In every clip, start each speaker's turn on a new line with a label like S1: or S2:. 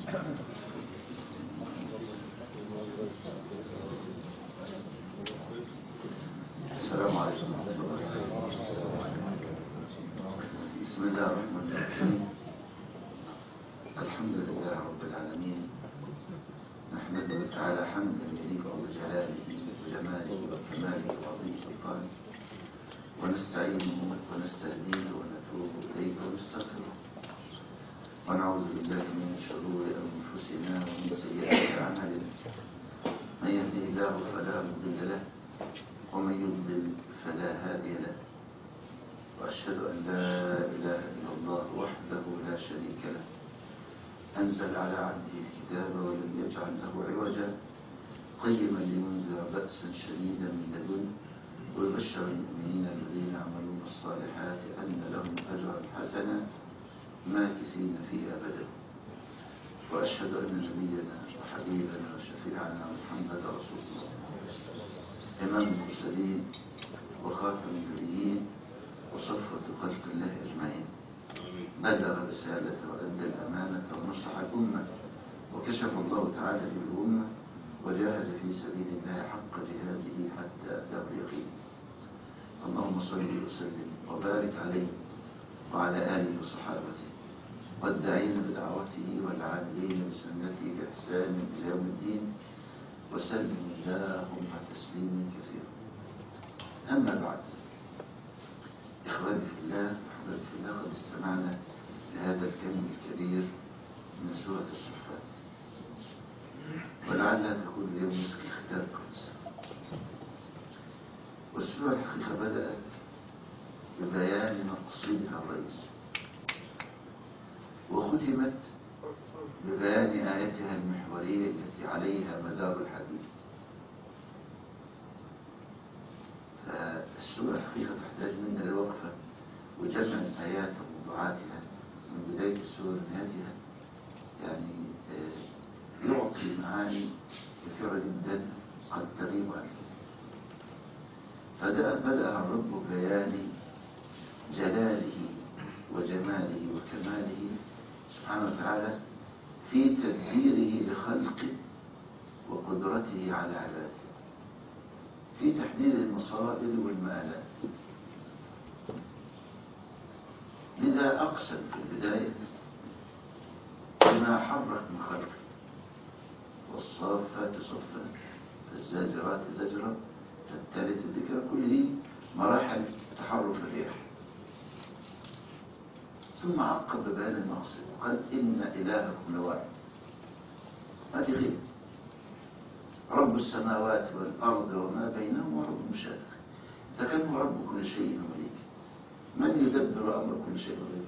S1: السلام عليكم بسم الله الرحمن الرحيم الحمد لله رب العالمين نحمده تعالى حمدا يليق بجلاله وجماله وكماله وعظيم سلطانه ونستعينه ونستهديه ونتوب اليه ونستغفره ونعوذ بالله من شرور انفسنا ومن سيئات اعمالنا من يهده الله فلا مضل له ومن يضلل فلا هادي له وأشهد أن لا إله إلا الله وحده لا شريك له أنزل على عبده الكتاب ولم يجعل له عوجا قيما لينذر بأسا شديدا من لدنه ويبشر المؤمنين الذين يعملون الصالحات أن لهم أجرا حسنا ماكثين فيه أبدا وأشهد أن نبينا وحبيبنا وشفيعنا محمد رسول الله إمام المرسلين وخاتم النبيين وصفة خلق الله أجمعين بلغ الرسالة وأدى الأمانة ونصح الأمة وكشف الله تعالى به الأمة وجاهد في سبيل الله حق جهاده حتى أتاه اليقين اللهم صل وسلم وبارك عليه وعلى آله وصحابته والداعين بدعوته والعاملين بسنته بإحسان إلى يوم الدين وسلم اللهم تسليما كثيرا أما بعد إخواني في الله وأحبابي في الله قد استمعنا لهذا الكلم الكبير من سورة الصفات ولعلها تكون اليوم مسك الختام خمسة والسورة الحقيقة بدأت ببيان مقصودها الرئيسي وختمت ببيان آيتها المحورية التي عليها مدار الحديث فالسورة الحقيقة تحتاج منا لوقفة وجمع الآيات وموضوعاتها من بداية السورة لنهايتها يعني آه، يعطي معاني كثيرة جدا قد تغيب عن الكثير فبدأ بدأ الرب ببيان جلاله وجماله وكماله سبحانه وتعالى في تدبيره لخلقه وقدرته على عباده في تحديد المصائر والمآلات لذا أقسم في البداية بما حرك من خلقه والصافات صفا الزاجرات زجرا تتلت ذكرى كل دي مراحل تحرك الرياح ثم عقب ببيان المقصد قال إن إلهكم لواحد هذه غير رب السماوات والأرض وما بينهما رب المشارق إذا كان هو رب كل شيء ومليك من يدبر أمر كل شيء وغيره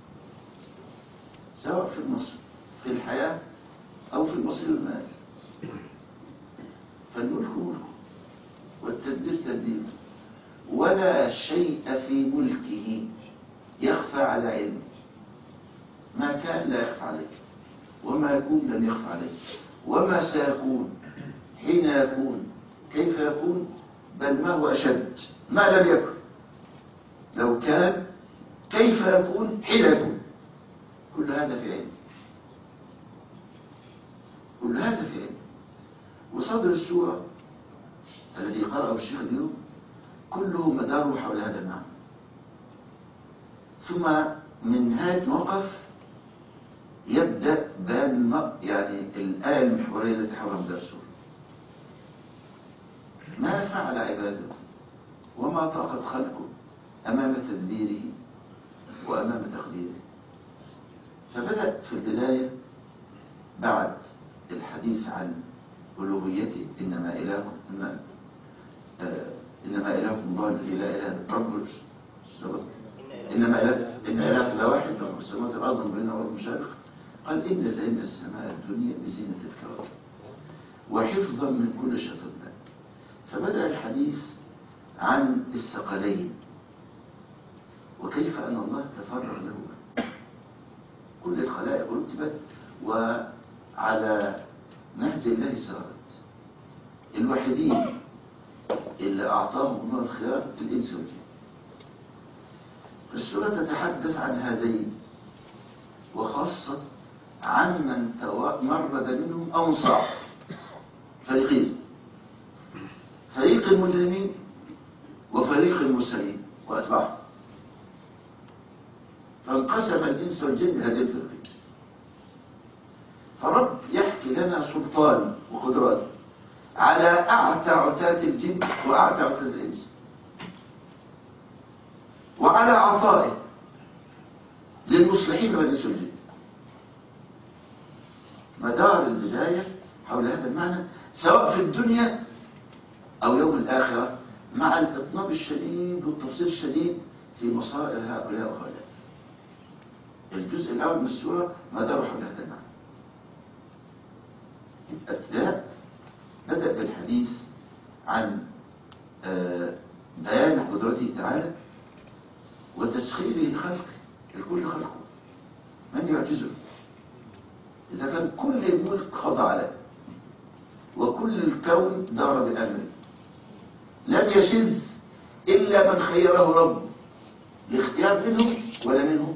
S1: سواء في المصر في الحياة أو في المصير المال فالملك ملكه والتدبير تدبيره ولا شيء في ملكه يخفى على علمه ما كان لا يخفى عليه وما يكون لم يخفى عليه وما سيكون حين يكون كيف يكون بل ما هو أشد ما لم يكن لو كان كيف يكون حين يكون كل هذا في علم كل هذا في علم وصدر السورة الذي قرأه الشيخ اليوم كله مداره حول هذا المعنى ثم من هذا الموقف يبدأ بان يعني الآية المحورية التي حول مدار السورة ما فعل عباده وما طاقت خلقه أمام تدبيره وأمام تقديره فبدأ في البداية بعد الحديث عن ألوهيته إنما إلهكم إنما, آه إنما إلهكم الله الذي لا إله إلا رب السبب إنما إله إن إله لا واحد رب السماوات والأرض وبينه ورب المشارق قال إن زينا السماء الدنيا بزينة الكواكب وحفظا من كل شيطان فبدأ الحديث عن الثقلين وكيف أن الله تفرغ لهما كل الخلائق رتبت وعلى نهج الله سارت الوحيدين اللي أعطاهم الله الخيار الإنس والجن السورة تتحدث عن هذين وخاصة عمن تو- مرد منهم أو انصاف فريقين فريق المجرمين وفريق المرسلين وأتباعهم فانقسم الإنس والجن هذه الفرقين فرب يحكي لنا سلطان وقدرات على أعتى عتاة الجن وأعتى عتاة الإنس وعلى عطائه للمصلحين والإنس والجن مدار البداية حول هذا المعنى سواء في الدنيا أو يوم الآخرة مع الإطناب الشديد والتفصيل الشديد في مصائر هؤلاء وهؤلاء الجزء الأول من السورة مدار حول هذا المعنى الابتداء بدأ بالحديث عن آه، بيان قدرته تعالى وتسخيره لخلقه الكل خلقه من يعجزه إذا كان كل الملك خضع له وكل الكون دار بأمره لم يشذ إلا من خيره ربه الاختيار منه ولا منه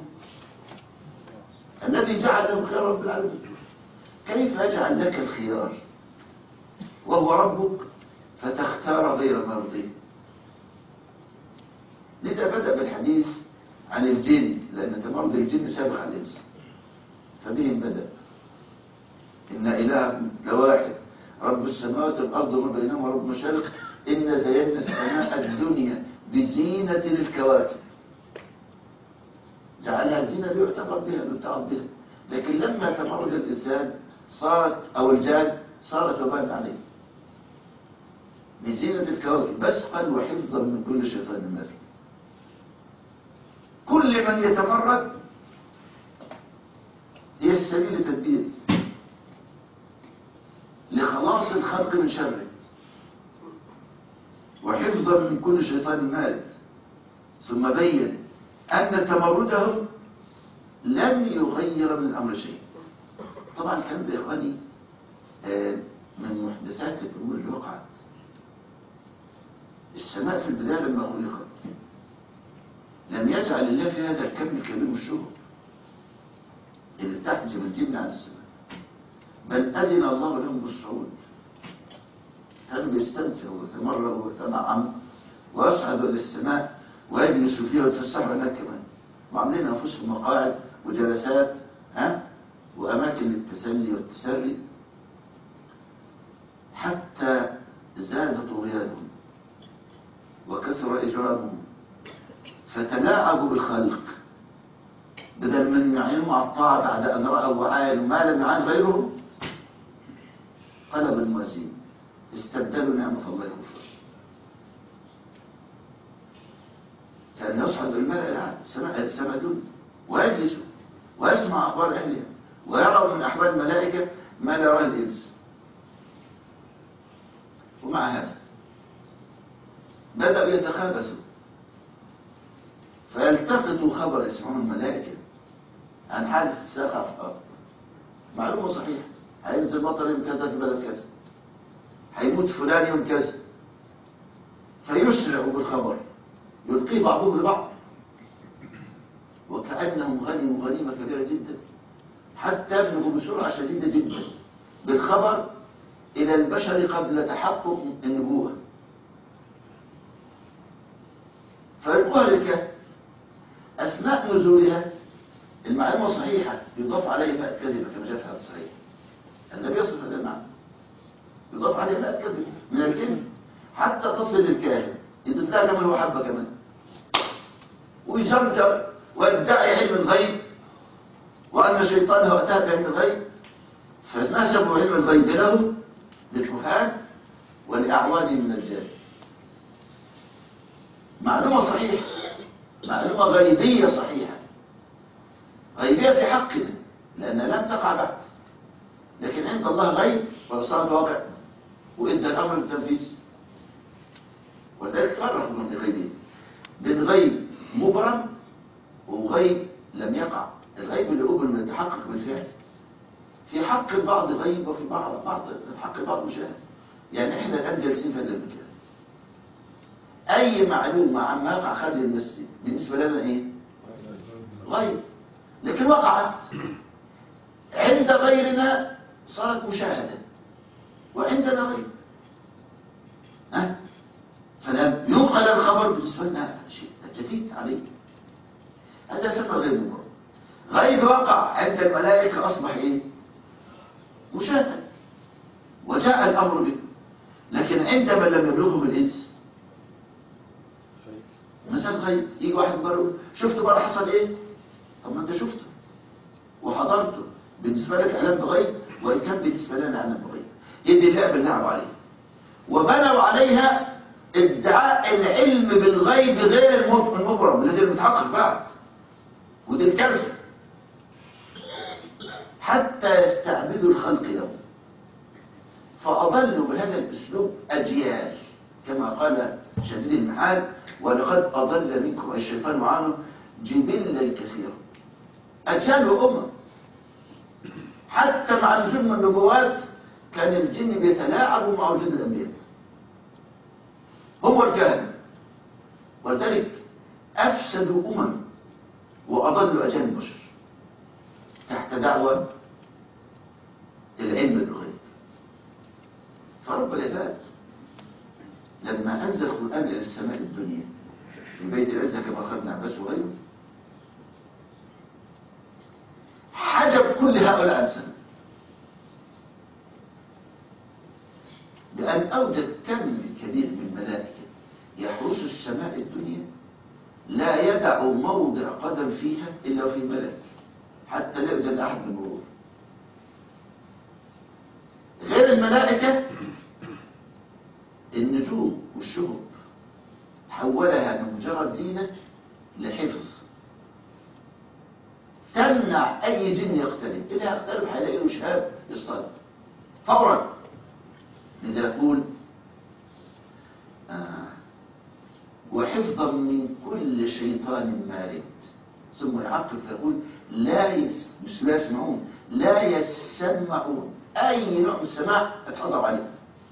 S1: الذي جعله خير رب العالمين كيف يجعل لك الخيار وهو ربك فتختار غير ما يرضيه لذا بدأ بالحديث عن الجن لأن تمرد الجن سابق على الإنس فبهم بدأ إن إله لواحد رب السماوات والأرض وما بينهما رب المشارق إن زينا السماء الدنيا بزينة للكواكب جعلها زينة ليعتبر بها ليتعظ بها لكن لما تمرد الإنسان صارت أو الجاد صارت وبال عليه بزينة الكواكب بسقا وحفظا من كل شيطان مارد كل من يتمرد هي السبيل لتدبيره لخلاص الخلق من شره وحفظا من كل شيطان مارد ثم بين أن تمردهم لن يغير من الأمر شيء طبعا الكلام ده يا إخواني آه، من محدثات الأمور اللي وقعت السماء في البداية لما خلقت لم يجعل الله في هذا الكم الكبير من الشهب اللي تحجب الجن عن السماء بل أذن الله لهم بالصعود كانوا بيستمتعوا ويتمروا ويتنعموا ويصعدوا إلى السماء ويجلسوا فيها ويتفسحوا هناك كمان وعاملين أنفسهم مقاعد وجلسات ها وأماكن للتسلي والتسري حتى زاد طغيانهم وكثر إجرامهم فتلاعبوا بالخلق بدل من يعينوا على الطاعة بعد أن رأوا وعاينوا ما لم يعان غيرهم قلب الموازين استبدلوا نعمة الله كفرا كان يصعد الملأ الأعلى السماء السماء دون ويجلسوا ويسمع أخبار أهلها ويروا من أحوال الملائكة ما لا يراه الإنس ومع هذا بدأوا يتخابسوا فيلتقطوا خبر يسمعون الملائكة عن حادث الساقع في الأرض معلومة صحيحة هينزل مطر يوم كذا في بلد كذا هيموت فلان يوم كذا فيسرعوا بالخبر يلقيه بعضهم لبعض وكأنهم غنموا غنيمة كبيرة جدا حتى يبلغوا بسرعة شديدة جدا بالخبر إلى البشر قبل تحقق النبوة فيلقوها للكهف أثناء نزولها المعلومة صحيحة يضاف عليه ماء كذبة كما جاء في هذا الصحيح النبي يصف هذا المعنى يضاف عليه ماء كذبة من الكذب حتى تصل للكاهن يضيف لها كمان وحبة كمان ويزمجر ويدعي علم الغيب وأن شيطانه أتاه بعلم الغيب فنسبوا علم الغيب له للكهان والأعوان من الجاهل معلومة صحيحة معلومة غيبية صحيحة غيبية في حقنا لأنها لم تقع بعد لكن عند الله غيب ورسالة واقع وإدى الأمر بالتنفيذ ولذلك فرق من الغيبين بين غيب مبرم وغيب لم يقع الغيب اللي قبل من يتحقق بالفعل في حق البعض غيب وفي بعض بعض في حق البعض مشاهد يعني احنا الان جالسين في هذا المكان اي معلومه عما يقع خارج المسجد بالنسبه لنا ايه غيب لكن وقعت عند غيرنا صارت مشاهدة وعندنا غير ها فلم ينقل الخبر بالنسبة لنا شيء جديد عليه هذا سمى غيب مبرر غيب وقع عند الملائكة أصبح إيه مشاهد وجاء الأمر به لكن عندما لم يبلغهم الإنس مثلا غيب يجي واحد بره شفت بره حصل إيه طب ما أنت شفته وحضرته بالنسبة لك علام بغيب وإن كان بالنسبة لنا علام بغيب يدي اللعبة اللي لعبوا عليها وبنوا عليها ادعاء العلم بالغيب غير المبرم الذي المتحقق بعد ودي الكارثه حتى يستعبدوا الخلق له فأضلوا بهذا الأسلوب أجيال كما قال شديد المحال ولقد أضل منكم الشيطان وعنه جبلا كثيرا أجيال وأمم حتى مع نزول من النبوات كان الجن بيتلاعبوا مع وجود الأنبياء هو الكهنة ولذلك أفسدوا أمم وأضلوا أجيال البشر تحت دعوة العلم بالغيب فرب العباد لما أنزل القرآن إلى السماء الدنيا في بيت العزة كما أخذنا عباس وغيره حجب كل هؤلاء عن سنة بأن أوجد كم كبير من الملائكة يحرس السماء الدنيا لا يدع موضع قدم فيها إلا في ملك حتى لا يؤذن أحد من مرور غير الملائكة النجوم والشهب حولها من مجرد زينة لحفظ تمنع أي جن يقترب إذا يقترب هيلاقي له شهاب يصطاد فورا لذا يقول آه وحفظا من كل شيطان مارد ثم يعقب فيقول لا يس مش لا يسمعون لا يسمعون أي نوع من السماع اتحضر عليه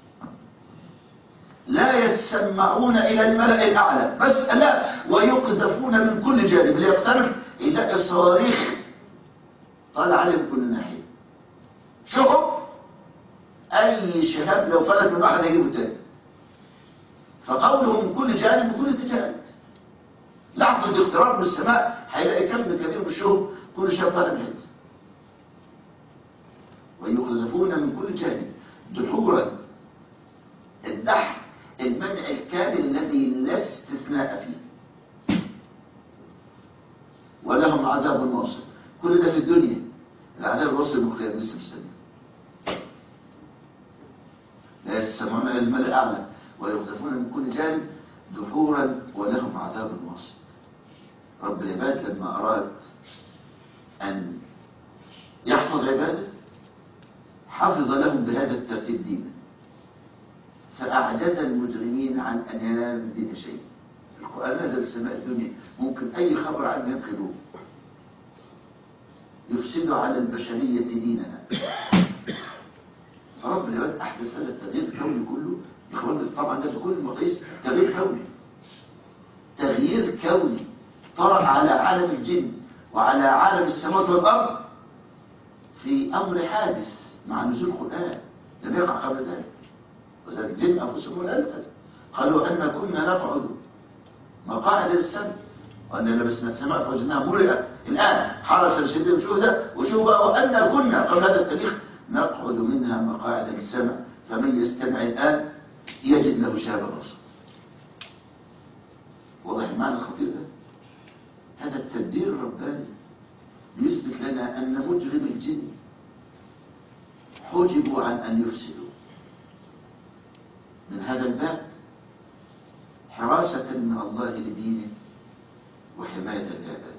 S1: لا يسمعون إلى الملأ الأعلى بس لا ويقذفون من كل جانب ليقترب إلى صواريخ طالع عليه من كل ناحية شوفوا أي شهاب لو فلت من واحد يجيبه تاني فقوله من كل جانب من كل اتجاه لحظة اقتراب من السماء هيلاقي كم كبير من الشهب كل شهاب طالع من حته ويقذفون من كل جانب دحورا الدحر المنع الكامل الذي لا استثناء فيه ولهم عذاب واصل كل ده في الدنيا العذاب الواصل من القيامة لسه مستني لا يسمعون الى الملأ الاعلى ويقذفون من كل جانب دحورا ولهم عذاب واصل رب العباد لما اراد ان يحفظ عباده حفظ لهم بهذا الترتيب دينا فأعجز المجرمين عن أن ينالوا من دين شيء القرآن نزل السماء الدنيا ممكن أي خبر عنه ينقلوه يفسدوا على البشرية ديننا فرب العباد أحدث هذا التغيير الكوني كله إخواننا طبعا ده بكل المقاييس تغيير كوني تغيير كوني طرأ على عالم الجن وعلى عالم السماوات والأرض في أمر حادث مع نزول القرآن لم يقع قبل ذلك وذلك الجن أنفسهم الألفة قالوا أن كنا نقعد مقاعد السمع وأن لبسنا السماء فوجدناها مرئة الآن حرس الشديد شهدة وشوف وأن كنا قبل هذا التاريخ نقعد منها مقاعد السمع فمن يستمع الآن يجد له شهاب الرسول واضح المعنى الخطير ده هذا التدبير الرباني يثبت لنا أن مجرم الجن حجبوا عن أن يفسدوا من هذا الباب حراسة من الله لدينه وحماية لعباده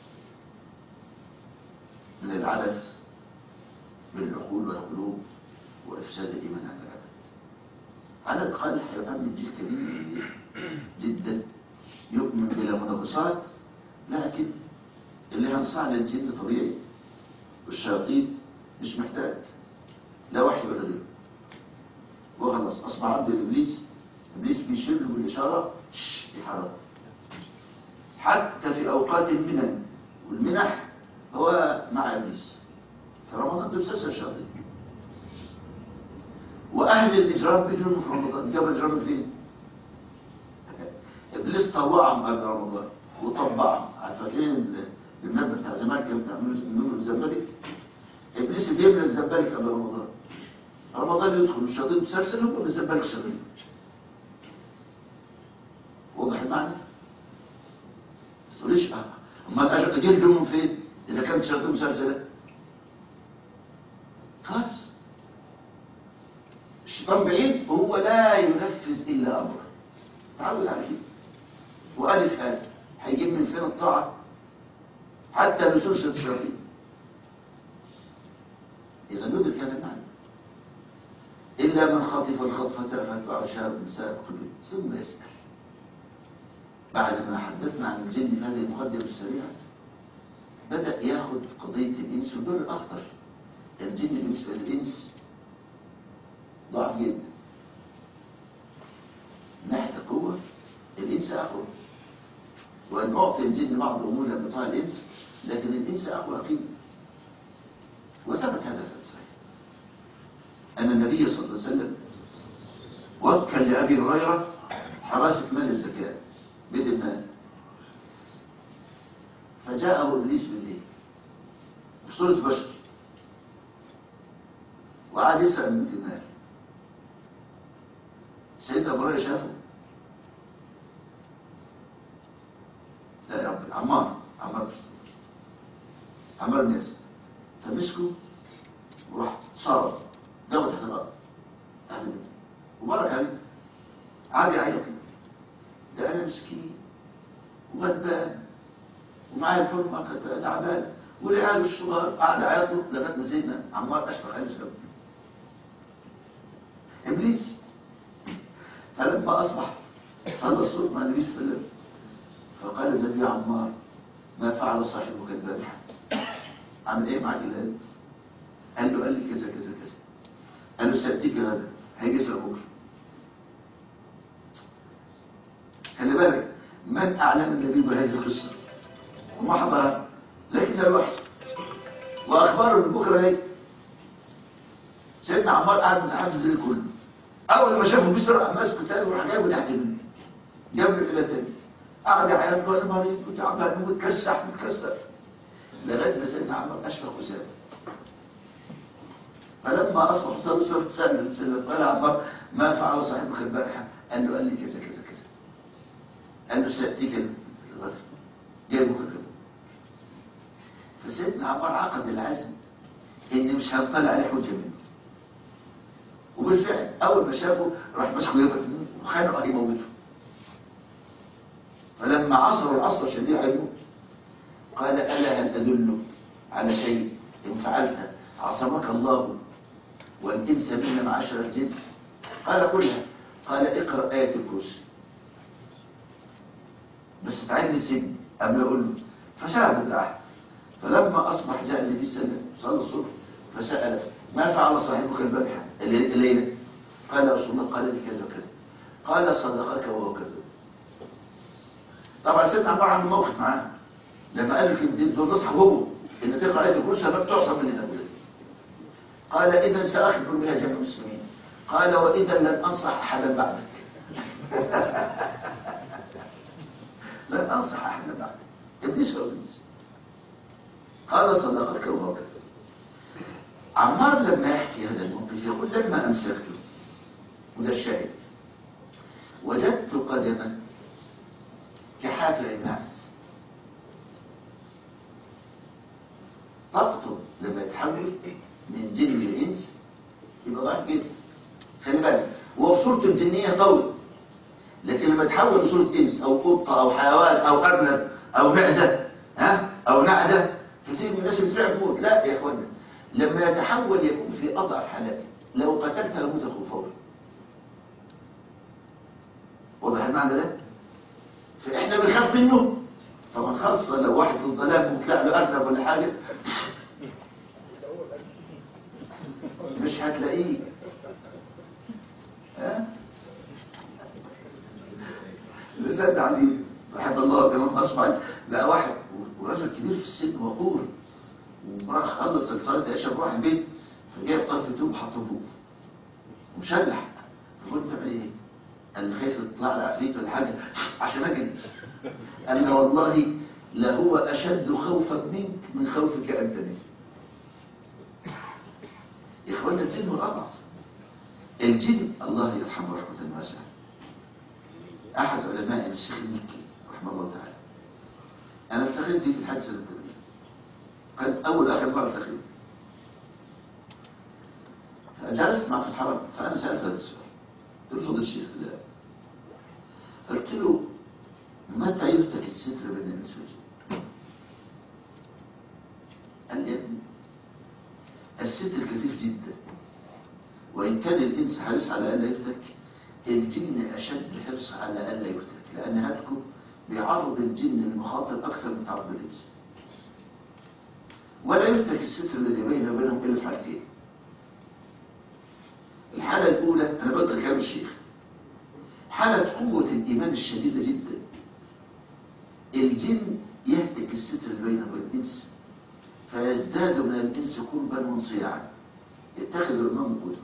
S1: من العبث بالعقول والقلوب وإفساد الإيمان على العباد على الأقل هيؤمن جيل كبير جدا يؤمن بلا مناقصات لكن اللي هنصاع للجن طبيعي والشياطين مش محتاج لا وحي ولا غيره وخلاص اصبح عبد الابليس ابليس بيشير له بالاشاره شش يحرك حتى في اوقات المنن والمنح هو مع ابليس في رمضان ده مسلسل الشياطين واهل الاجرام بيجوا في رمضان جاب الاجرام فين ابليس طوعهم قبل رمضان وطبعهم عارف فاكرين المنبه بتاع زمان كانوا بيعملوا منه الزمالك ابليس بيملى الزمالك قبل رمضان رمضان يدخل الشياطين مسلسل هم بالزمالك شغالين واضح المعنى تقوليش اه امال اجل لهم فين اذا كانت شياطين مسلسله خلاص الشيطان بعيد وهو لا ينفذ الا امره تعود على كده والف هذا هيجيب من فين الطاعه حتى نسوس الشياطين اذا ندرك هذا المعنى الا من خطف الخطفه فاتبعه شهاب ساءت قلوب ثم يسال بعد ما حدثنا عن الجن في هذه المقدمه السريعه بدا ياخذ قضيه الانس والدور الاخطر الجن بالنسبه للانس ضعف جدا من ناحيه القوه الانس اقوى وان اعطي الجن بعض امور لم يطاع الانس لكن الانس اقوى اكيد وثبت هذا في الصحيح ان النبي صلى الله عليه وسلم وكل لابي هريره حراسه مال الزكاه بيت المال فجاءه ابليس بالليل بصوره بشر وقعد يسرق من بيت المال سيدنا ابو هريره شافه لا يا رب عمار عمار عمار بن ياسر فمسكه وراح صار جابه تحت الارض تحت البيت وبارك عليه قعد يعيط كده ده انا مسكين وغلبان ومعايا الحرمه كانت تعبان والعيال الصغار قعد يعيطوا لغايه ما سيدنا عمار اشفق عليه شباب ابليس فلما اصبح صلى الصبح مع النبي صلى الله عليه وسلم فقال النبي عمار ما فعل صاحبك البارحه عمل ايه معاك الليل قال له قال لي كذا كذا كذا قال له سأديك غدا هيجي يسرق بكره خلي بالك من اعلم النبي بهذه القصه وما حضرها لكن الوحي واخباره من بكره هيك سيدنا عمار قعد متحفز الليل كله اول ما شافه بيسرق ماسكه تاني وراح جايبه تحت منه جنب الى تاني قعد يعيط له انا مريض وتعبان ومتكسح متكسر لغايه ما سيدنا عمار اشفق وساب فلما اصبح صلى صلى سأل سلم قال عمار ما فعل صاحبك البارحه قال له قال لي كذا كذا كذا قال له سياتيك الغد جاي بكره كده فسيدنا عمار عقد العزم ان مش هيطلع عليه حجه منه وبالفعل اول ما شافه راح مسكه يبقى وخانه قال يموته فلما عصروا العصر الشديد هيموت قال الا هل ادلك على شيء ان فعلت عصمك الله والانس منا معاشر الجن قال قلها قال اقرا ايه الكرسي بس تعالي سن قبل يقول له فشاهد العهد فلما اصبح جاء النبي صلى الله عليه وسلم صلى الصبح فسال ما فعل صاحبك البارحه الليله قال رسول الله قال لي كذا وكذا قال صدقك وهو كذا طبعا سيدنا عمر عمل موقف معاه لما قال لك دول نصح هو ان تقرا ايه الكرسي ما بتعصم من الابواب قال اذا ساخبر بها جميع المسلمين قال واذا لن انصح احدا بعدك لن انصح احدا بعدك ابليس وابليس قال صدقتك وهو كذا عمار لما يحكي هذا الموقف يقول لما امسكت وده الشاهد وجدت قدما كحافر الناس طاقته لما يتحول من جن لإنس يبقى ضعيف جدا خلي بالك وهو في صورته الجنية قوي لكن لما يتحول لصورة إنس أو قطة أو حيوان أو أرنب أو معزة ها أو نعدة كثير من الناس بترعب موت لا يا إخوانا لما يتحول يكون في أضعف حالاته لو قتلته يموت فورا واضح المعنى ده؟ فإحنا بنخاف منه طبعا خاصة لو واحد في الظلام وطلع له أرنب ولا حاجة مش هتلاقيه ها لسان عليه رحمه الله كمان اصبع بقى واحد ورجل كبير في السن وقور وراح خلص صلاه العشاء وراح البيت فجاء طرف التوب حطه فوق ومشلح فقلت تعمل ايه؟ قال لي خايف يطلع لي عفريت ولا حاجه عشان اجري قال لي والله لهو اشد خوفا منك من خوفك انت مني يا اخوانا الجن والاضعف الجن الله يرحمه رحمه واسعه احد علماء الشيخ المكي رحمه الله تعالى انا التقيت بيه في الحج سنه 80 كان اول اخر مره تقريبا فجلست معه في الحرم فانا سالت هذا السؤال قلت له فضل الشيخ لا قلت له متى يفتك الستر بين الانس والجن قال لي يا ابني الستر كثيف جدا وإن كان الإنس حريص على ألا يفتك الجن أشد حرص على ألا يفتك لأن هاتكم بيعرض الجن للمخاطر أكثر من تعرض الإنس ولا يفتك الستر الذي بينه وبينهم إلا في حالتين الحالة الأولى أنا بدر كلام الشيخ حالة قوة الإيمان الشديدة جدا الجن يهتك الستر اللي بينه وبين الإنس فيزداد من الإنس قربا وانصياعا يتخذ الإمام قدوة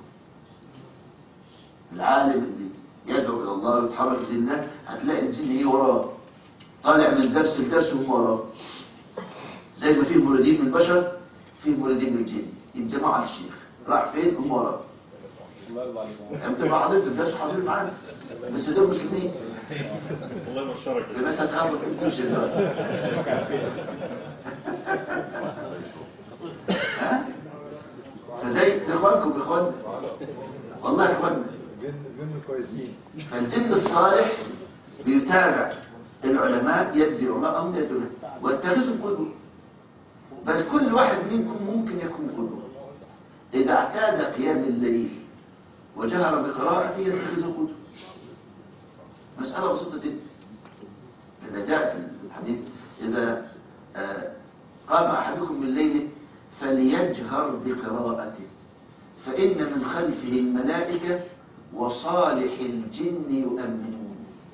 S1: العالم اللي يدعو إلى الله ويتحرك لله هتلاقي الجن ايه وراه طالع من درس لدرس وهو وراه زي ما فيه مريدين من البشر فيه مريدين من الجن يتجمعوا على الشيخ راح فين هم وراه
S2: الله يرضى عليك
S1: انت ما حضرت الدرس وحاضرين معانا بس دول مسلمين
S2: الله يبشرك
S1: في مثلا تخبط في كل شيء ها فزي اخوانكم اخواننا والله يا اخواننا
S3: جن جن كويسين
S1: فالجن الصالح بيتابع العلماء يدي علماءهم يدعو واتخذهم قدوة بل كل واحد منكم ممكن يكون قدوة إذا اعتاد قيام الليل وجهر بقراءته يتخذ قدوة مسألة بسيطة جدا إذا جاء في الحديث إذا آه، قام أحدكم من ليله فليجهر بقراءته فإن من خلفه الملائكة وصالح الجن يؤمنون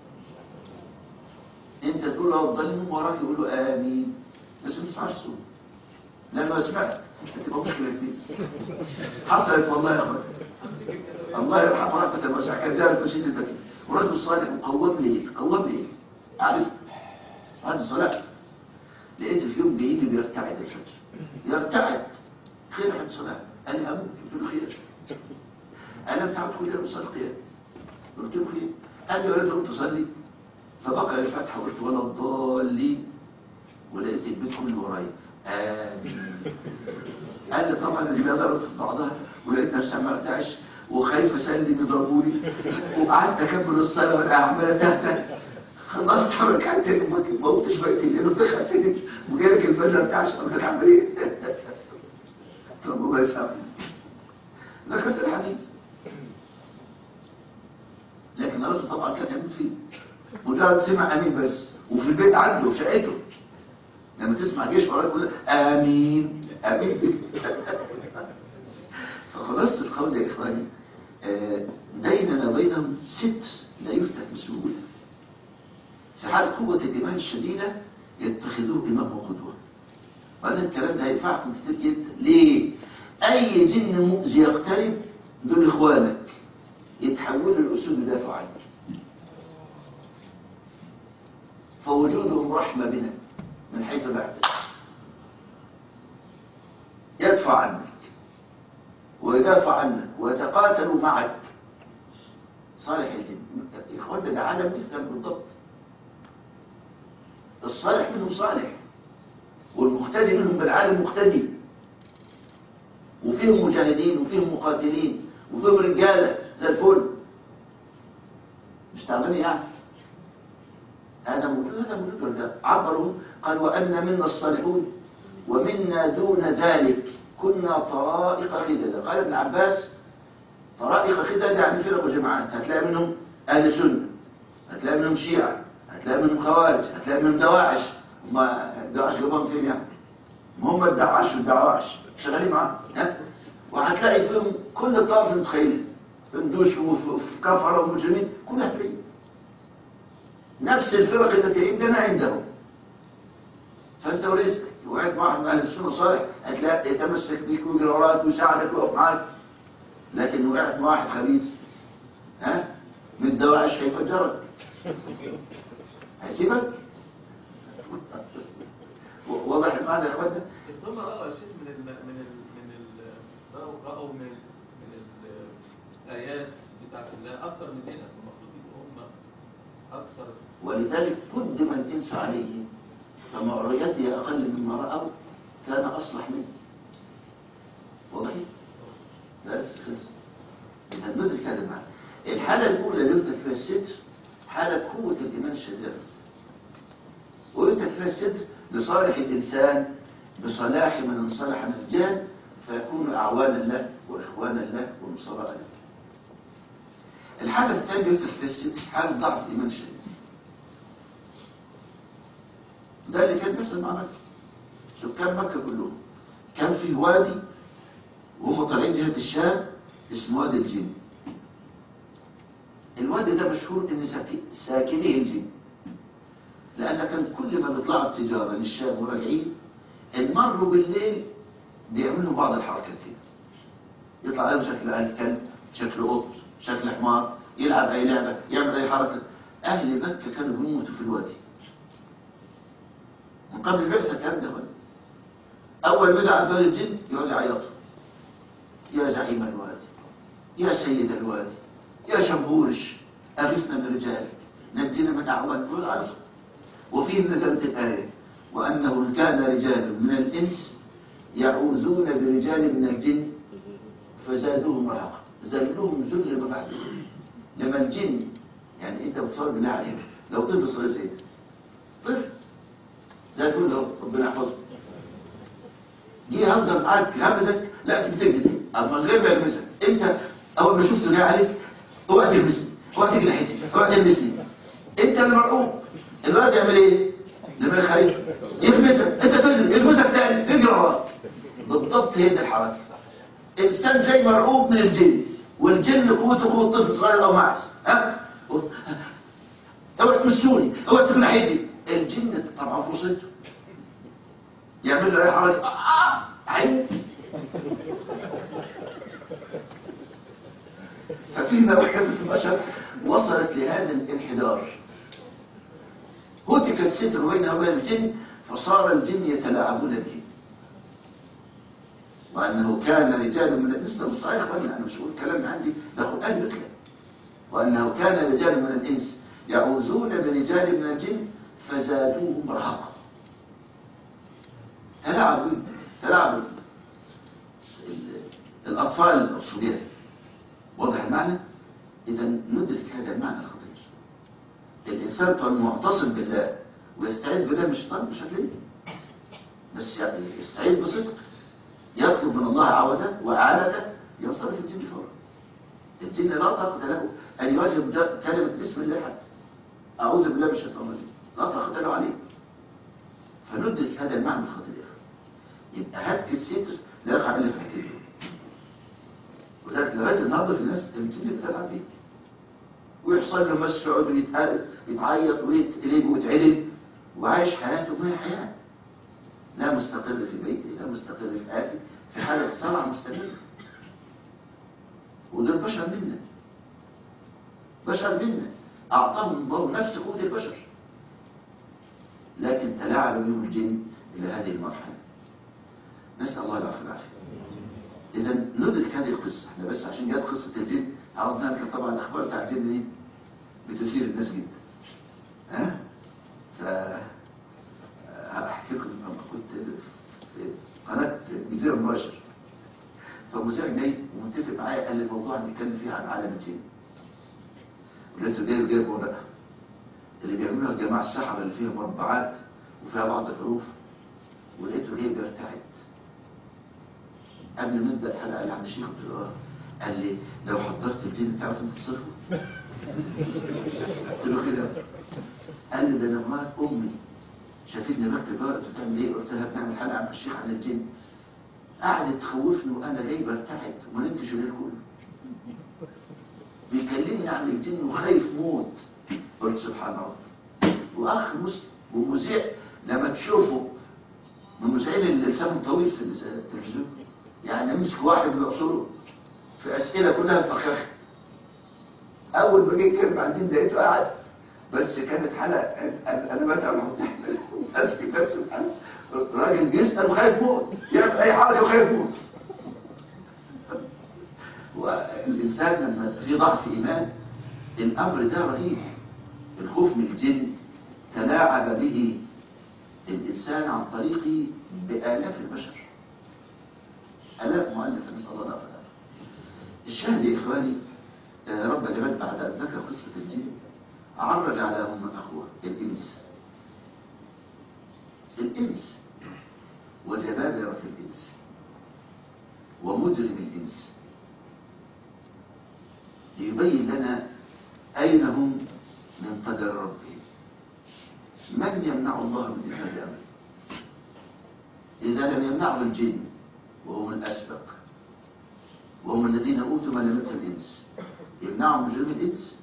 S1: انت تقول له ضل من وراك يقول له امين بس ما تسمعش صوت لما سمعت هتبقى مشكله كبيره حصلت والله يا اخوان الله يرحمه رحمه واسعه كان دار المسجد البكي ورجل صالح مقوم ليل قوم ليل عارف بعد الصلاه لقيت في يوم جاي لي بيرتعد الفجر يرتعد خير عند صلاه قال لي اموت قلت له خير انا متعود كل يوم اصلي قيام قلت له خير قال لي يا ولد قمت اصلي فبقرا الفاتحه قلت ولا الضالين ولقيت البيت كله ورايا امين قال لي طبعا الرجال ضربت في بعضها ولقيت نفسي عمال ارتعش وخايف اسلم يضربوني وقعدت اكمل الصلاه وانا عمال تحت خلصت ركعتين وما موتش بقيت الليل ودخلت وجالك الفجر ارتعش طب هتعمل ايه؟ طب الله يسامحك ذكرت الحديث لكن الرجل طبعا كان يموت فيه مجرد سمع امين بس وفي البيت عنده في شقته لما تسمع جيش وراك يقول امين امين فخلاصة القول يا اخواني آه، بيننا وبينهم ستر لا يفتك بسهوله في حال قوة الإيمان الشديدة يتخذوه إمام وقدوة وهذا الكلام ده هينفعكم كتير جدا ليه؟ أي جن مؤذي يقترب دول إخوانك يتحولوا الأسود يدافعوا عنك فوجودهم رحمة بنا من حيث بعد يدفع عنك ويدافع عنك ويتقاتل معك صالح الجن إخواننا ده عالم مثلك بالضبط الصالح منهم صالح والمقتدي منهم بالعالم مقتدي وفيهم مجاهدين وفيهم مقاتلين وفيهم رجالة زي الفل مش تعبانين يعني هذا موجود هذا موجود ولا لا؟ عبروا قال وأن منا الصالحون ومنا دون ذلك كنا طرائق خددا قال ابن عباس طرائق خددا يعني فرق وجماعات هتلاقي منهم أهل سنة هتلاقي منهم شيعة هتلاقي منهم خوارج هتلاقي منهم دواعش ما دواعش جابهم فين يعني ما هم الدعاش والدعواش شغالين معاه ها وهتلاقي فيهم كل الطائف المتخيلة فندوش وفي كفرة ومجرمين كلها هتلاقي نفس الفرق التي عندنا عندهم فانت ورزقك وقعت مع واحد من اهل السنه صالح هتلاقي يتمسك بيك ويجري وراك ويساعدك ويقف معاك لكن وقعت مع واحد خبيث ها من دواعش هيفجرك هيسيبك واضح المعنى يا اخوانا
S2: بس هم رأوا شيء من ال من ال من ال رأوا رأوا من من ال- الآيات بتاعت الله أكثر مننا المفروض يبقوا هم أكثر
S1: ولذلك قدم الإنس عليه فما رؤيته أقل مما رأوا كان أصلح منه واضح؟ لا بس خلص إذا ندرك هذا المعنى الحالة الأولى اللي يمتلك فيها الستر حالة قوة الإيمان الشديدة ويمتلك فيها الستر لصالح الإنسان بصلاح من انصلح من الجهل فيكون أعوانا له وإخوانا له ونصراء له الحالة الثانية يمتلك فيها الستر حالة ضعف الإيمان الشديد ده اللي كان بيحصل مع مكة سكان مكة كلهم كان في وادي وهم طالعين جهة الشام اسمه وادي الجن الوادي ده مشهور ان ساك- ساكنيه الجن لان كان كل ما بيطلعوا التجارة للشام وراجعين ان مروا بالليل بيعملوا بعض الحركات دي يطلع عليهم شكل الكلب شكل قط شكل حمار يلعب اي لعبة يعمل اي حركة اهل مكة كانوا بيموتوا في الوادي من قبل البعثة الكلام ده هون أول ما دعا باب الجن يقعد يعيطوا يا زعيم الوادي يا سيد الوادي يا شمهورش أغثنا من رجالك نجنا من أعوان يقعد يعيطوا وفيهم نزلت الآية وأنه كان رجال من الإنس يعوذون برجال من الجن فزادوهم رهقا زادوهم ذل ما بعد ذل. لما الجن يعني انت بتصور بالله عليك لو طفل صغير زي ده طفل لا تقول له ربنا يحفظه جه يهزر معاك همزك لا بتجري اما من غير ما يلمسك انت اول ما شفته جاي عليك اوعى تلمسني اوعى تيجي ناحيتي اوعى تلمسني انت اللي مرعوب الولد يعمل ايه؟ لما يخرج يلمسك انت تجري يلمسك تاني يجري وراك بالضبط هي دي الحركه انسان جاي مرعوب من الجن والجن قوته قوه طفل صغير او معز ها اوعى تمسوني اوعى تيجي ناحيتي الجن طبعا فرصته يعمل له اي حركه آه، آه، عين ففي نوعية في البشر وصلت لهذا الانحدار هتك الستر بينه وبين الجن فصار الجن يتلاعبون به وأنه كان رجال من الإنس ده صحيح أخواني أنا مش بقول كلام عندي ده قرآن يتلى وأنه كان رجال من الإنس يعوذون برجال من الجن فزادوهم رهقا تلاعبوا تلاعبوا ال- الأطفال الصغيرة واضح المعنى؟ إذا ندرك هذا المعنى الخطير الإنسان طبعا معتصم بالله ويستعيذ بالله مش طبعا مش هتلاقيه بس يعني يستعيذ بصدق يطلب من الله عودة وإعانته ينصرف الجن فورا الجن لا طاقة له أن يواجه بج- كلمة بسم الله حتى أعوذ بالله من الشيطان الرجيم لا طاقة له عليه فندرك هذا المعنى الخطير يبقى هتك الستر لا يقع إلا في الحكاية وذلك لغاية النهارده في ناس الجن بتلعب بيه ويحصل له مس يقعد يتع- يتعيط ويتقلب ويتعدل وعايش حياته ما هي حياة لا مستقر في بيته لا مستقر في حياته في حالة صلع مستمرة ودول بشر منا بشر منا أعطاهم الله نفس قوة البشر لكن تلاعب بهم الجن إلى هذه المرحلة نسأل الله العافية والعافية إذا ندرك هذه القصة احنا بس عشان جت قصة الجن عرضنا لك طبعا الأخبار بتاع الجن دي بتثير الناس جدا ها ف هحكي لكم لما كنت في قناة جزيرة مباشر فمذيع جاي ومتفق معايا قال لي الموضوع هنتكلم فيه عن عالم الجن ولقيته جاي وجايب ورقة اللي بيعملوها الجماعة السحرة اللي فيها مربعات وفيها بعض الحروف ولقيته جاي بيرتعد قبل ما نبدا الحلقه قال لي عم الشيخ قلت له اه قال لي لو حضرت الجن تعرف انت تصرفه قلت له كده قال لي ده انا مرات امي شافتني بكتب ورقه بتعمل ايه قلت لها بنعمل حلقه عن الشيخ عن الجن قعدت تخوفني وانا جاي برتعد وما نمتش الليل كله بيكلمني عن الجن وخايف موت قلت سبحان الله واخ مسلم ومذيع لما تشوفه من المذيعين اللي لسانهم طويل في التلفزيون يعني امسك واحد بيعصره في اسئله كلها فخاخ اول ما جه كلمه عندي لقيته قاعد بس كانت حلقه انا أنا بتعب ماسك نفس الحلقه راجل بيسال وخايف موت يعمل اي حركه وخايف موت والإنسان لما في ضعف إيمان الأمر ده رهيب الخوف من الجن تلاعب به الإنسان عن طريق بآلاف البشر آلاف مؤلف نسأل الله العافية الشاهد يا إخواني آه، رب جلال بعد أن ذكر قصة الجن عرج على أم أخوه الإنس الإنس وجبابرة الإنس ومجرم الإنس ليبين لنا أين هم من قدر ربهم من يمنع الله من إنفاذ أمره إذا لم يمنعه الجن وهم الأسبق وهم الذين أوتوا ما لم يؤت الإنس يمنعهم مجرم الإنس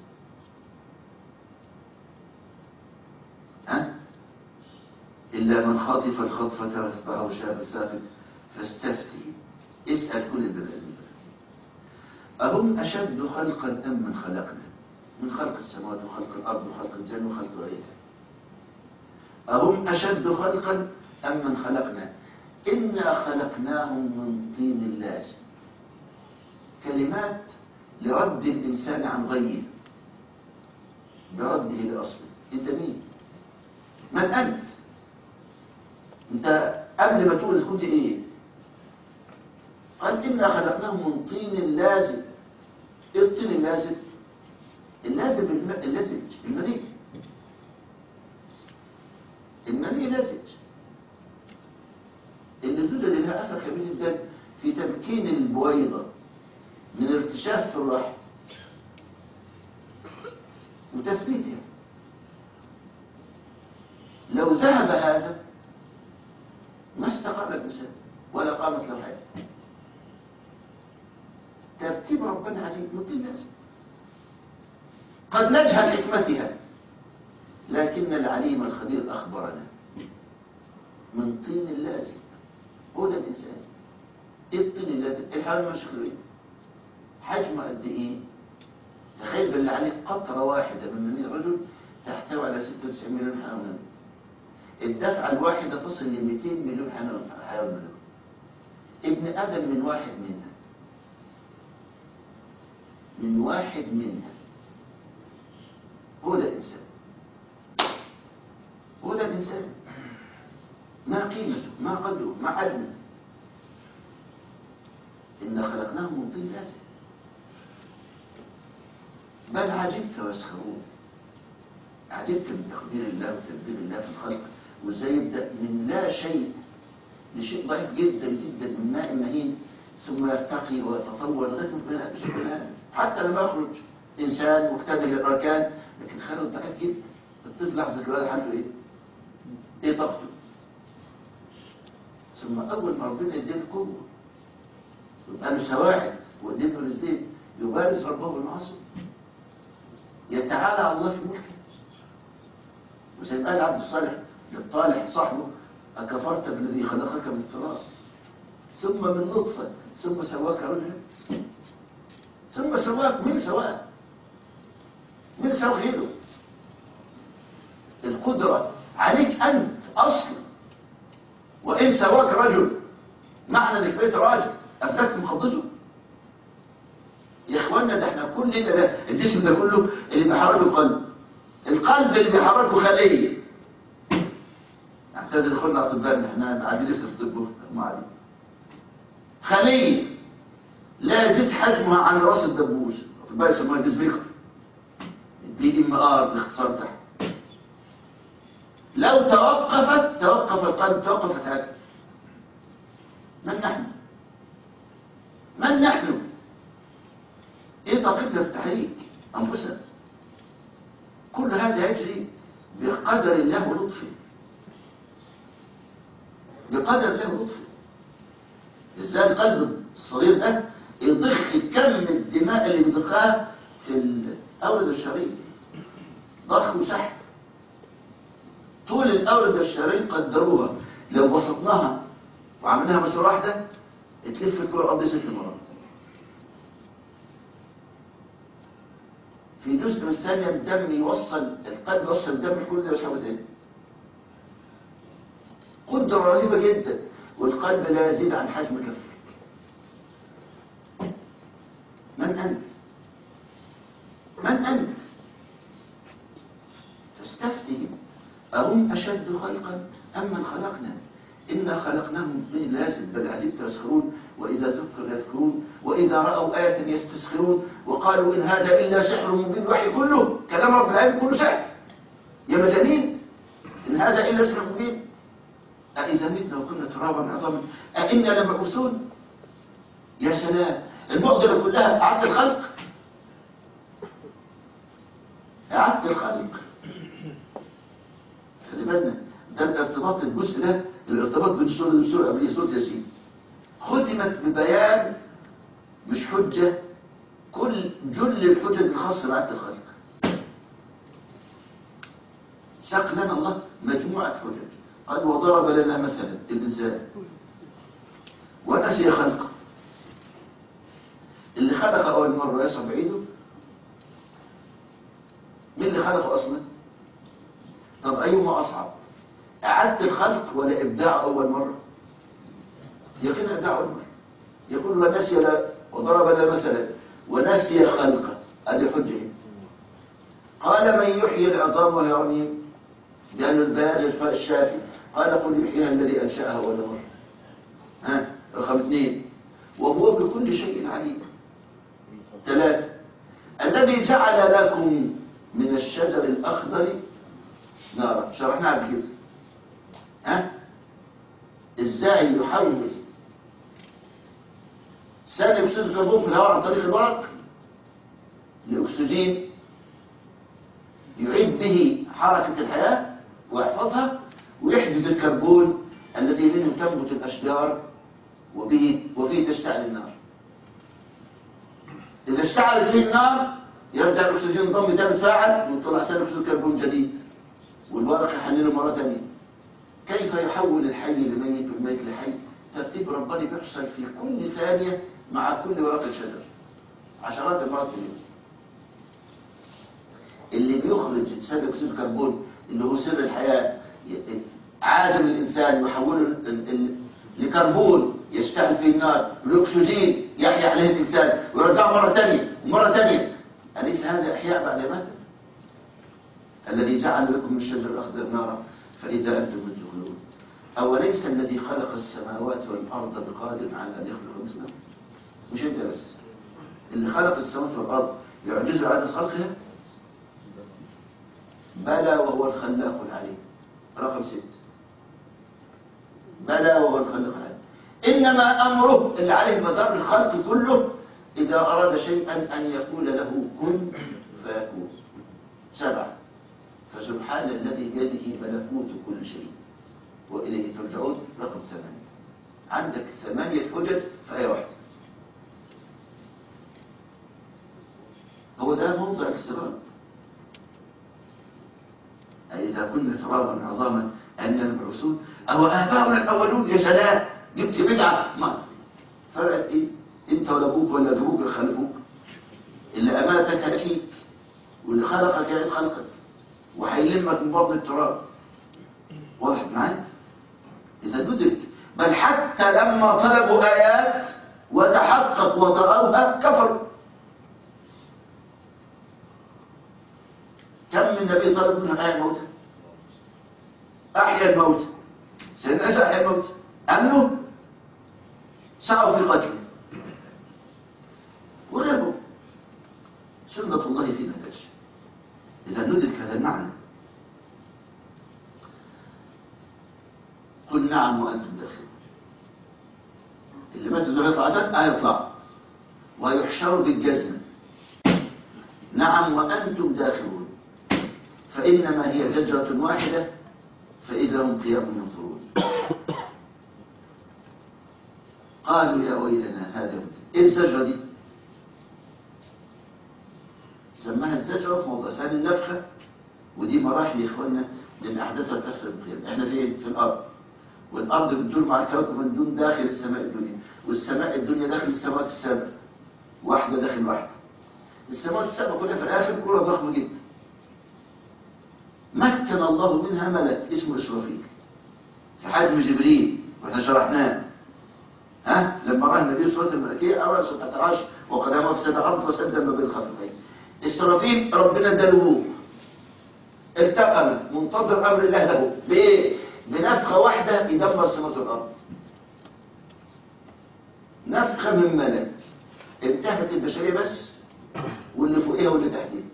S1: ها إلا من خطف الخطفة فاتبعه شاب ساقط فاستفتي اسأل كل البني آدمين أهم أشد خلقا أم من خلقنا من خلق السماوات وخلق الأرض وخلق الجن وخلق غيرها أهم أشد خلقا أم من خلقنا إنا خلقناهم من طين لازم كلمات لرد الإنسان عن غيه برده لأصله أنت مين من أنت أنت قبل ما تقول كنت إيه قال إنا خلقناهم من طين لازم إيه الطين اللازم اللازم الم... اللازج المني المني لازج النزول اللي لها أثر كبير جدا في تمكين البويضة من ارتشاف في الرحم وتثبيتها لو ذهب هذا ما استقر الإنسان ولا قامت له حياة ترتيب ربنا عجيب من طين لازم قد نجهل حكمتها لكن العليم الخبير أخبرنا من طين اللازم هو ده الإنسان إيه الطين اللازم الحيوان ما شكله إيه حجمه قد إيه تخيل بالله عليك قطرة واحدة من مني الرجل تحتوي على 96 مليون حيوان الدفعة الواحدة تصل ل 200 مليون حيوان حيوان منه. ابن آدم من واحد منها من واحد منها هو ده الإنسان هو ده الإنسان ما قيمته ما قدره ما عدله إن خلقناهم من طين لازم بل عجبت ويسخرون عجبت من تقدير الله وتدبير الله في الخلق وازاي يبدأ من لا شيء لشيء ضعيف جدا جدا من ماء مهين ثم يرتقي ويتطور لغايه ما يبقى شيء بني آدم. حتى لما يخرج انسان مكتمل الاركان لكن خلقه ضعيف جدا الطفل لحظه الولد عنده ايه؟ ايه طاقته؟ ثم اول ما ربنا يديله قوه ويبقى له سواعد واديته للدين يبارز ربه بالمعاصي يتعالى على الله في ملكه وزي ما قال عبد الصالح للطالح صاحبه أكفرت بالذي خلقك من تراب ثم من نطفة ثم سواك رجلا ثم سواك من سواك من سوا غيره القدرة عليك أنت أصلا وإن سواك رجل معنى انك بقيت راجل أفدكت مخضته يا اخوانا ده احنا كلنا ده الجسم ده كله اللي بيحركه القلب القلب اللي بيحركه خليه اعتذر اخونا اطباء احنا قاعدين نفتح في طب ما علينا خليه لا يزيد حجمها عن راس الدبوس اطباء يسموها الجزميكر بي ام ار باختصار تحت لو توقفت توقف القلب توقفت هذا من نحن من نحن ايه طاقتنا في التحريك انفسنا كل هذا يجري بقدر الله ولطفه بقدر الله ولطفه ازاي القلب الصغير ده يضخ كم الدماء اللي بيضخها في الاورده الشرية ضخ وسحب طول الاورده الشرية قدروها لو بسطناها وعملناها مسألة واحدة تلف الكرة الأرضية ست مرات في جزء من الثانية الدم يوصل القلب يوصل الدم كل ده يساوي تاني قدرة رهيبة جدا والقلب لا يزيد عن حجم كفك من أنت؟ من أنت؟ فاستفتهم أهم أشد خلقا أم من خلقنا إنا خلقناهم من لازم بل عجبت يسخرون وإذا ذكر يذكرون وإذا رأوا آية يستسخرون وقالوا إن هذا إلا سحر مبين الوحي كله كلام رب العالمين كله سحر يا مجانين إن هذا إلا سحر مبين أإذا متنا وكنا ترابا عظاما أإنا لمبعوثون يا سلام المعضلة كلها إعادة الخلق إعادة الخلق خلي بالنا ده الارتباط الجزء ده الارتباط بين السورة والسورة قبلية سورة ياسين ختمت ببيان مش حجة كل جل الحجج الخاصة بإعادة الخلق ساق لنا الله مجموعة حجج قال وضرب لنا مثلا الإنسان ونسي خلقه اللي خلق أول مرة يصعب بعيده مين اللي خلقه أصلا طب أيهما أصعب إعادة الخلق ولا إبداع أول مرة يقين إبداع أول مرة يقول ونسي لا وضرب لنا مثلا ونسي خلقه هذه حجة قال من يحيي العظام وهي رميم لأن البيان الفاء الشافي قال قل يحييها الذي أنشأها أول مرة ها رقم اثنين وهو بكل شيء عليم ثلاثة الذي جعل لكم من الشجر الأخضر نارا شرحناها قبل كده ها ازاي يحول ثاني اكسيد الكربون في الهواء عن طريق الورق لاكسجين يعيد به حركة الحياة ويحفظها ويحجز الكربون الذي منه تنبت الأشجار وبه وفيه تشتعل النار إذا اشتعلت فيه النار يرجع الأكسجين ينضم تاني يتفاعل ويطلع ثاني أكسيد الكربون جديد والورق يحلله مرة ثانية كيف يحول الحي لميت والميت لحي ترتيب رباني بيحصل في كل ثانية مع كل ورقة شجر عشرات المرات في اليوم اللي بيخرج ثاني أكسيد الكربون اللي هو سر الحياة عادم الإنسان يحوله ال- ال- لكربون يشتعل فيه النار والأكسجين يحيا عليه الإنسان ويرجعه مرة ثانية ومرة ثانية أليس هذا إحياء بعد مات الذي جعل لكم من الشجر الأخضر نارا فإذا أنتم تدخلون أوليس الذي خلق السماوات والأرض بقادر على أن يخلق مثلهم مش أنت بس اللي خلق السماوات والأرض يعجز عن خلقها بلى وهو الخلاق العليم رقم ست بلى وهو الخلاق العليم إنما أمره اللي عليه مدار الخلق كله إذا أراد شيئا أن يقول له كن فيكون سبعة فسبحان الذي بيده ملكوت كل شيء وإليه ترجعون رقم ثمانية عندك ثمانية حجج في آية واحدة هو ده موضع الاستغراب أي إذا كنا ترابا عظاما أن المبعوثون أو آباؤنا الأولون يا سلام جبت بدعة ما فرقت إيه أنت ولا أبوك ولا أبوك اللي خلفوك اللي أماتك هيحييك واللي خلقك يعيد خلقك وهيلمك من بطن التراب واضح معايا إذا ندرك بل حتى لما طلبوا آيات وتحقق وترأوها كفروا كم من نبي طلب منهم آية الموتى أحيا الموتى سيدنا عيسى أحيا الموتى أمنوا سعوا في قتله وغيرهم سنة الله فينا تشفي إذا ندرك هذا المعنى قل نعم وأنتم داخلون اللي ماتوا دول يطلع عدد هيطلع ويحشروا بالجزم نعم وأنتم داخلون فإنما هي زجرة واحدة فإذا هم قيام ينظرون قالوا يا ويلنا هذا مت- ايه الزجرة دي سماها الزجرة في موضع ثاني النفخة ودي مراحل يا اخوانا للأحداث اللي بتحصل بالقيامة احنا فين في الأرض والأرض بتدور مع الكواكب من دون داخل السماء الدنيا والسماء الدنيا داخل السماوات السبع واحدة داخل واحدة السماوات السبع كلها في الآخر كرة ضخمة جدا مكن الله منها ملك اسمه إسرافيل في حجم جبريل واحنا شرحناه ها لما رأى النبي صلى الله عليه وسلم الملكية أرى سطح العرش وقدمه في سبع أرض وسد ما بين الخفقين إسرافيل ربنا اداله التقم منتظر أمر الله له بإيه؟ بنفخة واحدة يدمر سماوات الأرض نفخة من ملك انتهت البشرية بس واللي فوقيها واللي تحتيها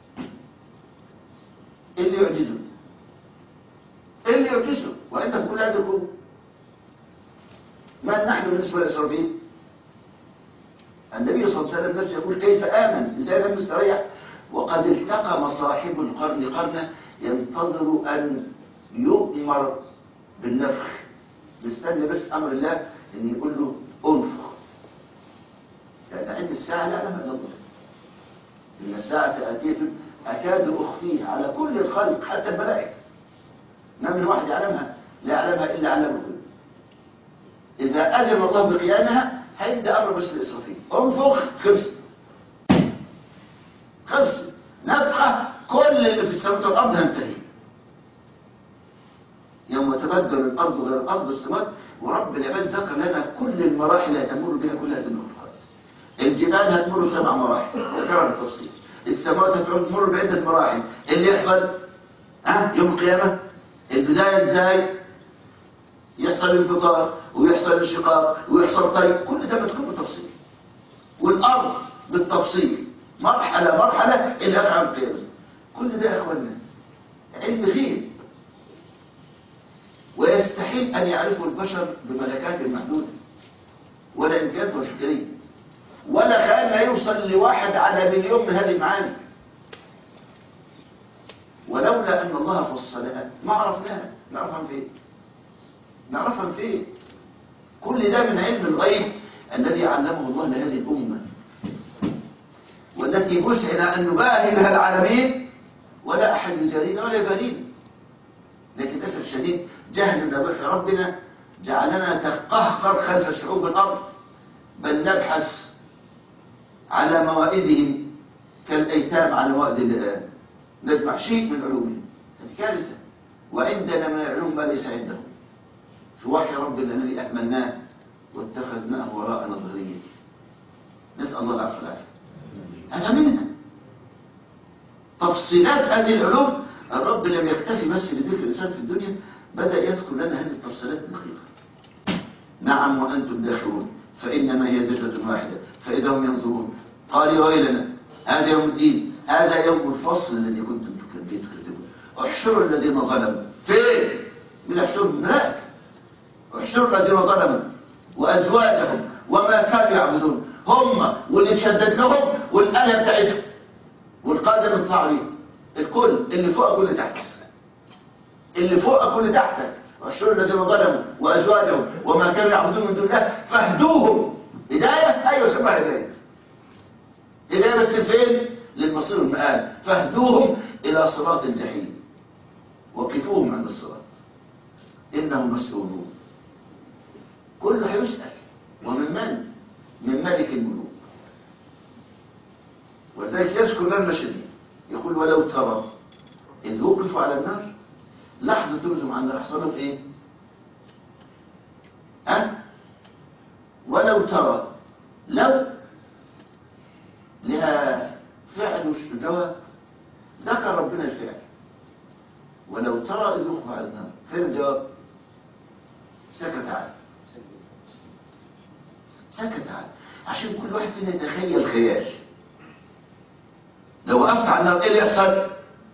S1: إيه اللي يعجزه إيه اللي يعجزه وأنت تقول هذه القوة ما نحن بالنسبة لإسرائيل النبي صلى الله عليه وسلم نفسه يقول كيف آمن إزاي لم يستريح وقد التقم صاحب القرن قرنه ينتظر أن يؤمر بالنفخ مستني بس أمر الله أن يقول له أنفخ لأن عند الساعة لا يعلمها إلا الله إن الساعة آتية أكاد أخفيها على كل الخلق حتى الملائكة ما من واحد يعلمها لا يعلمها إلا علمه إذا أذن الله بقيامها هيبدأ أمر بس لإسرافيل انفخ خمس خمس نفخة كل اللي في السماوات والأرض هينتهي يوم تبدل الأرض غير الأرض والسماوات ورب العباد ذكر لنا كل المراحل اللي هتمر بها كلها هذه المخلوقات الجبال هتمر بسبع مراحل ذكرها بالتفصيل السماوات هتمر بعدة مراحل اللي يحصل ها يوم القيامة البداية ازاي يحصل انفطار ويحصل انشقاق ويحصل طيب كل ده مذكور بالتفصيل والأرض بالتفصيل مرحلة مرحلة إلى أفعى القيامة كل ده يا أخوانا علم غيب ويستحيل أن يعرفه البشر بملكات محدودة ولا إمكانات فكرية ولا خيال لا يوصل لواحد على مليون من هذه المعاني ولولا أن الله فصلها ما عرفناها نعرفها من فين نعرفها من فين كل ده من علم الغيب الذي علمه الله لهذه الأمة والتي وسعنا أن نباهي بها العالمين ولا أحد يجارينا ولا يبالينا لكن للأسف الشديد جهلنا بوحي ربنا جعلنا تقهقر خلف شعوب الأرض بل نبحث على موائدهم كالأيتام على موائد اللئام نجمع شيء من علومهم هذه كارثة وعندنا من العلوم ما ليس عندهم في وحي ربنا الذي أهملناه واتخذناه وراءنا ظهريا نسأل الله العفو والعافية هذا منها تفصيلات هذه العلوم الرب لم يكتفي بس بذكر الإنسان في الدنيا بدأ يذكر لنا هذه التفصيلات الدقيقة نعم وأنتم داخلون فإنما هي زجرة واحدة فإذا هم ينظرون قال ويلنا هذا يوم الدين هذا يوم الفصل الذي كنتم تكذبون احشروا الذين ظلموا فين من احشرهم هناك احشروا الذين ظلموا وأزواجهم وما كانوا يعبدون هم واللي تشدد لهم والآلة بتاعتهم والقادة اللي تطلع عليهم الكل اللي فوقك واللي تحتك اللي فوقك واللي تحتك احشروا الذين ظلموا وأزواجهم وما كانوا يعبدون من دون الله فاهدوهم هداية أيوة سماها هداية هداية بس فين للمصير المآل فاهدوهم إلى صراط الجحيم وقفوهم عند الصراط إنهم مسؤولون كله هيسأل ومن من؟ من ملك الملوك ولذلك يذكر لنا المشهد يقول ولو ترى إذ وقفوا على النار لحظة ترجم عن النار حصل لهم إيه؟ ها؟ ولو ترى لو لها فعل وجواب ذكر ربنا الفعل ولو ترى إذ وقفوا على النار فين الجواب؟ سكت عنه سكت عنه عشان كل واحد فينا يتخيل خيال لو وقفت على النار ايه اللي يحصل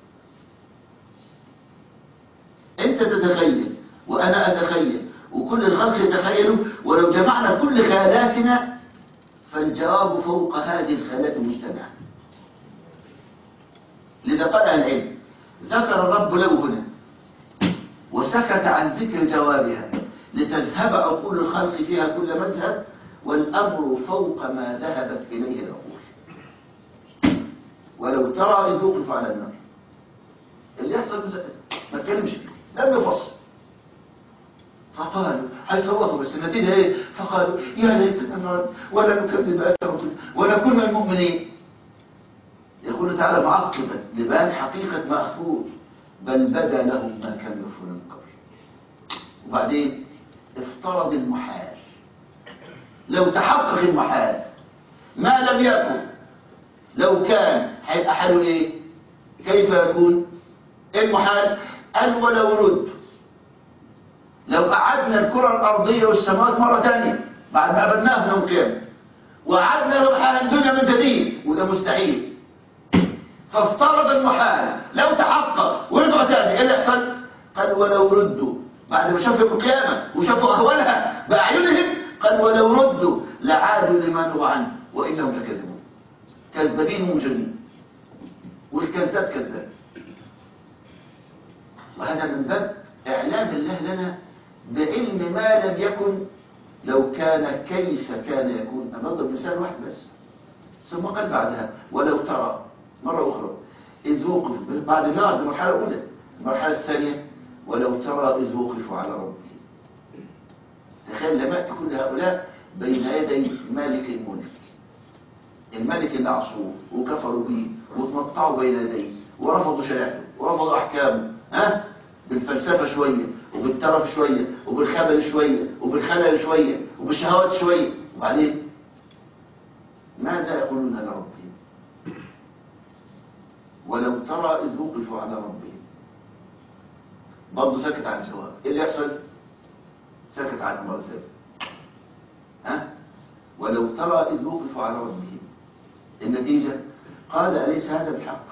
S1: انت تتخيل وانا اتخيل وكل الخلق يتخيلوا ولو جمعنا كل خيالاتنا فالجواب فوق هذه الخيالات المجتمعة لذا قال العلم ذكر الرب له هنا وسكت عن ذكر جوابها لتذهب عقول الخلق فيها كل مذهب والأمر فوق ما ذهبت إليه العقول ولو ترى إذ وقف على النار اللي يحصل ما تكلمش فيه لم يفصل فقالوا هيصوتوا بس النتيجة ايه فقالوا يا ليتنا نرد ولا نكذب بآيات ربنا ونكون من المؤمنين يقول تعالى معقبا لبيان حقيقة ما أخفوه بل بدا لهم ما كانوا يخفون من قبل وبعدين افترض المحال لو تحقق المحال ما لم يكن لو كان هيبقى حاله ايه كيف يكون إيه المحال قال ولو رد لو قعدنا الكرة الأرضية والسماوات مرة تانية بعد ما أبدناها يوم القيامة وعدنا لو الدنيا من جديد وده مستحيل فافترض المحال لو تحقق ورجعوا تاني ايه اللي يحصل قال ولو ردوا بعد ما شافوا القيامة وشافوا أهوالها بأعينهم قال ولو ردوا لعادوا لما نهوا عنه وإنهم لكذبون كذابين ومجرمين والكذاب كذاب وهذا من باب إعلام الله لنا بعلم ما لم يكن لو كان كيف كان يكون أنا أضرب مثال واحد بس ثم قال بعدها ولو ترى مرة أخرى إذ وقف بعد النار دي المرحلة الأولى المرحلة الثانية ولو ترى إذ وقفوا على ربهم تخيل لما يأتي كل هؤلاء بين يدي مالك الملك الملك اللي عصوه وكفروا به وتمطعوا بين يديه ورفضوا شريعته ورفضوا أحكامه ها بالفلسفة شوية وبالترف شوية وبالخبل شوية وبالخلل شوية وبالشهوات شوية وبعدين ماذا يقولون لربهم ولو ترى إذ وقفوا على ربهم برضه سكت عن الجواب ايه اللي يحصل سكت عن مرة ثانية ها ولو ترى إذ وقفوا على ربهم النتيجة قال أليس هذا بالحق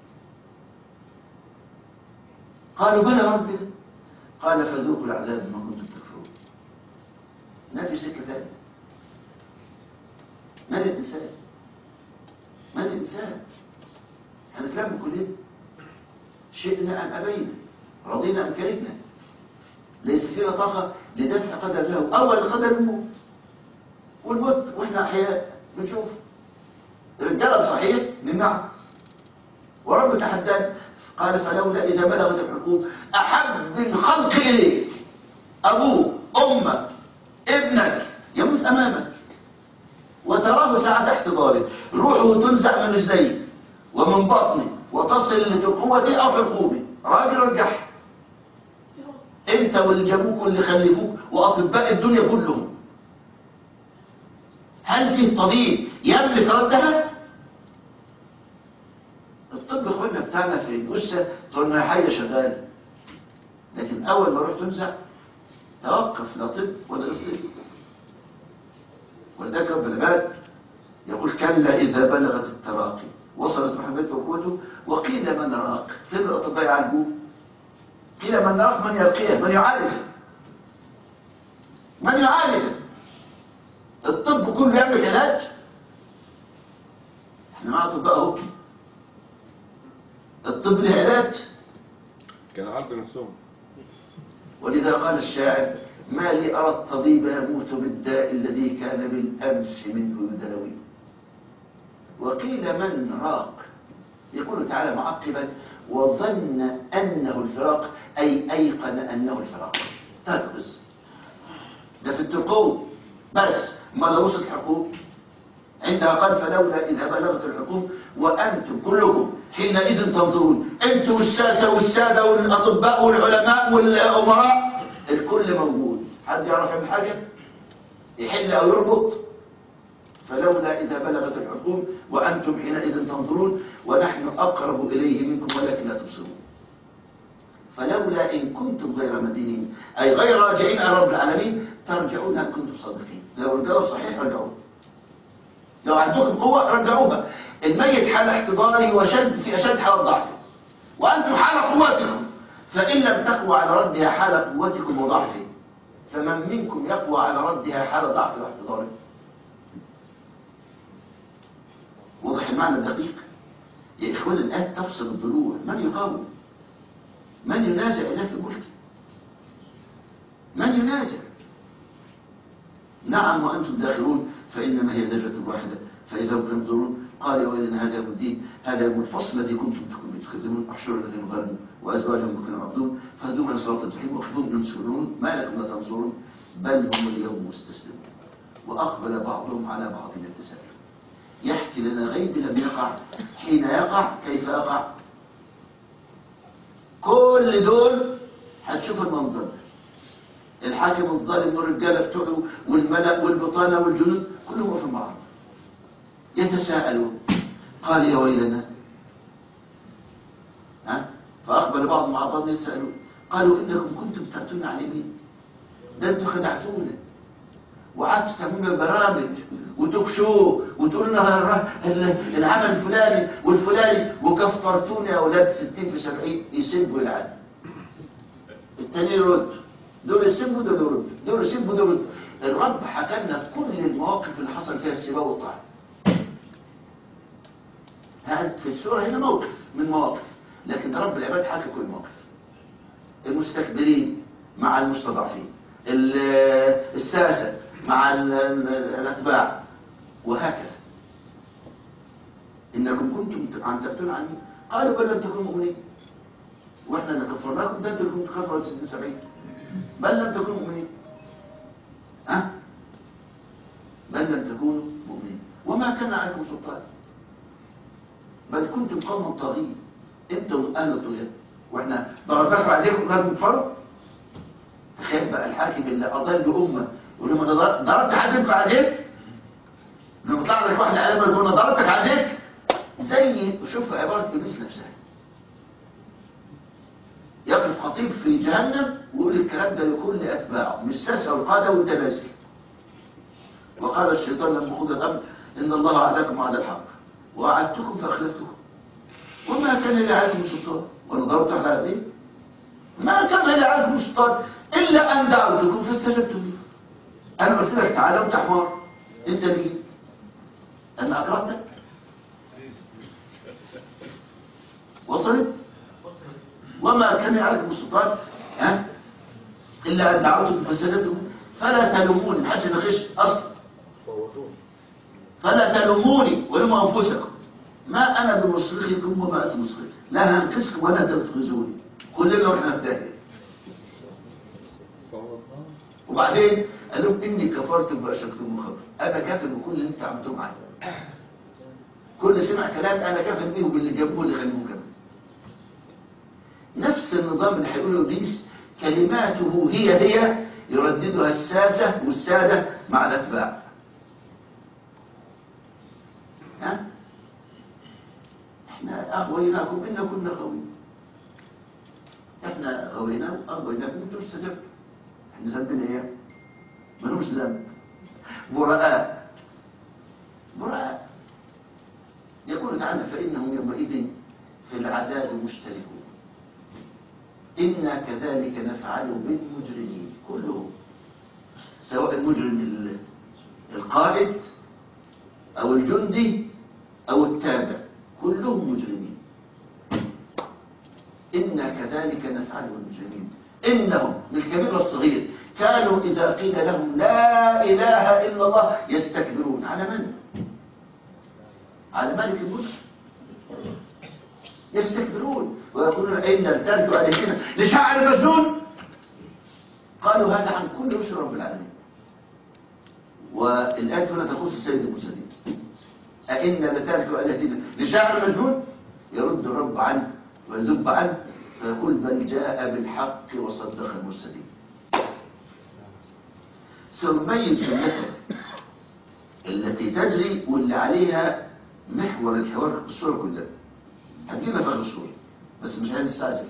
S1: قالوا بلى ربنا قال فذوقوا العذاب بما كنتم تكفرون ما في سكة ثانية من الإنسان من الإنسان هنتلم كلنا شئنا أم أبينا رضينا أم كرهنا ليس فينا طاقة لدفع قدر له أول قدر الموت والموت وإحنا أحياء بنشوف رجالة صحيح نمنعه ورب تحدانا قال فلولا إذا بلغت الحقوق أحب الخلق إليك أبوك أمك ابنك يموت أمامك وتراه ساعة احتضاره روحه تنزع من رجليه ومن بطنه وتصل لترقوته أو حلقومه راجل رجح انت واللي جابوك واللي خلفوك وأطباء الدنيا كلهم هل فيه طبيب يملك ردها؟ الطب اخوانا بتاعنا في الجثة طول ما هي حية شغالة لكن أول ما روح تنزع توقف لا طب ولا طب ولذلك رب العباد يقول كلا إذا بلغت التراقي وصلت محبته وقوته وقيل من راق فين الأطباء يعالجوه قيل من راق من يرقيه من يعالجه من يعالجه الطب كله يعمل علاج احنا مع اطباء اهو الطب له علاج
S4: كانوا عالجوا نفسهم
S1: ولذا قال الشاعر ما لي أرى الطبيب يموت بالداء الذي كان بالأمس منه يداوي وقيل من راق يقول تعالى معقبا وظن أنه الفراق أي أيقن أنه الفراق تدرس ده في الترقوم بس ما لو وصلت الحقوق عندها قال فلولا إذا بلغت الحكوم وأنتم كلكم حينئذ تنظرون أنتم الساسة والسادة والأطباء والعلماء والأمراء الكل موجود حد يعرف يعمل حاجة يحل أو يربط فلولا إذا بلغت الحكوم وأنتم حينئذ تنظرون ونحن أقرب إليه منكم ولكن لا تبصرون فلولا إن كنتم غير مدينين أي غير راجعين إلى رب العالمين ترجعون إن كنتم صادقين لو الجواب صحيح رجعوا لو عندكم قوة رجعوها الميت حال احتضاري وشد في أشد حال ضعف وأنتم حال قوتكم فإن لم تقوى على ردها حال قوتكم وضعفه فمن منكم يقوى على ردها حال ضعف واحتضاره واضح المعنى الدقيق يا إخوان الآن تفصل الضلوع من يقاوم من ينازع الله في ملكه من ينازع نعم وأنتم داخلون فإنما هي زجرة واحدة فإذا هم ينظرون قال يا ويلنا هذا يوم الدين هذا يوم الفصل الذي كنتم تكذبون تكذبون احشروا الذين ظلموا وازواجهم كانوا عبدون فهدوهم الى صراط الجحيم وخذوهم ينصرون ما لكم لا تنصرون بل هم اليوم مستسلمون واقبل بعضهم على بعض يتساءلون يحكي لنا غيب لم يقع حين يقع كيف يقع كل دول هتشوف المنظر الحاكم الظالم والرجاله بتوعه والملأ والبطانه والجنود كلهم واقفين مع بعض يتساءلون قال يا ويلنا ها فأقبل بعض مع بعض يتساءلون قالوا إنكم كنتم تأتون على اليمين ده انتوا خدعتونا وقعدتوا تعملوا برامج وتكشوا وتقولوا لنا الر- ال- العمل الفلاني والفلاني وكفرتونا يا اولاد 60 في 70 يسبوا العدل التاني يرد دول يسبوا دول يرد دول يسبوا دول يرد الرب حكى لنا كل المواقف اللي حصل فيها السباق والطعن هذا في السورة هنا موقف من مواقف لكن رب العباد حكى كل موقف المستكبرين مع المستضعفين ال- الساسة مع ال- ال- الأتباع وهكذا إنكم كنتم عن تأتون عني قالوا بل لم تكونوا مؤمنين وإحنا اللي كفرناكم ده أنتوا اللي كنتوا كفروا 60 70 بل لم تكونوا مؤمنين ها بل لم تكونوا مؤمنين وما كان عليكم سلطان بل كنتم قوما طاغين انتم اهل الطغيان واحنا ضربناكم عليكم لم تكفروا تخيل بقى الحاكم اللي اضل امه يقول لهم انا ضر- ضربت حد عليك لما طلع لك واحد علامه يقول انا ضربتك عليك زي شوف عباره ابليس نفسها يقف خطيب في جهنم ويقول الكلام ده لكل اتباعه مش ساسه والقاده وانت نازل وقال الشيطان لما خذ الامر ان الله وعدكم وعد الحق وعدتكم فاخلفتكم وما كان لي عليكم سلطان وانا ضربت على هذه ما كان لي عليكم سلطان الا ان دعوتكم فاستجبتم لي انا قلت لك تعالى وانت حمار انت مين انا اكرهتك وصلت وما كان لي عليكم سلطان ها الا ان دعوتكم فاستجبتم فلا تلوموني محدش يناقش اصلا فلا تلوموني ولوموا انفسكم ما انا بمصرخكم وما انتم مصرخي لا انا انقذكم ولا تنقذوني كلنا واحنا في داهيه وبعدين قال لهم اني كفرت واشركتم خبر انا كافر بكل اللي انت عملتوه معايا كل سمع كلام انا كافر بيه وباللي جابوه اللي خلوه كمان نفس النظام اللي هيقوله ابليس كلماته هي هي يرددها الساسه والساده مع الاتباع ها احنا اغويناكم ان كنا غوين احنا غويناكم اغويناكم انتم استجبتم احنا ذنبنا ايه ملوش ذنب براء براء يقول تعالى فانهم يومئذ في العذاب مشتركون انا كذلك نفعل بالمجرمين كلهم سواء المجرم ال- القائد او الجندي او التابع كلهم مجرمين إنا كذلك نفعل بالمجرمين إنهم من الكبير والصغير كانوا إذا قيل لهم لا إله إلا الله يستكبرون على من؟ على ملك الملك يستكبرون ويقولون إن الترك آلهتنا لشاعر مجنون قالوا هذا عن كل رسل رب العالمين والآية هنا تخص السيد المرسلين أئنا لتارك آلهتنا لشاعر مجنون يرد الرب عنه ويذب عنه فيقول بل جاء بالحق وصدق المرسلين سنميز النكر التي تجري واللي عليها محور الحوار الصورة كلها هتجينا في آخر الصورة بس مش عايز استعجل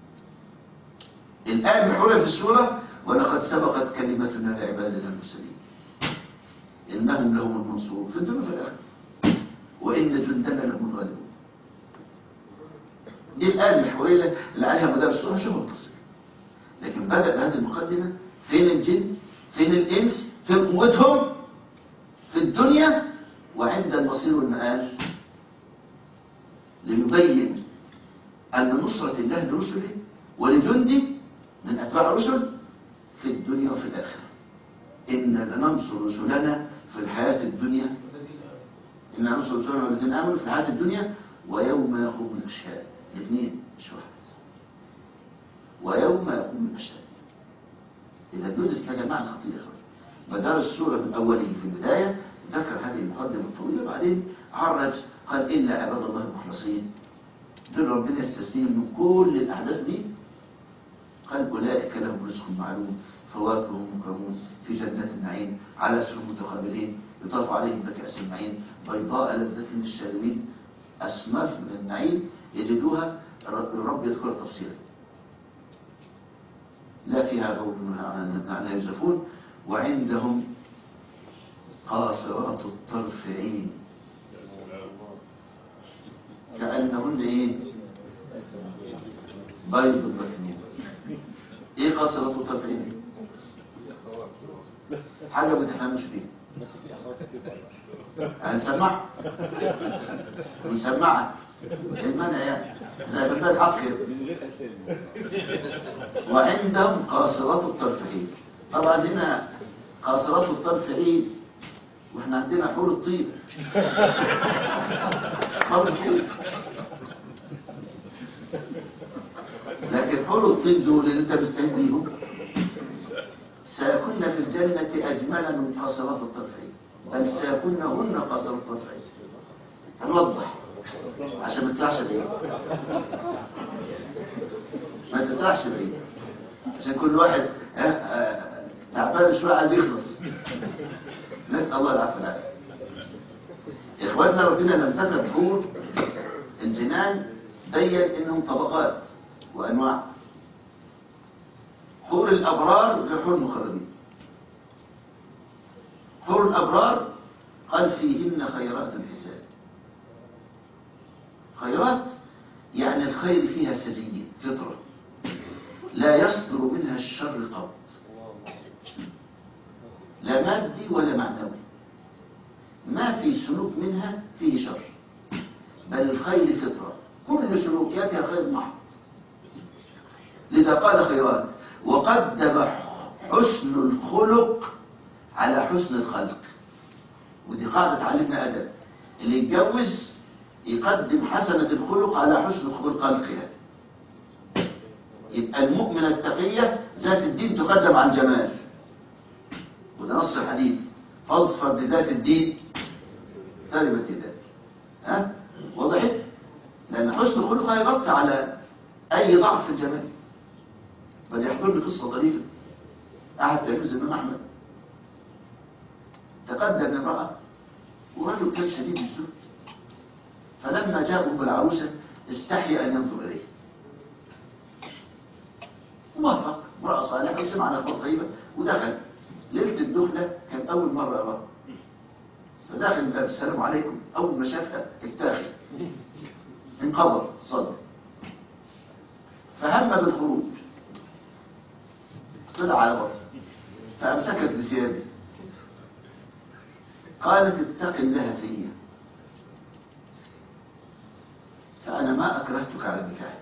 S1: الآن محورها في السورة ولقد سبقت كلمتنا لعبادنا المرسلين إنهم لهم المنصورون في الدنيا وفي الآخرة وإن جندنا لهم الغالبون دي الآية المحورية اللي عليها مدار السورة شبه التفصيل لكن بدأ بهذه المقدمة فين الجن فين الإنس فين قوتهم في الدنيا وعند المصير والمآل ليبين أن نصرة الله لرسله ولجنده من أتباع الرسل في الدنيا وفي الآخرة إن لننصر رسلنا في الحياة الدنيا
S2: والذين
S1: إن نصر رسلنا والذين آمنوا في الحياة الدنيا ويوم يقوم الأشهاد الاثنين مش واحد بس ويوم يقوم الأشهاد إذا بيدرك يا جماعة الخطير يا إخوان مدار السورة من أوله في البداية ذكر هذه المقدمة الطويلة بعدين عرج قال إلا عباد الله المخلصين دول ربنا يستثنيهم من كل الأحداث دي قال أولئك لهم رزق معلوم فواكه مكرمون في جنات النعيم على سرور متقابلين يطاف عليهم بكأس معين بيضاء لذة للشاربين أصناف من النعيم يجدوها الرب يذكرها تفصيلا لا فيها غول لا يزفون وعندهم قاصرات الطرف عين كأنهن ايه بيض مكنون ايه قاصرات الطرف عين حاجة ما تفهمش فيها هنسمع ونسمعها المنع يعني لا بالبال الحق وعندهم قاصرات الطرفين طبعا هنا قاصرات الطرفين واحنا عندنا حور الطيب حور الطيب لكن حور الطيب دول اللي انت مستعد بيهم سيكون في الجنة أجمل من قاصرات الطرفين بل سيكون هن قاصرات الطرفين هنوضح عشان ما تطلعش بعيد ما تطلعش بعيد عشان كل واحد آه، آه، تعبان شويه عايز يخلص نسال الله العفو والعافيه اخواتنا ربنا لم تكن حور الجنان بين انهم طبقات وانواع حور الابرار غير حور المقربين حور الابرار قال فيهن خيرات حسان خيرات يعني الخير فيها سجية فطرة لا يصدر منها الشر قط لا مادي ولا معنوي ما في سلوك منها فيه شر بل الخير فطرة كل سلوكياتها خير محض لذا قال خيرات وقدم حسن الخلق على حسن الخلق ودي قاعدة علمنا أدب اللي يتجوز يقدم حسنة الخلق على حسن خلقها يبقى المؤمنة التقية ذات الدين تقدم عن الجمال وده نص الحديث فاظفر بذات الدين تربت يداك ها وضحت لأن حسن الخلق هيغطي على أي ضعف في الجمال بل يحضرني قصة ظريفة أحد تلاميذ الإمام أحمد تقدم امرأة ورجل كان شديد الزهد فلما جاءوا بالعروسة استحي أن ينظر إليه وافق امرأة صالحة وسمع عن أخبار طيبة ودخل ليلة الدخلة كان أول مرة أراه فداخل الباب السلام عليكم أول ما شافها اتاخد انقبض صدر فهم بالخروج طلع على بطن فأمسكت بثيابه قالت اتق الله فيا فأنا ما أكرهتك على النكاح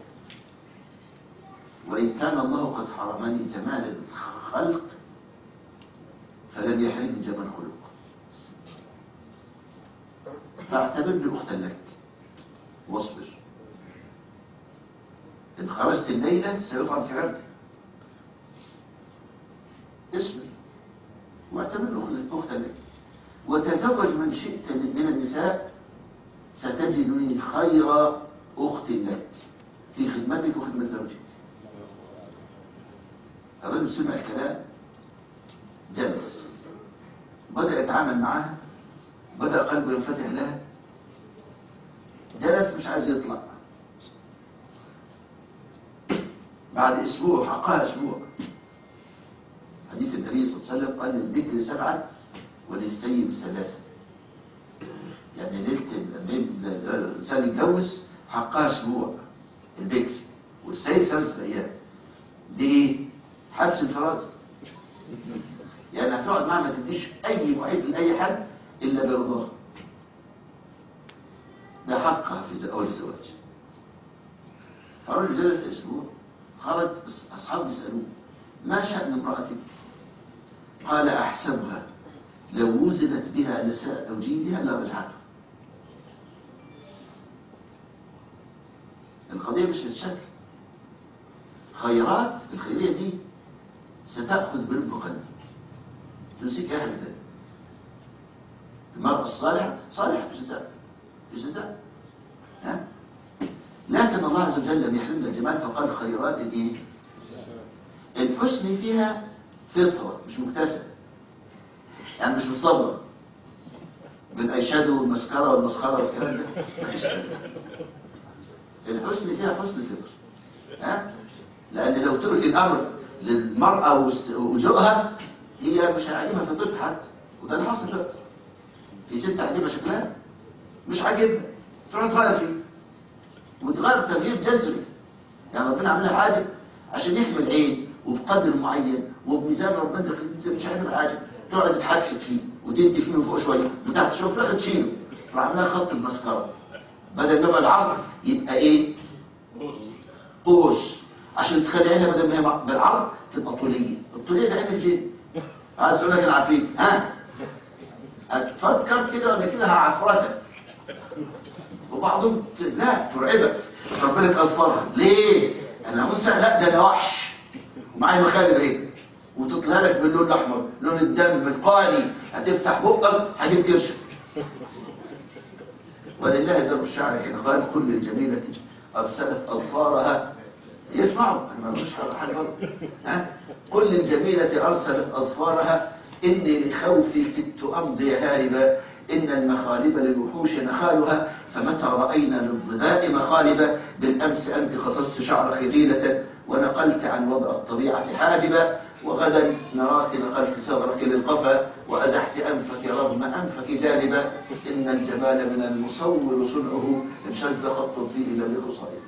S1: وإن كان الله قد حرمني جمال الخلق فلم يحرمني جمال الخلق فاعتبرني أختا لك واصبر إن خرجت الليلة سيطعم في عرضي اصبر واعتبرني أختا لك وتزوج من شئت من النساء ستجدني خير أخت لك في خدمتك وخدمة زوجك الرجل سمع الكلام جلس بدأ يتعامل معاها بدأ قلبه ينفتح لها جلس مش عايز يطلع بعد أسبوع حقها أسبوع حديث النبي صلى الله عليه وسلم قال للذكر سبعة وللسيب ثلاثة يعني ليلة الإنسان يتجوز حقها أسبوع البكر والسيد ثلاثة أيام دي إيه؟ حبس انفرادي يعني هتقعد معاه ما تديش أي وعيد لأي حد إلا برضاه ده حقها في أول الزواج فالرجل جلس أسبوع خرج أصحابه يسألوه ما شأن امرأتك؟ قال أحسبها لو وزنت بها نساء زوجيها لرجعته القضية مش في الشكل خيرات الخيرية دي ستأخذ بلب قلبك تمسك أهل ذلك المرأة الصالحة صالحة في جزاء في جزاء ها؟ لكن الله عز وجل لم يحرمنا الجمال فقال خيرات الايه الحسن فيها فطرة مش مكتسب يعني مش بالصبر بالايشادو والمسكرة والمسخرة والكلام ده مفيش كلام. الحسن فيها حسن فطر ها لان لو ترك الامر للمرأة وس- وذوقها هي مش هيعجبها فطرتها حتى وده اللي حصل دلوقتي في ست عجبها شكلها مش عاجبها تروح تغير فيه وتغير تغيير جذري يعني ربنا عاملها حاجه عشان يحمي العين وبقدر معين وبميزان ربنا ده مش عارف حاجه تقعد تحتحت فيه وتدي فيه من فوق شويه من تحت شويه في الاخر تشيله تروح عاملها خط المسكره بدل ما يبقى العرض يبقى ايه قوس عشان تخلي عينها بدل ما هي مع- بالعرض تبقى طوليه الطوليه ده عين الجن عايز اقول لك العفريت ها هتفكر كده ولا كده هعفرتك وبعضهم ت- لا ترعبك ربنا لك اظفرها ليه انا انثى لا ده انا وحش ومعايا مخالب اهي وتطلع لك باللون الاحمر لون الدم القاني هتفتح بقك هجيب كرشك ولله در الشعر حين قال كل الجميلة أرسلت أظفارها يسمعوا أنا ما مش حاجة غلط ها كل الجميلة أرسلت أظفارها إني لخوفي كدت أمضي هاربا إن المخالب للوحوش نخالها فمتى رأينا للظباء مخالبا بالأمس أنت قصصت شعر خليلة ونقلت عن وضع الطبيعة حاجبا وغدا نراك نقلت ثغرك للقفا وأزحت أنفك رغم أنفك جانبا إن الجمال من المصور صنعه إن شد قط فيه لم يكن صحيح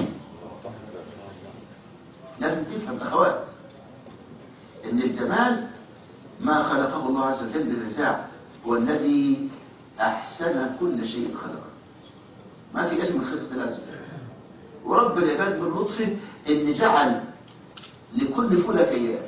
S1: لازم تفهم أخوات إن الجمال ما خلقه الله عز وجل بالنزاع هو الذي أحسن كل شيء خلقه ما في أجمل خلقة الله عز وجل ورب العباد من لطفه إن جعل لكل فلة كيان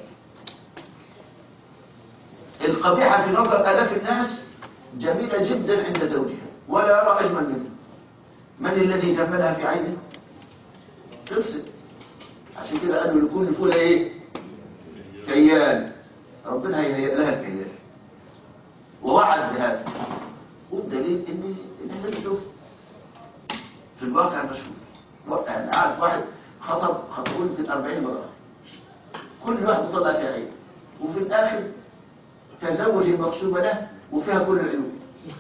S1: القبيحة في نظر آلاف الناس جميلة جدا عند زوجها ولا يرى أجمل منها من الذي جملها في عينه خلصت عشان كده قالوا لكل فلة ايه كيان ربنا هيهيئ لها الكيان ووعد بهذا والدليل ان اللي احنا بنشوفه في الواقع المشهور يعني قعد واحد خطب خطبوا يمكن 40 مرة كل واحد طلع فيها عين وفي الاخر تزوج المقصوبة له وفيها كل العيوب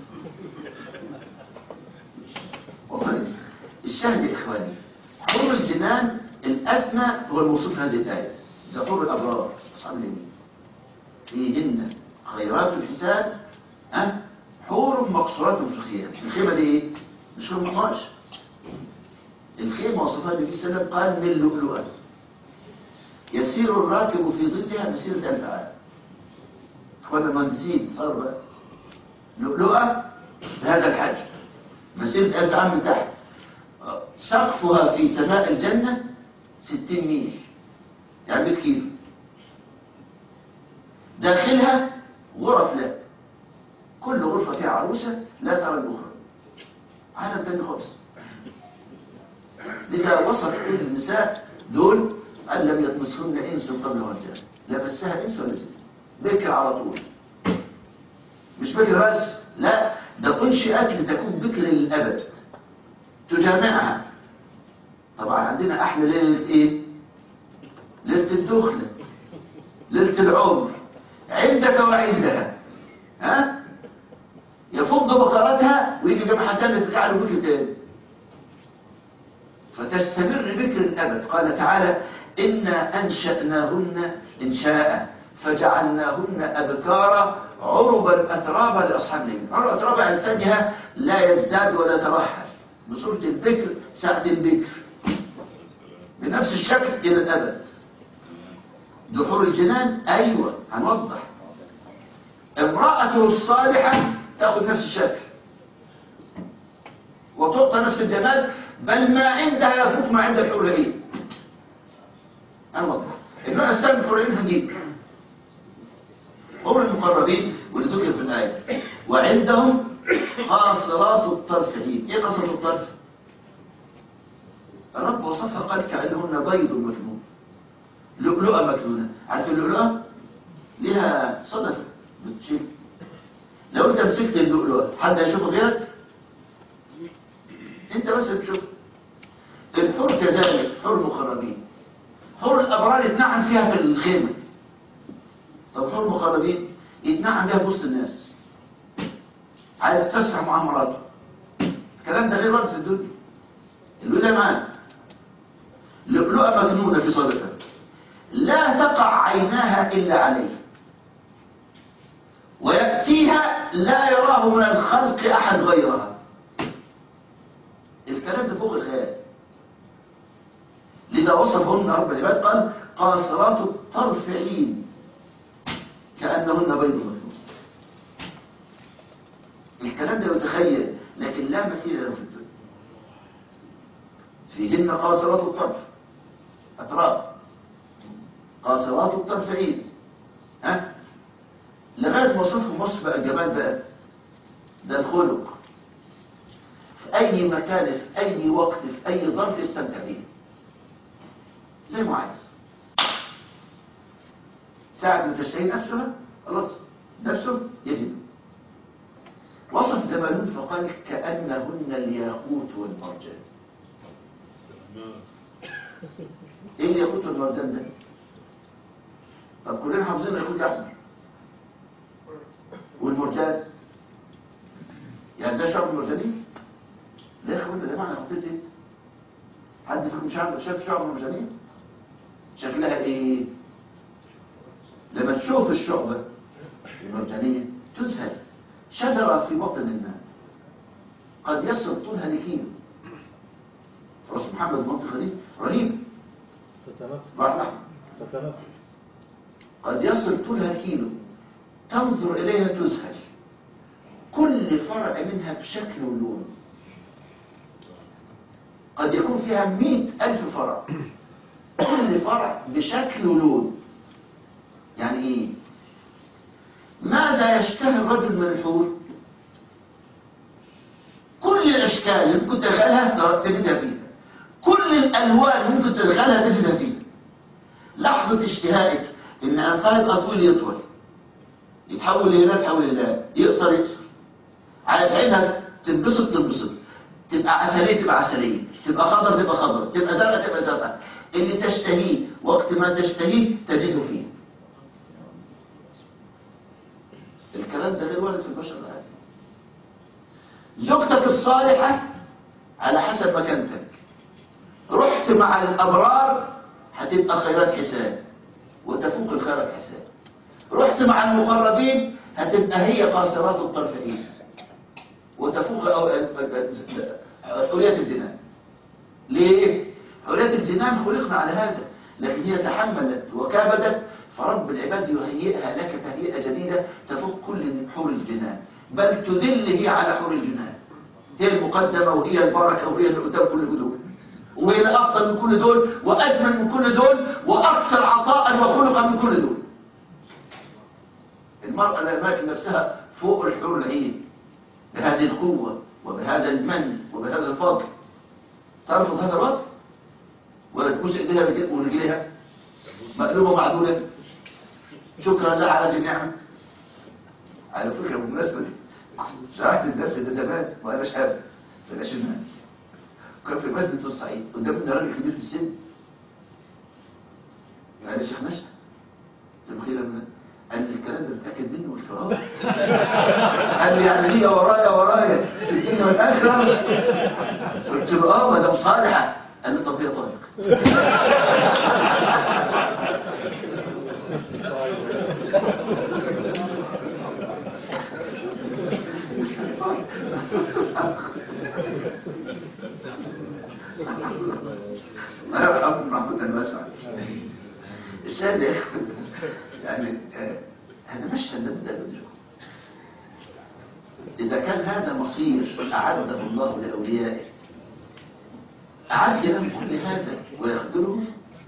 S1: وصلت الشاهد يا إخواني حور الجنان الأدنى هو الموصوف هذه الآية ده حور الأبرار أصحاب اليمين فيهن خيرات الحسان ها حور مقصورات في الخيام الخيمة دي ايه؟ مش خيمة نقاش الخيمة وصفها النبي صلى الله عليه وسلم قال من لؤلؤة يسير الراكب في ظلها مسيرة ألف عام اخوانا المهندسين صار بقى لؤلؤة بهذا الحجم مسيرة ألف عام من تحت سقفها في سماء الجنة ستين ميل يعني 100 كيلو داخلها غرف لا كل غرفة فيها عروسة لا ترى الأخرى عالم تاني خالص لذا وصف كل النساء دول أن لم يطمسهن إنس قبل رجال لا مسها إنس ولا جن بكر على طول مش بكر بس لا ده أنشئت لتكون بكر للأبد تجامعها طبعا عندنا أحلى ليلة إيه ليلة الدخلة ليلة العمر عندك وعندها ها يفض بقرتها ويجي جماعة تانية ترجع له بكر تاني فتستمر بكر الأبد قال تعالى إنا أنشأناهن إنشاء فجعلناهن أبكارا عربا أترابا لأصحاب اليمين عربا أترابا عن ثانيها لا يزداد ولا يترحل بصورة البكر سعد البكر بنفس الشكل إلى الأبد دحور الجنان أيوة هنوضح امرأته الصالحة تأخذ نفس الشكل وتعطى نفس الجمال بل ما عندها يفوق ما عند الحور العين هنوضح النوع الثاني من الحور العين هنجيب هم المقربين واللي ذكر في الآية وعندهم قاصرات الطرف عين ايه قاصرات الطرف الرب وصفها قال كأنهن بيض مكنون لؤلؤة مكنونة عارف اللؤلؤة ليها صدفة بتشيل لو انت مسكت اللؤلؤة حد هيشوفه غيرك انت بس تشوف الحور كذلك حور مقربين حور الابرار يتنعم فيها في الخيمة طب حور مقربين يتنعم بيها في وسط الناس عايز تسع مع مراته الكلام ده غير وقت في الدنيا الولاية معاه لؤلؤة مجنونة في صدفة لا تقع عيناها إلا عليه ويأتيها لا يراه من الخلق أحد غيرها الكلام ده فوق الخيال لذا وصفهن رب العباد قال قاصرات الطرف عين كأنهن بيض مكنون الكلام ده يتخيل لكن لا مثيل له في الدنيا فيهن قاصرات الطرف أطراف قاصرات الطرف عين ها لغاية ما وصفهم وصف بقى الجمال بقى ده الخلق في أي مكان في أي وقت في أي ظرف يستمتع بيه زي ما عايز ساعة ما تشتهي نفسها خلاص نفسه يجد وصف جمالون فقال كأنهن الياقوت والمرجان ايه الياقوت والمرجان ده طب كلنا حافظين الياقوت احمر والمرجان يعني ده شعب مرجاني لا يا اخوانا ده معنى خطيط ايه حد فيكم شعب شاف شعب مرجاني شكلها ايه لما تشوف الشعبة المرجانية تذهل شجرة في بطن الماء قد يصل طولها لكيلو فرس محمد المنطقة دي رهيب
S3: تتنفس
S1: بعد لحم
S3: تتنفس
S1: قد يصل طولها كيلو تنظر إليها تذهل كل فرع منها بشكل ولون قد يكون فيها مئة ألف فرع كل فرع بشكل ولون يعني إيه ماذا يشتهي الرجل من الحور كل الأشكال اللي ممكن تدخلها تجدها فيها كل الألوان ممكن تدخلها تجدها فيها لحظة اشتهائك إن أنفها يبقى طويل يطول يتحول لهلال يتحول لهلال يقصر يقصر عايز عينها تنبسط تنبسط تبقى عسلية تبقى عسلية تبقى خضر تبقى خضر تبقى زرقاء تبقى زرقاء اللي تشتهيه وقت ما تشتهيه تجده فيه الكلام ده غير وارد في البشر العادي زوجتك الصالحة على حسب مكانتك رحت مع الأبرار هتبقى خيرات حساب وتفوق الخيرات حساب رحت مع المقربين هتبقى هي قاصرات الطرفين وتفوق أو- حرية الجنان ليه؟ حرية الجنان خلقنا على هذا لكن هي تحملت وكابدت فرب العباد يهيئها لك تهيئة جديدة تفوق كل حور الجنان بل تدل هي على حور الجنان هي المقدمة وهي البركة وهي اللي قدام كل دول وهي الأفضل من كل دول وأجمل من كل دول وأكثر عطاء وخلقا من كل دول المرأة لما نفسها فوق الحور العين بهذه القوة وبهذا المن وبهذا الفضل ترفض هذا الوضع ولا تبوس ايديها بجد- ورجليها مقلوبة معدولة شكرا لها على هذه النعمة على فكرة بالمناسبة دي شرحت الدرس ده زمان وانا شاب في العشرينات كان في مسجد في الصعيد قدامنا راجل كبير في السن قال يا شيخ نشأ قلت له خير يا ابني. قال لي الكلام ده متأكد منه قلت له اه قال لي يعني هي ورايا ورايا في الدنيا والآخرة قلت له اه مدام صالحة قال لي طب هي طالق الله يرحمه محمود المسعد الشاهد يا اخي يعني آه، انا مش هنبدا بدركم اذا كان هذا مصير اعده الله لاوليائه اعد لهم كل هذا ويخذلهم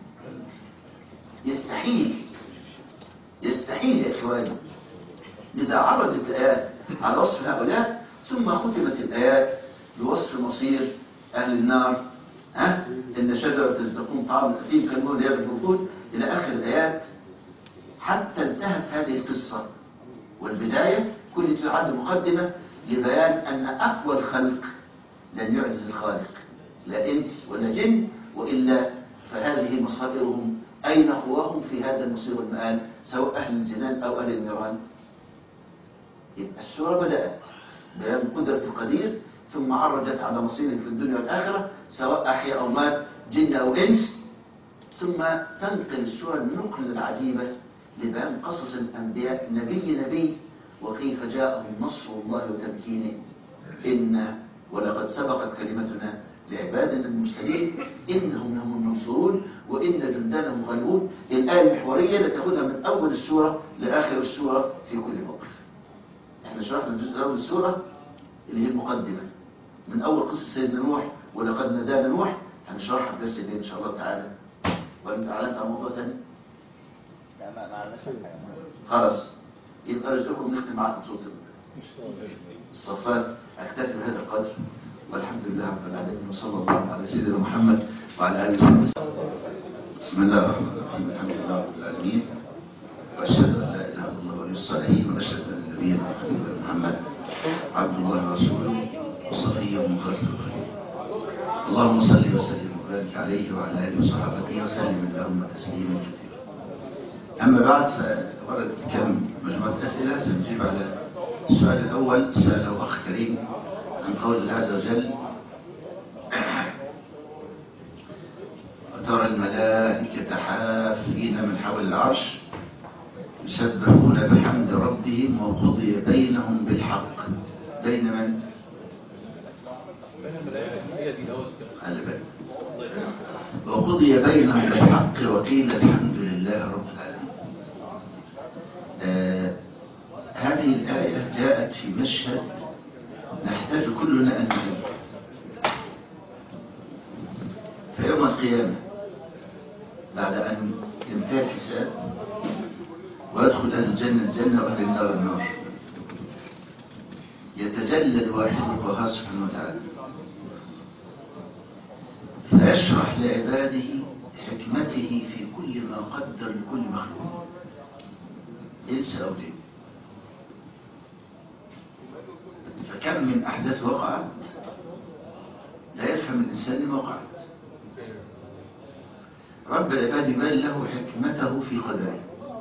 S1: يستحيل يستحيل يا اخواني لذا عرضت الايات على وصف هؤلاء ثم ختمت الايات بوصف مصير اهل النار ها إن شجرة الزقوم طعام الأثيم كالمول يد البطون إلى آخر الآيات حتى انتهت هذه القصة والبداية كل تعد مقدمة لبيان أن أقوى الخلق لن يعجز الخالق لا إنس ولا جن وإلا فهذه مصائرهم أين قواهم في هذا المصير والمآل سواء أهل الجنان أو أهل النيران يبقى السورة بدأت بيان قدرة القدير ثم عرجت على مصيرهم في الدنيا والآخرة سواء أحياء أو مات جن أو إنس ثم تنقل السورة النقل العجيبة لبيان قصص الأنبياء نبي نبي وكيف جاءهم نصر الله وتمكينه إن ولقد سبقت كلمتنا لعبادنا المرسلين إنهم لهم المنصورون وإن جندنا هم غالبون الآية المحورية اللي تاخدها من أول السورة لآخر السورة في كل موقف احنا شرحنا الجزء الأول من السورة اللي هي المقدمة من أول قصة سيدنا نوح ولقد نادانا نوح هنشرحها في درس الليل إن شاء الله تعالى وأنت أعلنت عن موضوع تاني
S5: لا ما ما عندناش حاجة
S1: خلاص يبقى رزقكم نختم معاكم صوت
S3: إن شاء الله
S1: الصفات أكتفي بهذا القدر والحمد لله رب العالمين وصلى الله على سيدنا محمد وعلى آله وصحبه وسلم. بسم الله الرحمن الرحيم الحمد لله رب العالمين وأشهد أن لا إله إلا الله ولي الصالحين وأشهد أن نبينا محمد عبد الله ورسوله وصفيه من خلقه اللهم صل وسلم وبارك عليه وعلى آله وصحبه وسلم اللهم تسليما كثيرا أما بعد فورد كم مجموعة أسئلة سنجيب على السؤال الأول سأله أخ كريم عن قول الله عز وجل وترى الملائكة حافين من حول العرش يسبحون بحمد ربهم وقضي بينهم بالحق بين من؟
S2: هي دي الأول
S1: خلي بالك وقضي بينهم بالحق وقيل الحمد لله رب العالمين آه هذه الآية جاءت في مشهد نحتاج كلنا أن نعيه فيوم القيامة بعد أن ينتهي الحساب ويدخل أهل الجنة الجنة وأهل النار النار يتجلى الواحد القهار سبحانه وتعالى فيشرح لعباده حكمته في كل ما قدر لكل مخلوق إنس أو جن فكم من أحداث وقعت لا يفهم الإنسان ما وقعت رب العباد يبان له حكمته في قدره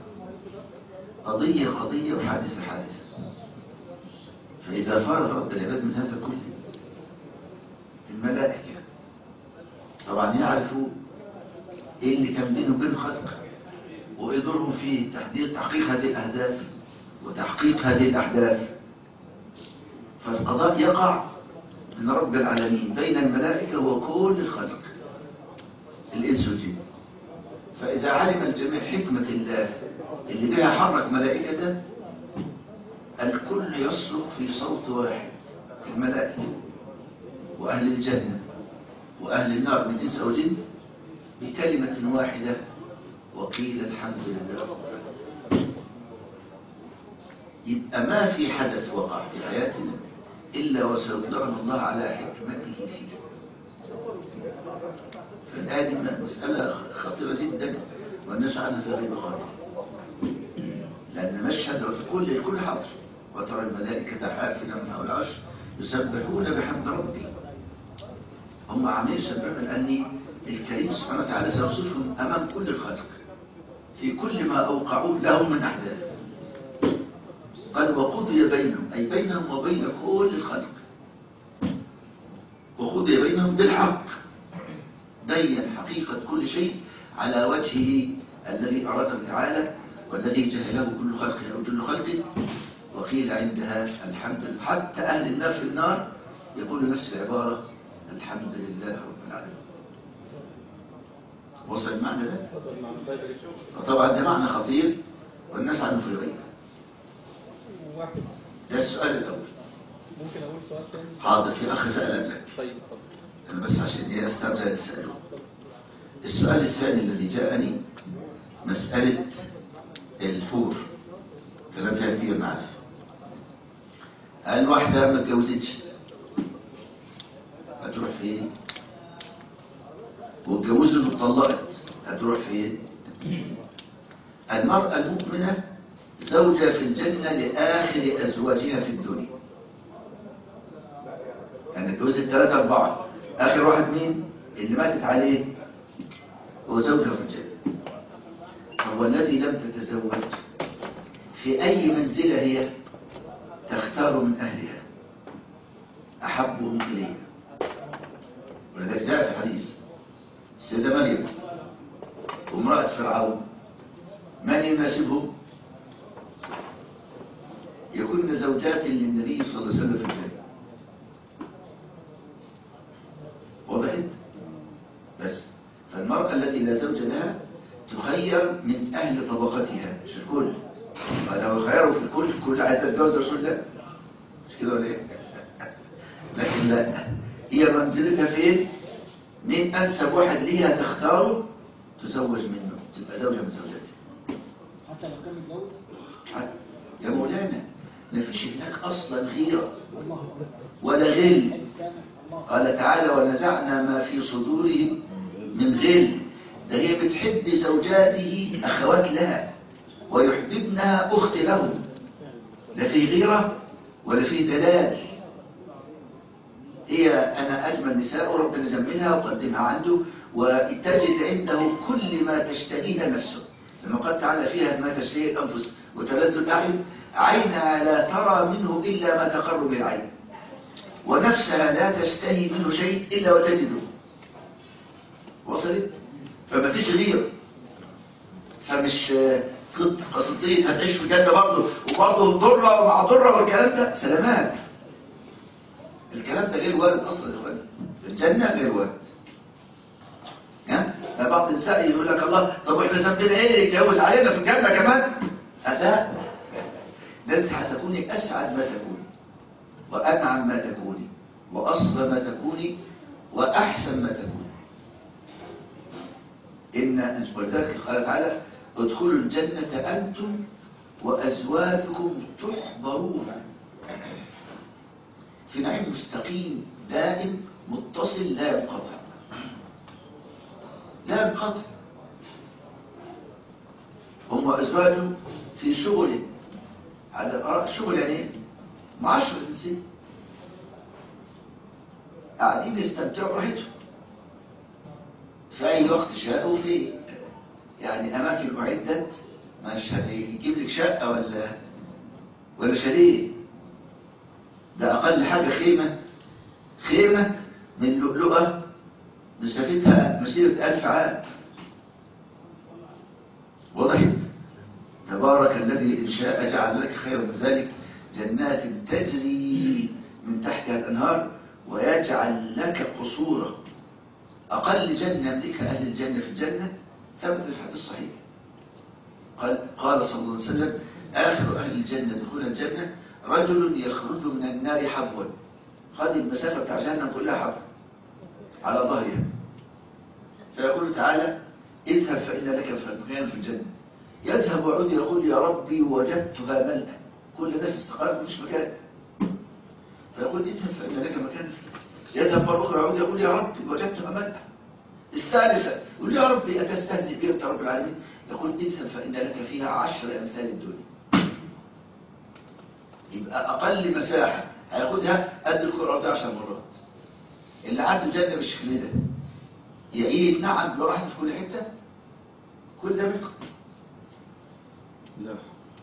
S1: قضية قضية وحادثة حادثة فإذا فرغ رب العباد من هذا كله الملائكة طبعا يعرفوا ايه اللي كان بينه وبين خلقه وايه دورهم في تحديد تحقيق هذه الاهداف وتحقيق هذه الاحداث فالقضاء يقع من رب العالمين بين الملائكه وكل الخلق الانس والجن فاذا علم الجميع حكمه الله اللي بها حرك ملائكته الكل يصرخ في صوت واحد الملائكه واهل الجنه وأهل النار من إنس أو جن بكلمة واحدة وقيل الحمد لله يبقى ما في حدث وقع في حياتنا إلا وسيطلعنا الله على حكمته فيه فالآية دي مسألة خطيرة جدا والناس عنها في غيب قادر لأن مشهد كل الكل حاضر وترى الملائكة حافلة من حول العرش يسبحون بحمد ربهم هم عاملين يسبحون لأن الكريم سبحانه وتعالى سيوصفهم أمام كل الخلق في كل ما أوقعوه لهم من أحداث قال وقضي بينهم أي بينهم وبين كل الخلق وقضي بينهم بالحق بين حقيقة كل شيء على وجهه الذي أراده تعالى والذي جهله كل خلقه أو كل خلقه وقيل عندها الحمد لله حتى أهل النار في النار يقول نفس العبارة الحمد لله رب العالمين وصل المعنى ده
S3: تفضل مع الفجر
S1: فطبعا ده معنى خطير والناس عنه في غيبه
S3: واحد
S1: ده السؤال الأول
S3: ممكن أقول سؤال تاني
S1: حاضر في أخ سأل قبلك
S3: طيب اتفضل
S1: أنا بس عشان إيه أسترجع تسأله السؤال الثاني الذي جاءني مسألة الحور كلام فيها كتير معرفة هل واحدة ما اتجوزتش هتروح فين؟ واتجوزت واتطلقت هتروح فين المرأة المؤمنة زوجة في الجنة لآخر أزواجها في الدنيا يعني اتجوزت ثلاثة أربعة آخر واحد مين اللي ماتت عليه هو زوجها في الجنة طب والذي لم تتزوج في أي منزلة هي تختار من أهلها أحبهم إليها ولذلك جاء في حديث السيدة مريم وامرأة فرعون من يناسبهم يكون زوجات للنبي صلى الله عليه وسلم في الجنة وضحت بس فالمرأة التي لا زوج لها تخير من أهل طبقتها مش الكل لو خيروا في الكل الكل عايز يتجوز رسول الله مش كده ولا ايه لكن لا هي منزلتها فين مين أنسب واحد ليها تختاره تزوج منه تبقى زوجة من زوجاتها
S6: حتى لو كان متجوز
S1: حتى يا مولانا ما فيش هناك أصلا غيرة
S6: الله أكبر
S1: ولا غل
S6: كان الله
S1: قال تعالى ونزعنا ما في صدورهم من غل ده هي بتحب زوجاته أخوات لها ويحببنها أخت له لا في غيرة ولا في دلال هي أنا أجمل نساء ربنا جملها وقدمها عنده وتجد عنده كل ما تشتهيه نفسه لما قال تعالى فيها ما تشتهي الأنفس وتلذ الأعين عينها لا ترى منه إلا ما تقر بالعين ونفسها لا تشتهي منه شيء إلا وتجده وصلت فما فيش غير فمش آه، كنت قصدية هتعيش في الجنة برضه وبرضه ضرة ومع ضرة والكلام ده سلامات الكلام ده غير وارد أصلا يا إخواني في الجنة غير وارد ها فبعض النساء يقول لك الله طب واحنا ذنبنا ايه يتجوز علينا في الجنة كمان لا ده انت هتكوني اسعد ما تكوني وانعم ما تكوني واصفى ما تكوني واحسن ما تكوني ان ولذلك قال تعالى ادخلوا الجنة انتم وازواجكم تحبرون في نعيم مستقيم دائم متصل لا ينقطع لا ينقطع هم وأزواجه في شغل على الأراء شغل يعني ايه؟ معاشرة النساء قاعدين يستمتعوا براحتهم في أي وقت شاءوا في يعني أماكن أعدت مش هيجيب لك شقة ولا ولا شاليه ده أقل حاجة خيمة خيمة من لؤلؤة مسافتها مسيرة ألف عام وضحت تبارك الذي إن شاء جعل لك خيرا من ذلك جنات تجري من تحتها الأنهار ويجعل لك قصورا أقل جنة يملكها أهل الجنة في الجنة ثبت في الحديث الصحيح قال, قال صلى الله عليه وسلم آخر أهل الجنة دخول الجنة رجل يخرج من النار حبوا خد المسافة بتاع جهنم كلها حبوا على ظهرها فيقول تعالى اذهب فإن لك مكان في الجنة يذهب ويعود يقول يا ربي وجدتها ملأ كل الناس استقرت مفيش مكان فيقول اذهب فإن لك مكان في يذهب مرة أخرى يعود يقول يا ربي وجدتها ملأ الثالثة يقول يا ربي أتستهزئ بي أنت رب العالمين يقول اذهب فإن لك فيها عشر أمثال الدنيا يبقى أقل مساحة هياخدها قد الكرة الأرضية عشر مرات اللي عنده جنة بالشكل ده يعيد نعم براحته في كل حتة كل ده منكم
S4: لا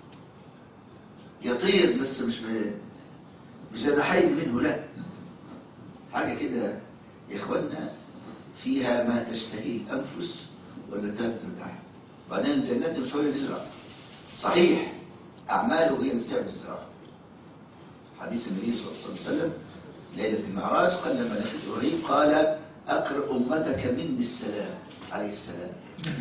S1: يطير بس مش ب- بجناحين منه لا حاجة كده يا إخوانا فيها ما تشتهي الأنفس ولا تلذ الأعين بعدين الجنات مش هو اللي بيزرع صحيح أعماله هي اللي بتعمل الزراعة حديث النبي صلى الله عليه وسلم ليلة المعراج قال لما لقيت إبراهيم قال أقرأ أمتك مني السلام عليه السلام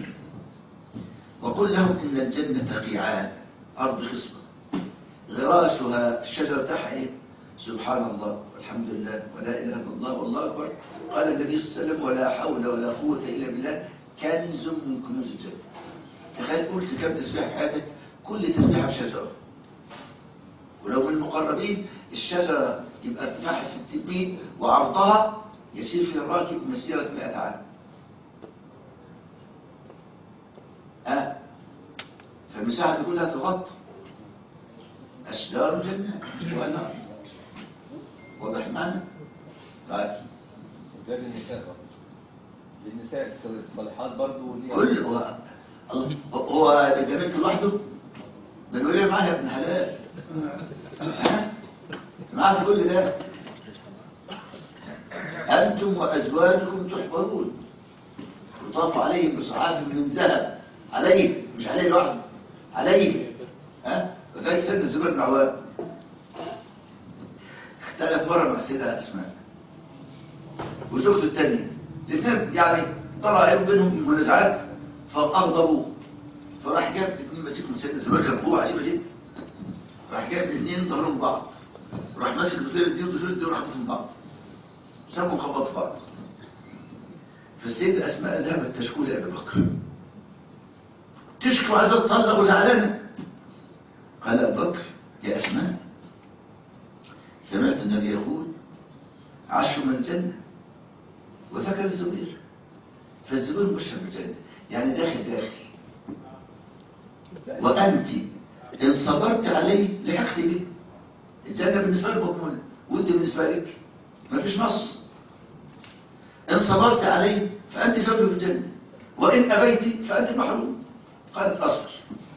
S1: وقل لهم إن الجنة قيعان أرض خصبة غراسها الشجرة بتاعها إيه؟ سبحان الله والحمد لله ولا إله إلا الله والله أكبر قال النبي صلى الله عليه وسلم ولا حول ولا قوة إلا بالله كنز من كنوز الجنة تخيل قلت كم تسبيحة في حياتك كل تسبيحة بشجرة ولو من المقربين الشجرة يبقى ارتفاعها 60 ميل وعرضها يسير في الراكب مسيرة 100 عام المساحة دي كلها تغطى أشجار وجنات وأنهار واضح المعنى؟ طيب
S4: ده للنساء برضه للنساء الصالحات برضه ليها
S1: كل هو هو اللي جابته لوحده بنقول ايه معاه يا ابن حلال ها؟ معاه كل ده انتم وازواجكم تحبرون يطاف عليهم بصحاف من ذهب عليه مش عليه لوحده عليه ها وذلك سيدنا الزبير بن عوام اختلف مره مع السيده اسماء وزوجته الثانيه الاثنين يعني طلع بينهم منازعات فاغضبوه فراح جاب الاثنين ماسكهم سيدنا الزبير كان قوه عجيبه جدا راح جاب الاثنين ظهرهم بعض وراح ماسك ضفير الدين وضفير الدين وراح من بعض سموا خبط بعض فالسيدة أسماء ذهبت تشكو لأبي بكر تشكو عايزة تطلق وزعلانة قال أبو بكر يا أسماء سمعت النبي يقول عشر من الجنة وذكر الزبير فالزبير مبشر بالجنة يعني داخل داخل وأنت إن صبرت عليه لحقت به الجنة بالنسبة لك مضمونة وأنت بالنسبة لك ما فيش نص إن صبرت عليه فأنت زوج في الجنة وإن أبيت فأنت محروم قالت أصبر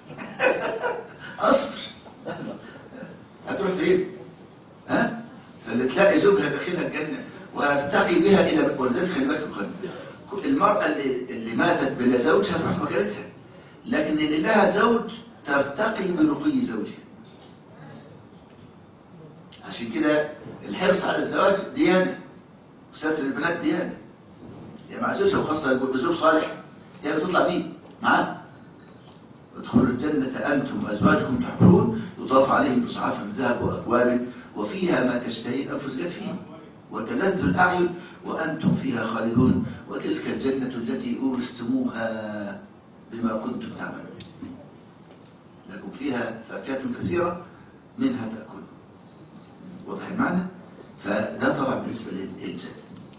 S1: أصبر هتروح فين؟ ها؟ فاللي تلاقي زوجها داخلها الجنة وتقي بها إلى ولذلك خلي بالك من القلب. المرأة اللي, اللي ماتت بلا زوجها تروح مكانتها لكن اللي لها زوج ترتقي برقي زوجها عشان كده الحرص على الزواج ديانة وستر البنات ديانة يعني مع زوجها وخاصة يقول بزوج صالح يعني تطلع بيه معاه ادخلوا الجنة أنتم وأزواجكم تحبرون يضاف عليهم بصحاف من ذهب وأكواب وفيها ما تشتهي الأنفس جت فيه وتلذ الأعين وأنتم فيها خالدون وتلك الجنة التي أورثتموها بما كنتم تعملون لكم فيها فاكهة كثيرة منها تأكلون واضح المعنى فده طبعا بالنسبة للجنة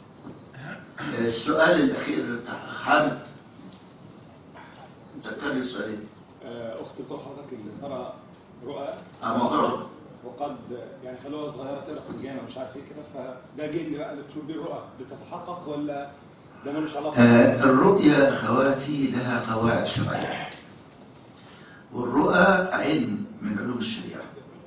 S1: السؤال الأخير بتاع حامد ذكرني السؤالين
S7: آه، اختي بتقول حضرتك اللي ترى رؤى
S1: اه موضوع
S7: وقد يعني خلوها صغيره تقرا في الجامع مش عارف ايه كده فده جه اللي بقى اللي تشوف بيه الرؤى بتتحقق ولا ده ملوش علاقه
S1: آه، الرؤيا أخواتي لها قواعد شرعية والرؤى علم من علوم الشريعة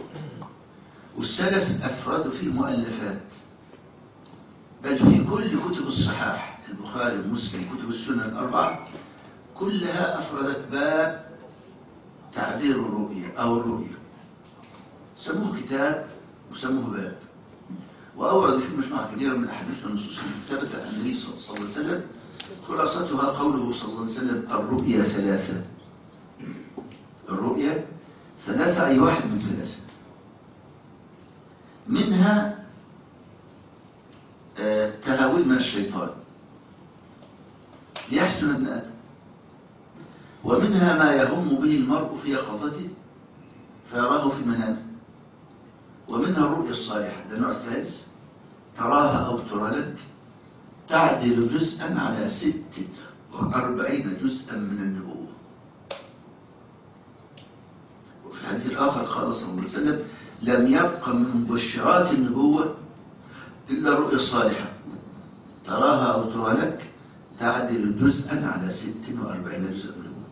S1: والسلف أفردوا فيه مؤلفات بل في كل كتب الصحاح البخاري ومسلم كتب السنة الأربعة كلها أفردت باب تعبير الرؤيا أو الرؤيا سموه كتاب وسموه باب وأورد في مجموعة كبيرة من الأحاديث والنصوص الثابتة عن النبي صلى الله عليه وسلم خلاصتها قوله صلى الله عليه وسلم الرؤيا ثلاثة الرؤيا ثلاثة أي واحد من ثلاثة منها آه، تهاويل من الشيطان ليحسن ابن آدم ومنها ما يهم به المرء في يقظته فيراه في منامه ومنها الرؤيا الصالحة ده النوع الثالث تراها أو ترى لك تعدل جزءا على ست وأربعين جزءا من النبوة وفي الحديث الآخر قال صلى الله عليه وسلم لم يبق من مبشرات النبوة إلا الرؤيا الصالحة تراها أو ترى لك تعدل جزءا على ست وأربعين جزءا من النبوة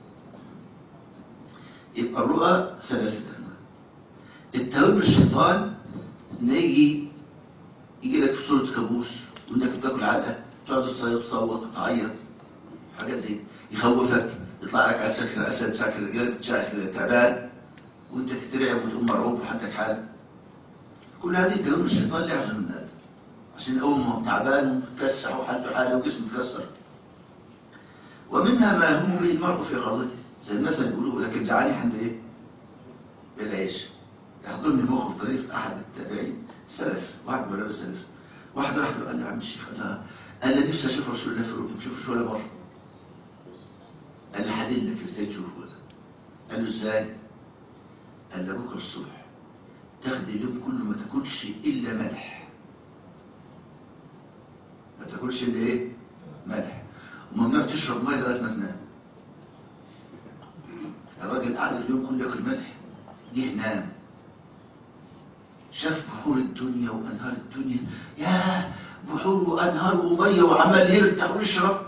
S1: يبقى الرؤى ثلاثة أنواع التهويل بالشيطان إن يجي يجي لك في صورة كابوس وإنك بتاكل علقة تقعد تصوت وتعيط حاجات زي يخوفك يطلع لك على سكر أسد سكر رجال شايف تعبان وانت تترعب وتقوم مرعوب وحالتك حال كل هذه تهويل الشيطان اللي يحزن الناس عشان أول ما هو تعبان ومتكسح وحالته حاله وجسمه متكسر ومنها ما هم به المرء في غضته زي المثل يقولوا لك ابدعاني عند ايه بالعيش يحضرني موقف طريف احد التابعين سلف واحد ولا سلف واحد راح له قال له يا عم الشيخ قال له قال لي نفسي اشوف رسول الله في الرؤيا ما شوفش ولا مره قال لي حدد لك ازاي تشوفه ولا قال له ازاي قال له بكره الصبح تاخد اليوم كله ما تاكلش الا ملح ما تاكلش الا ايه ملح وممنوع تشرب ميه لغايه ما تنام الراجل راجل قاعد اليوم كله ياكل ملح جه نام شاف بحور الدنيا وانهار الدنيا يا بحور وانهار وميه وعمال يرتع ويشرب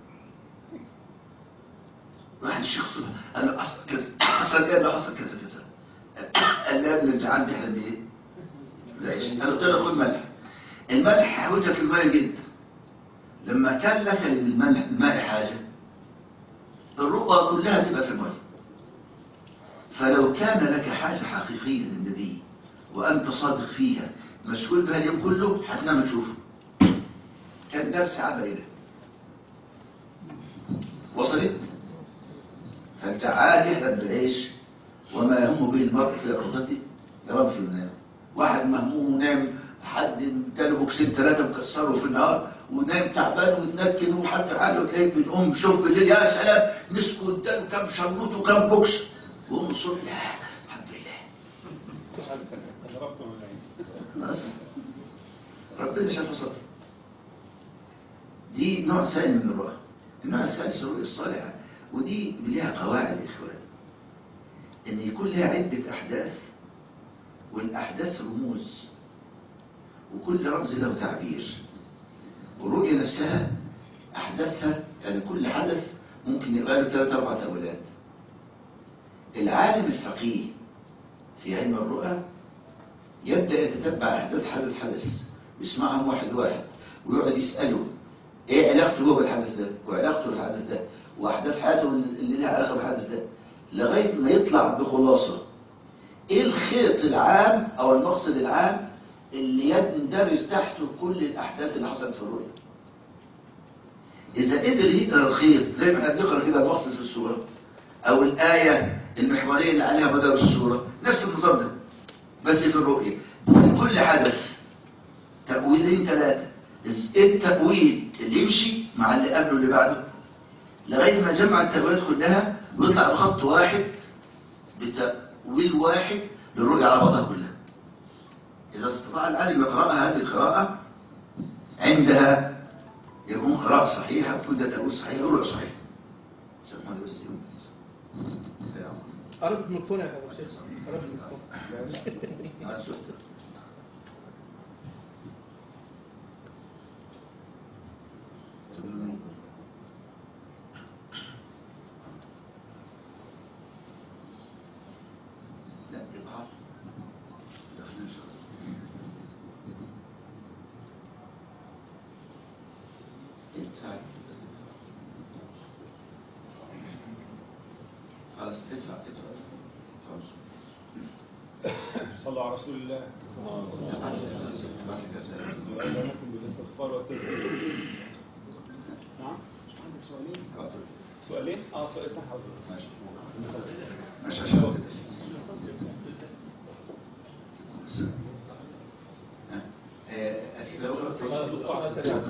S1: راح الشيخ صبح قال له حصل كذا حصل كذا حصل كذا كذا قال له يا ابني الجعان بيحلم بايه؟ العيش قال له خد ملح الملح حوجك الماء جدا لما كان لك للملح الماء حاجه الرؤى كلها تبقى في الماء فلو كان لك حاجه حقيقيه للنبي وانت صادق فيها مشغول بها اليوم كله هتنام تشوفه كان نفس عمل ايه وصلت فانت عادي يحلم بالعيش وما يهم به المرء في عرضته يرام في المنام واحد مهموم ونام حد اداله بوكسين ثلاثه مكسره في النهار ونام تعبان وتنكن وحد حاله تلاقيه بنقوم شوف بالليل يا سلام مسكوا اداله كام شربوط وكام بوكس وقوم الصبح لا الحمد لله
S7: ضربته من العين
S1: خلاص ربنا شاف صدر دي نوع ثاني من الرؤى النوع الثالث الرؤيا الصالحة ودي ليها قواعد يا إخوان إن يكون لها عدة أحداث والأحداث رموز وكل رمز له تعبير والرؤيا نفسها أحداثها يعني كل حدث ممكن يبقى له ثلاث أربع تأويلات العالم الفقيه في علم الرؤى يبدأ يتتبع أحداث حدث حدث يسمعهم واحد واحد ويقعد يسأله إيه علاقته هو بالحدث ده وعلاقته بالحدث ده وأحداث حياته اللي لها علاقة بالحدث ده لغاية ما يطلع بخلاصة إيه الخيط العام أو المقصد العام اللي يندرج تحته كل الأحداث اللي حصلت في الرؤيا إذا قدر يقرأ الخيط زي ما احنا بنقرأ كده المقصد في السورة أو الآية المحورية اللي عليها مدار السورة نفس النظام ده بس في الرؤية كل حدث تأويلين ثلاثة ايه التأويل اللي يمشي مع اللي قبله اللي بعده لغاية ما جمع التأويلات كلها ويطلع بخط واحد بتأويل واحد للرؤية على بعضها كلها إذا استطاع العالم يقرأها هذه القراءة عندها يكون قراءة صحيحة وكل ده تأويل صحيح ورؤية صحيحة سامحوني بس يوم
S3: قربت من الكونة يا ابو شيخ قربت من الكونة
S1: أنا شفت لا يبقى دخلنا شغل انت خلاص ادفع ادفع خلاص
S7: صلوا على رسول الله وأمركم بالاستغفار والتسبيح نعم مش عندك سؤالين سؤالين اه سؤال تحت حضرتك
S1: ماشي عشان أسئلة أخرى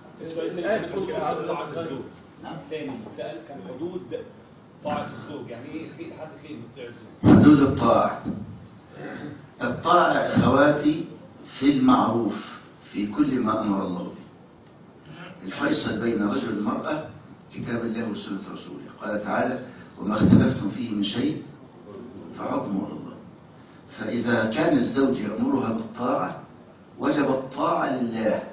S1: نعم.
S7: تاني سأل كان حدود طاعة الزوج يعني ايه في حد فين بتطيع الزوج
S1: حدود الطاعة الطاعة أخواتي في المعروف في كل ما أمر الله به الفيصل بين رجل والمرأة كتاب الله وسنة رسوله قال تعالى وما اختلفتم فيه من شيء فحكمه على الله فإذا كان الزوج يأمرها بالطاعة وجب الطاعة لله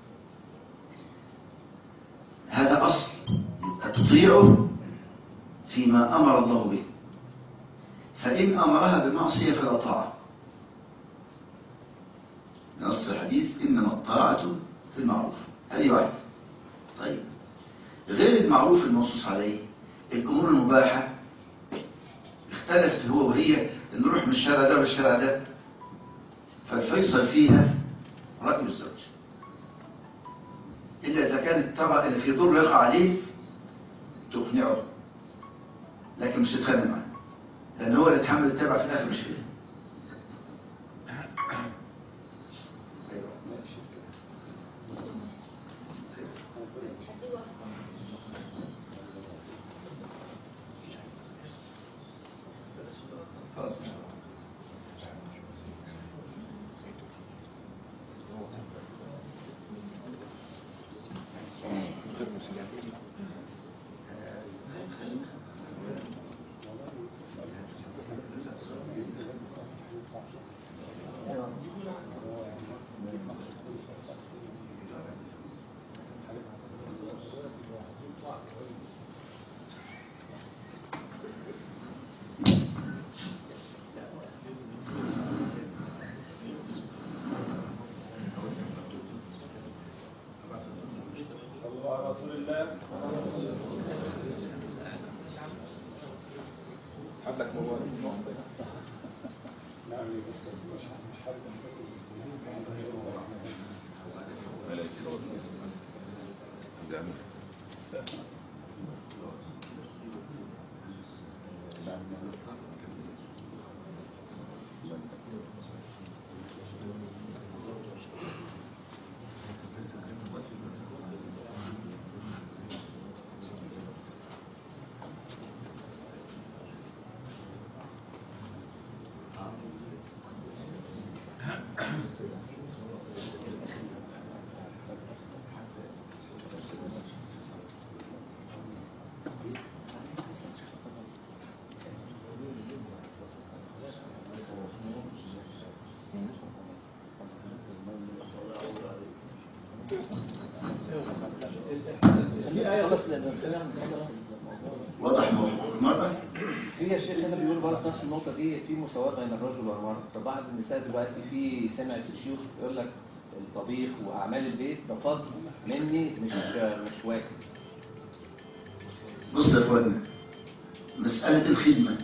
S1: هذا أصل يبقى تطيعه فيما أمر الله به فإن أمرها بمعصية فلا طاعة نص الحديث إنما الطاعة في المعروف هذه واحدة طيب غير المعروف المنصوص عليه الأمور المباحة اختلفت هو وهي نروح من الشارع ده للشارع ده فالفيصل فيها رأي الزوج إلا إذا كانت ترى إن في ضر يقع عليه تقنعه لكن مش تتخانق معاه لأن هو اللي يتحمل التبع في الآخر مش هي أيوة. خلاص مش
S7: صلوا على رسول الله حب لك موبايل نعم يا أستاذ مش مش حابب
S1: واضح موضوع المرأة
S4: في يا شيخ هنا بيقول برضه نفس النقطة دي في مساواة بين الرجل والمرأة فبعض النساء دلوقتي في سمعت الشيوخ يقول لك الطبيخ وأعمال البيت ده فضل مني مش مش واجب
S1: بص يا اخوانا مسألة الخدمة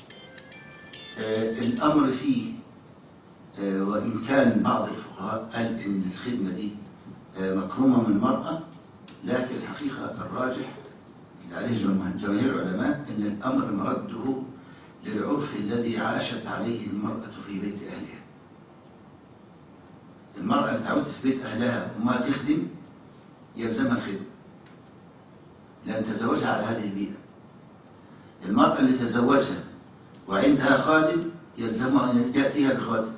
S1: آه الأمر فيه آه وإن كان بعض الفقهاء قال إن الخدمة دي آه مكرومة من المرأة لكن الحقيقة الراجح اللي عليه جمه- جماهير العلماء إن الأمر مرده للعرف الذي عاشت عليه المرأة في بيت أهلها المرأة اللي تعود في بيت أهلها وما تخدم يلزمها الخدمة لأن تزوجها على هذه البيئة المرأة اللي تزوجها وعندها خادم يلزمها أن يأتيها بخادم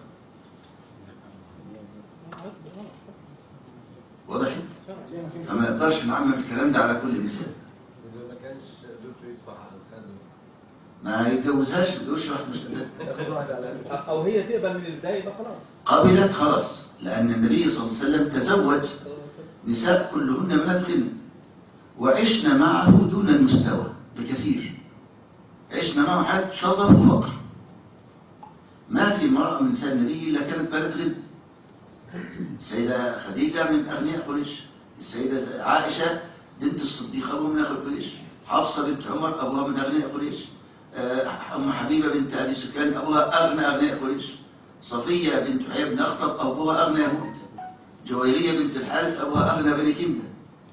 S1: وضحت؟ فما نقدرش نعمم الكلام ده على كل مثال
S3: إذا ما كانش زوجته يدفع على الخادم
S1: ما يتجوزهاش ما يتجوزش واحد مش قدها
S3: ياخد واحد على الأقل
S2: او هي تقبل من البدايه يبقى خلاص
S1: قبلت خلاص لأن النبي صلى الله عليه وسلم تزوج نساء كلهن من الخدمة وعشنا معه دون المستوى بكثير عشنا معه حالة شظر وفقر ما في امرأة من نساء النبي إلا كانت بلد غنى السيدة خديجة من أغنياء قريش السيدة عائشة بنت الصديق أبوها من أغنياء قريش حفصة بنت عمر أبوها من أغنياء قريش آه، أم حبيبة بنت أبي سفيان أبوها أغنى أغنياء قريش صفية بنت حيي بن أخطب أبوها أغنى يهود جويرية بنت الحارث أبوها أغنى بني كندة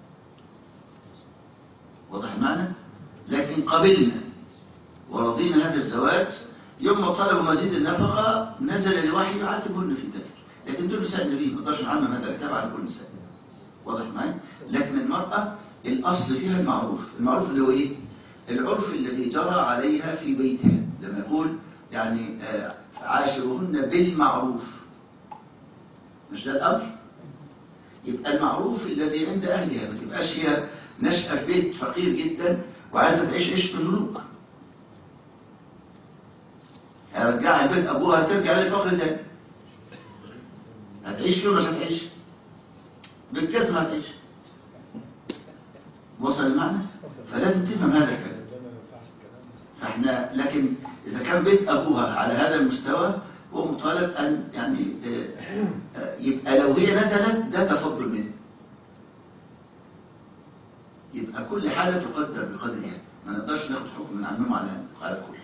S1: واضح المعنى؟ لكن قبلنا ورضينا هذا الزواج يوم ما طلبوا مزيد النفقة نزل الوحي يعاتبهن في ذلك لكن دول نساء النبي ما نقدرش نعمم هذا الكتاب على كل نساء واضح معي؟ لكن المرأة الأصل فيها المعروف المعروف اللي هو إيه؟ العرف الذي جرى عليها في بيتها لما يقول يعني آه، عاشرهن بالمعروف مش ده الأمر؟ يبقى المعروف الذي عند أهلها ما تبقاش هي نشأة في بيت فقير جدا وعايزة تعيش عيشة الملوك هرجع البيت أبوها ترجع للفقر تاني هتعيش فيه ولا مش هتعيش؟ بالكذب هتعيش وصل المعنى؟ فلازم تفهم هذا الكلام فاحنا لكن إذا كان بيت أبوها على هذا المستوى هو مطالب أن يعني آه، آه، يبقى لو هي نزلت ده تفضل منه يبقى كل حالة تقدر بقدرها ما نقدرش ناخد حكم نعممه على على الكل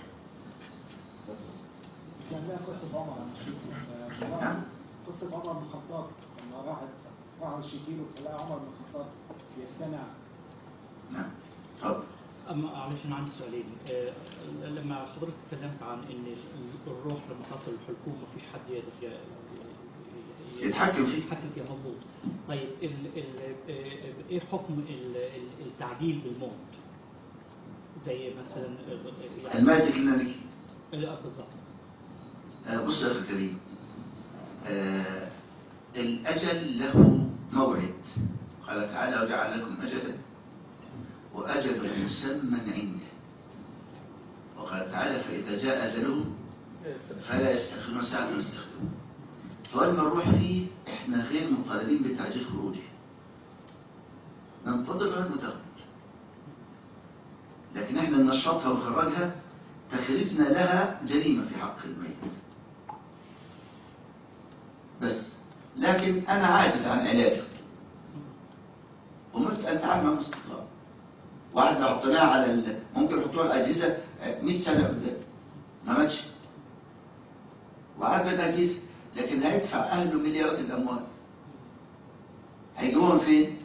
S6: كان لها قصة عمر آه،
S1: نعم.
S6: قصة عمر بن الخطاب لما راحت راحوا يشكيله فلقى عمر بن الخطاب يستمع
S1: نعم اتفضل
S8: أما معلش أنا عندي سؤالين آه، لما حضرتك اتكلمت عن إن الروح لما تصل الحلقوم مفيش حد يقدر ي- ي-
S1: يتحكم فيه.
S8: يتحكم فيها مظبوط طيب ال ال آه، إيه حكم ال- ال- التعديل بالموت؟ زي مثلا آه، يعني
S1: المادة كلينيكي
S8: لا بالظبط
S1: آه، بص يا أخي الكريم آه، الأجل له موعد قال تعالى وجعل لكم أجلا وأجل مسمى عنده وقال تعالى فإذا جاء أجله فلا يستخدمون ساعة ولا يستخدمون فلما نروح فيه احنا غير مطالبين بتعجيل خروجه ننتظر لغايه ما تخرج لكن احنا ننشطها ونخرجها تخريجنا لها جريمة في حق الميت بس لكن أنا عاجز عن علاجه أمرت الان تعامل مع الاستقرار واحد لو حطيناه على ال... ممكن يحطوها الاجهزه 100 سنه قدام ما ماتش وقعد بالاجهزه لكن هيدفع اهله مليارات الاموال هيجيبوهم فين؟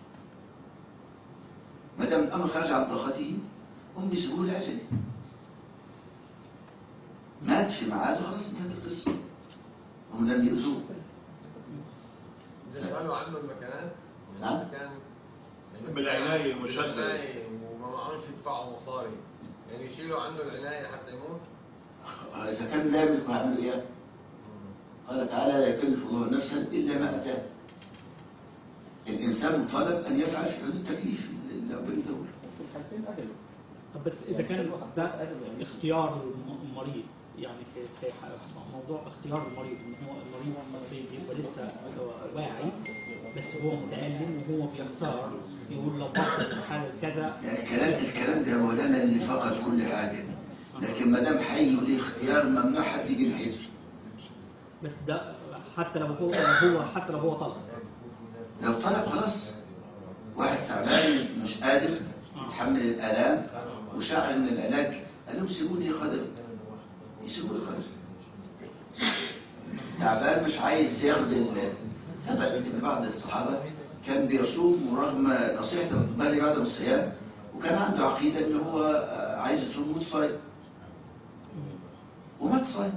S1: ما دام الامر خرج عن طاقته هم بيسيبوه لاجله مات في ميعاده خلاص انتهت القصه هم لم يؤذوه
S3: إذا سألوا عنه المكانات
S1: نعم.
S3: المكان
S9: بالعناية المشددة.
S3: بالعناية وما معهمش يدفعوا مصاري يعني يشيلوا عنه العناية حتى يموت
S1: اذا كان لا يملك هيعملوا ايه؟ قال تعالى لا يكلف الله نفسا الا ما اتاه الانسان مطالب ان يفعل في حدود التكليف اللي ربنا يدور
S4: في الحالتين أجله
S8: طب بس اذا كان ده اختيار الم- المريض يعني في في ح- موضوع اختيار المريض ان هو المريض بيبقى لسه واعي بس هو متألم وهو بيختار يقول لو فكر في حاله كذا
S1: يعني الكلام الكلام ده يا مولانا اللي فقد كل حاجه لكن ما دام حي وليه اختيار ممنوع حد يجي الحجر
S8: بس ده حتى لو هو هو حتى لو هو طلب
S1: لو طلب خلاص واحد تعبان مش قادر يتحمل الآلام وشعر ان العلاج قال لهم سيبوني خدم يسيبوني خدم تعبان مش عايز ياخد ال- ثبت ان بعض الصحابه كان بيصوم رغم نصيحه الرحمن بعدم الصيام وكان عنده عقيده ان هو آه، عايز يصوم موت صايم ومات صايم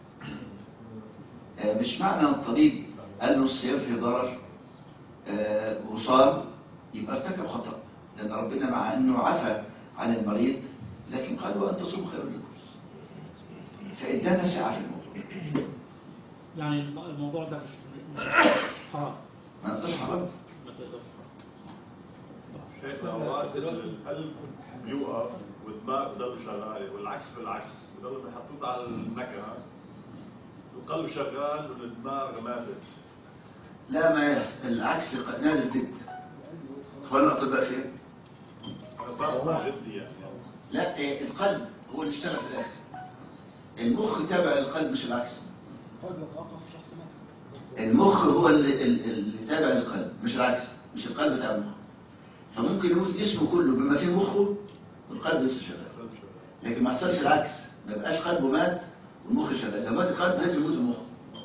S1: آه، مش معنى ان الطبيب قال له الصيام فيه ضرر آه، وصام يبقى ارتكب خطأ لأن ربنا مع أنه عفى عن المريض لكن قال وأن تصوم خير لكم فإدانا سعة في الموضوع
S8: يعني الم- الموضوع ده مش حرام
S1: ما نقدرش حرام
S8: ما تقدرش
S9: شايف اوقات القلب بيوقف والدماغ بضل شغال والعكس بالعكس بضل محطوط على المكنه القلب شغال والدماغ ماتت
S1: لا ما يحس العكس ق- نادر جدا اخواننا الاطباء فين؟
S9: فرق جدي يعني
S1: لا إيه، القلب هو اللي اشتغل في الاخر المخ تابع للقلب مش العكس
S6: قد يتوقف الشخص مات
S1: المخ هو اللي, اللي تابع للقلب مش العكس مش القلب بتاع المخ فممكن يموت جسمه كله بما فيه مخه والقلب لسه شغال
S9: القلب شغال
S1: لكن ما حصلش العكس ما يبقاش قلبه مات والمخ شغال لو مات القلب لازم يموت المخ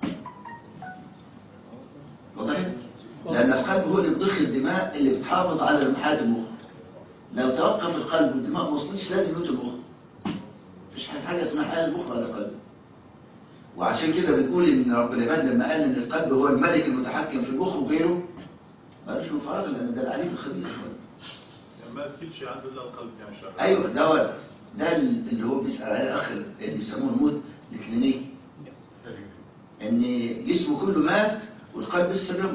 S1: وضحت؟ لأن القلب هو اللي بيضخ الدماء اللي بتحافظ على لمحات المخ لو توقف القلب والدماء ما وصلتش لازم يموت المخ مفيش حاجة اسمها حال المخ على القلب وعشان كده بنقول ان رب العباد لما قال ان القلب هو الملك المتحكم في المخ وغيره ما قالش من فراغ لان ده العليم الخبير
S9: يعني ما في شيء عنده الا القلب يعني شغال
S1: ايوه ده ولد ده اللي هو بيسأل عليه الاخ اللي بيسموه الموت الكلينيكي ان جسمه كله مات والقلب لسه بينبض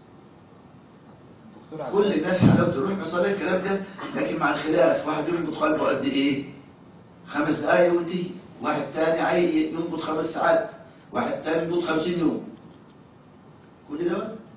S4: دكتور عبد
S1: كل الناس حلاوه تروح بيحصل لها الكلام ده لكن مع الخلاف واحد ينبض قلبه قد ايه خمس دقايق وينتهي واحد تاني عايز ينبض خمس ساعات واحد تاني ينبض خمسين يوم كل ده وقت.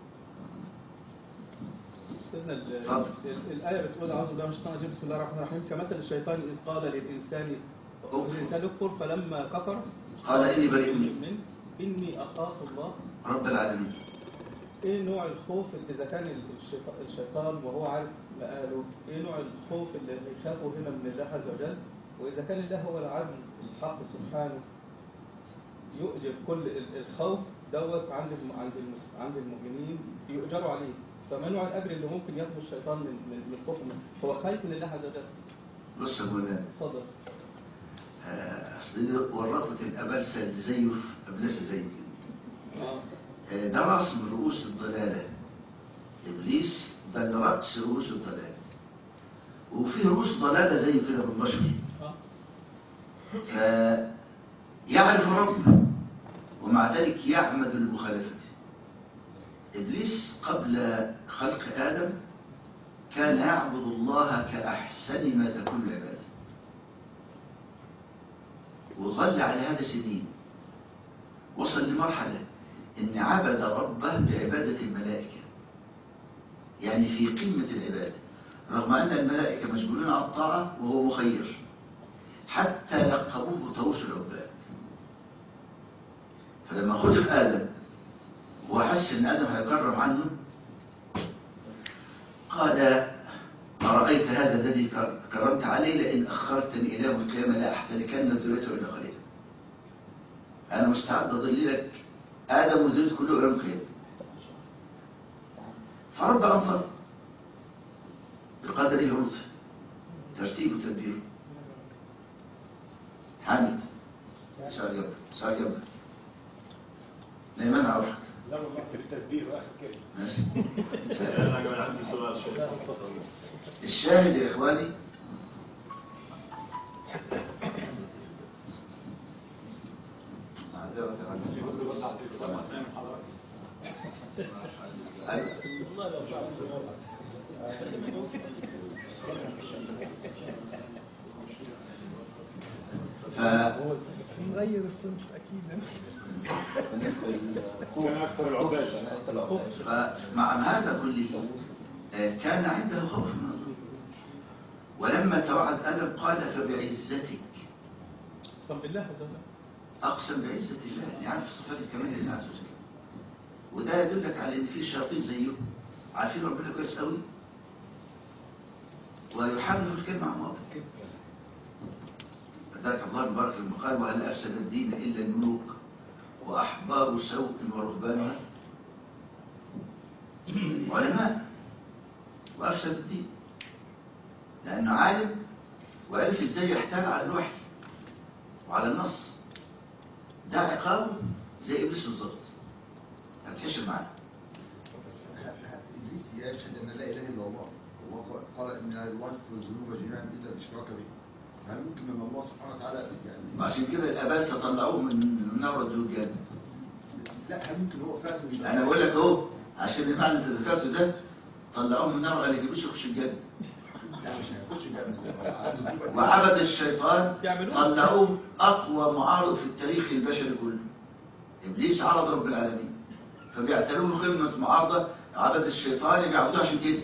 S2: سيدنا ال-
S1: اتفضل.
S2: ال- الآية بتقول أعوذ بالله من الشيطان الرجيم بسم الله الرحمن الرحيم كمثل الشيطان إذ قال للإنسان
S1: أكفر.
S2: الإنسان يكفر فلما كفر
S1: قال اني بريء منك
S2: من إني أخاف الله
S1: رب العالمين
S2: إيه نوع الخوف اللي إذا كان الشيطان, الشيطان وهو عارف مقاله إيه نوع الخوف اللي يخافه هنا من الله عز وجل وإذا كان الله هو العدل الحق سبحانه يؤجر كل ال- الخوف دوت عند الم- عند المس- عند المؤمنين يؤجروا عليه فما نوع الأجر اللي ممكن ياخده الشيطان من من من خوفه منه هو خايف من الله عز وجل
S1: بص يا مولانا
S2: اتفضل
S1: آه، اصل دي ورطت الابلسه اللي زيه في ابلسه زيه كده
S2: اه
S1: آه، ده راس من رؤوس الضلاله ابليس بل راس رؤوس الضلاله وفي رؤوس ضلاله زيه كده بالبشر
S2: اه
S1: فيعرف ربه ومع ذلك يعمد لمخالفته إبليس قبل خلق آدم كان يعبد الله كأحسن ما تكون العبادة وظل على هذا سنين وصل لمرحلة إن عبد ربه بعبادة الملائكة يعني في قمة العبادة رغم أن الملائكة مشغولين على الطاعة وهو مخير حتى لقبوه طاووس العباد فلما خلق آدم وحس إن آدم هيكرم عنه قال أرأيت هذا الذي كر- كرمت عليه لئن أخرتني إلى يوم القيامة لا أحتركن ذريته إلا قليلا أنا مستعد أضللك آدم وذريته كله إلى يوم القيامة فرب أنصر بقدره لطفه ترتيب وتدبير حامد سؤال جنبك سؤال جنبك ما يمنع روحك
S7: لا والله في التدبير واخر كلمه
S1: ماشي
S9: انا كمان عندي سؤال شيخ
S1: الشاهد يا إخواني معذرة عنك.
S7: اللي بص بص على التلفزيون اسمع من حضرتك
S1: أيوة. ف
S10: نغير الصنف اكيد
S4: بالنسبة للخوف
S7: كان اكثر العباد
S4: جماعة العباد
S1: فمع هذا كله آه، كان عنده خوف من الله ولما توعد آدم قال فبعزتك
S2: اقسم بالله عز وجل
S1: أقسم بعزة الله يعني عارف صفات الكمال لله عز وجل وده يدلك على إن في شياطين زيه عارفين ربنا كويس قوي ويحملوا الكلمة عن مواضع لذلك الله مبارك لما قال وهل أفسد الدين إلا الملوك وأحبار سوء ورهبانها علماء وأفسد الدين لأنه عالم وعرف إزاي يحتال على الوحي وعلى النص ده عقابه زي إبليس بالظبط هتحشر معاه
S11: ابليس يشهد ان لا اله الا الله وهو قال ان لا يغفر الذنوب جميعا الا الاشراك به هل ممكن ان الله سبحانه وتعالى يعني
S1: وعشان كده الآباء طلعوه من من نار الدود
S11: لا هل ممكن هو فعلا يبقى
S1: أنا بقول لك أهو عشان المعنى اللي أنت ذكرته ده طلعوه من النار قال يجيبوش يخش الجنة
S11: لا مش هيخش الجنه
S1: وعبد الشيطان
S2: يعملوه.
S1: طلعوه أقوى معارض في التاريخ البشري كله إبليس عرض رب العالمين فبيعتبروه قمة معارضة عبد الشيطان بيعبدوه عشان كده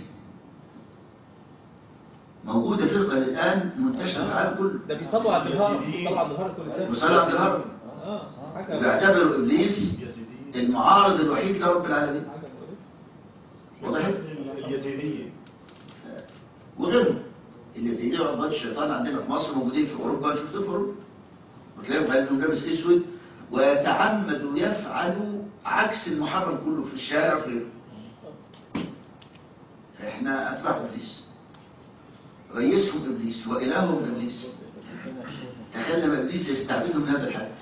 S1: موجودة فرقة الآن منتشرة في العالم كله
S2: ده بيصلوا على النهار بيصلوا على النهار كل سنه
S1: وصلوا على النهار
S2: اه حاجه
S1: بيعتبروا إبليس المعارض الوحيد لرب العالمين
S2: حاجه مقرفة.
S1: وضحت
S9: اليزيدية
S1: وغيرهم اللي زي دي عباد الشيطان عندنا في مصر موجودين في اوروبا شفتوا في اوروبا وتلاقيهم غالبهم لابس اسود ويتعمدوا يفعلوا عكس المحرم كله في الشارع وفي غيره احنا اتباع ابليس رئيسهم ابليس والههم ابليس تخيل لما ابليس يستعبدهم من هذا الحد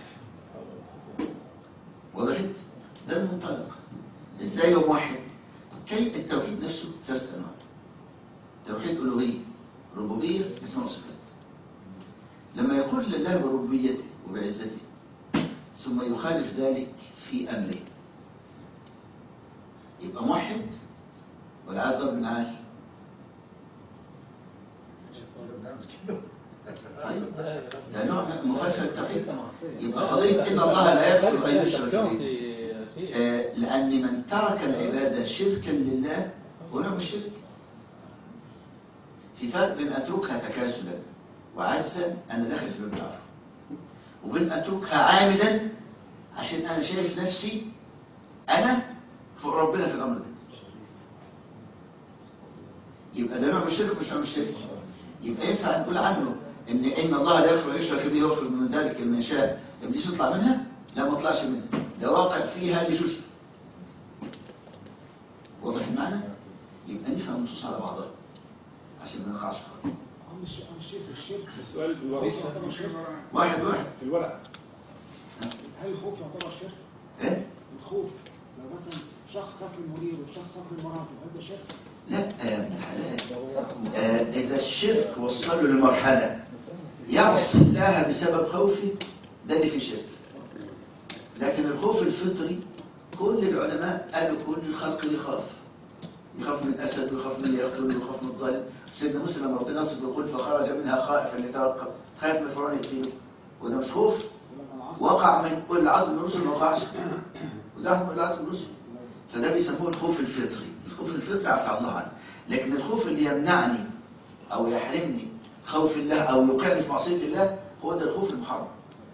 S1: وضحت ده المنطلق ازاي يوم واحد كي التوحيد نفسه ثلاث انواع توحيد ألوهية ربوبية اسمها وصفات لما يقول لله بربوبيته وبعزته ثم يخالف ذلك في أمره يبقى موحد ولا عايز ضرب من عالي طيب ده نوع من مخالفة للتوحيد يبقى قضية إن الله لا يغفر أن يشرك به
S2: يا شيخ
S1: آه، لأن من ترك العبادة شركا لله هو نوع من الشرك في فرق بين أتركها تكاسلا وعجزا أنا داخل في باب العفو وبين أتركها عامدا عشان أنا شايف نفسي أنا فوق ربنا في الأمر ده يبقى ده نوع من الشرك مش نوع من الشرك يبقى ينفع نقول عنه إن إن الله لا يغفر يشرك به يغفر من ذلك من يشاء إبليس يطلع منها؟ لا ما طلعش منها ده واقع فيها لشوش واضح المعنى؟ يبقى نفهم النصوص على بعضها عشان ما نقعش في خطأ.
S6: عم الش- عم الشيخ الشرك
S7: السؤال في الورق
S6: يعتبر شرك
S1: واحد واحد
S7: في الورق
S6: هل الخوف يعتبر شرك؟
S1: ايه؟
S6: الخوف لو مثلا شخص خاف من المدير وشخص خاف من مراته هل ده شرك؟
S1: لا آه، من الحلال آه، إذا الشرك وصله لمرحلة يعصي الله بسبب خوفه ده اللي فيه شرك لكن الخوف الفطري كل العلماء قالوا كل الخلق يخاف يخاف من الأسد ويخاف من اللي يقتله ويخاف من الظالم سيدنا موسى لما ربنا يصف يقول فخرج منها خائفا يترقب خايف من فرعون يقتله وده مش خوف
S6: ولما العصر
S1: وقع من كل عزم من الرسل ما وقعش وده من كل عزم من الرسل فده بيسموه الخوف الفطري الخوف الفطري عفى الله عنه لكن الخوف اللي يمنعني او يحرمني خوف الله او يوقعني في معصيه الله هو ده الخوف المحرم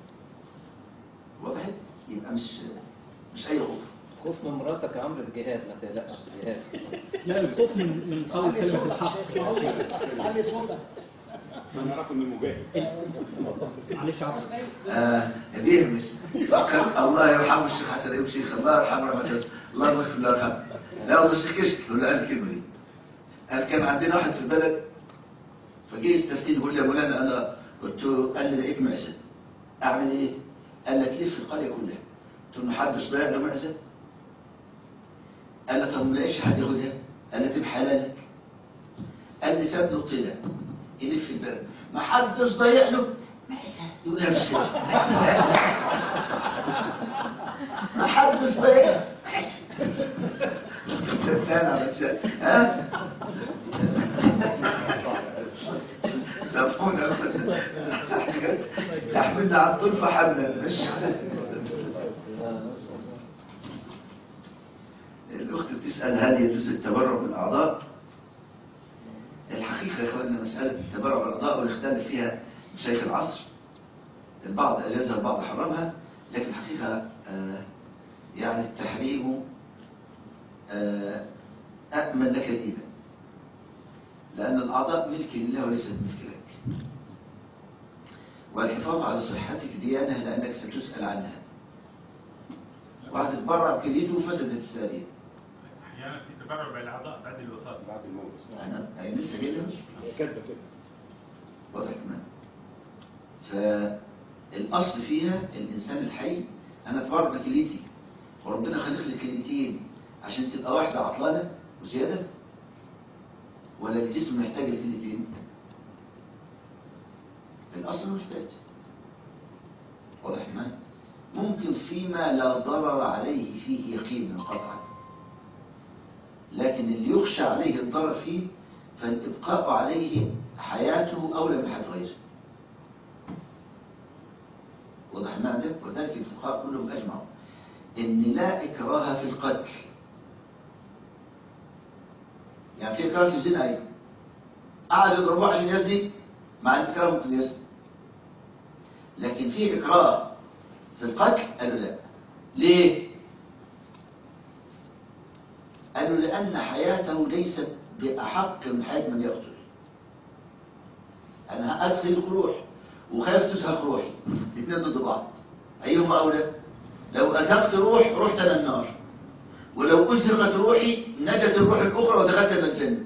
S1: وضحت يبقى مش مش اي خوف
S4: خوف من مراتك يا عمرو الجهاد ما تقلقش الجهاد
S8: لا الخوف من من قول كلمة الحق
S6: علي صوتك
S7: ما نعرفه انه مجاهد
S8: معلش عفوا
S1: آه بيهمس فكر الله يرحمه الشيخ حسن ايوب شيخ الله يرحمه رحمه الله الله يغفر له ويرحمه لا والله الشيخ كشك ولا قال الكلمه دي قال كان عندنا واحد في البلد فجه يستفتيني يقول لي يا مولانا انا قلت له قال لي لقيت معزه اعمل ايه؟ قال لي تلف القريه كلها قلت له محدش ضيع له معزه قال لي طب ما لقيتش حد ياخدها قال لي تبقى حلالك قال لي ساب له طلع يلف البلد ما حدش ضيع له معزه يقول لها بس ما حدش ضيع معزه ها سامحونا تحملنا على الطرفة حملا مش الأخت بتسأل هل يجوز التبرع بالأعضاء الحقيقة يا إخواننا مسألة التبرع بالأعضاء والاختلاف فيها شيخ العصر البعض أجازها البعض حرمها لكن الحقيقة آه يعني التحريم آه أأمن لك الإيمان لأن الأعضاء ملك لله وليست ملك لك والحفاظ على صحتك ديانة لأنك ستسأل عنها واحد اتبرع بكليته فسدت الثانية
S12: احيانا في تبرع بالاعضاء بعد الوفاه
S7: بعد الموت
S1: أنا هي لسه جاية
S7: كاتبه كده
S1: واضح كمان فالأصل فيها الإنسان الحي أنا اتبرع بكليتي وربنا خلق لي كليتين عشان تبقى واحدة عطلانة وزيادة ولا الجسم محتاج الكليتين الأصل محتاج واضح ما ممكن فيما لا ضرر عليه فيه يقينا قطعا لكن اللي يخشى عليه الضرر فيه فالإبقاء عليه حياته أولى من حياة غيره واضح ما ده ولذلك الفقهاء كلهم أجمعوا إن لا إكراه في القتل يعني في إكراه في الزنا أيضا قعد يضربوه عشان يزني مع الإكراه ممكن يزني لكن في إكراه في القتل قالوا لا ليه؟ قالوا لأن حياته ليست بأحق من حياة من يقتل أنا أدخل روح وخايف تزهق روحي الاثنين ضد بعض أيهما أولى؟ لو أزهقت روح رحت إلى النار ولو أزهقت روحي نجت الروح الأخرى ودخلت إلى الجنة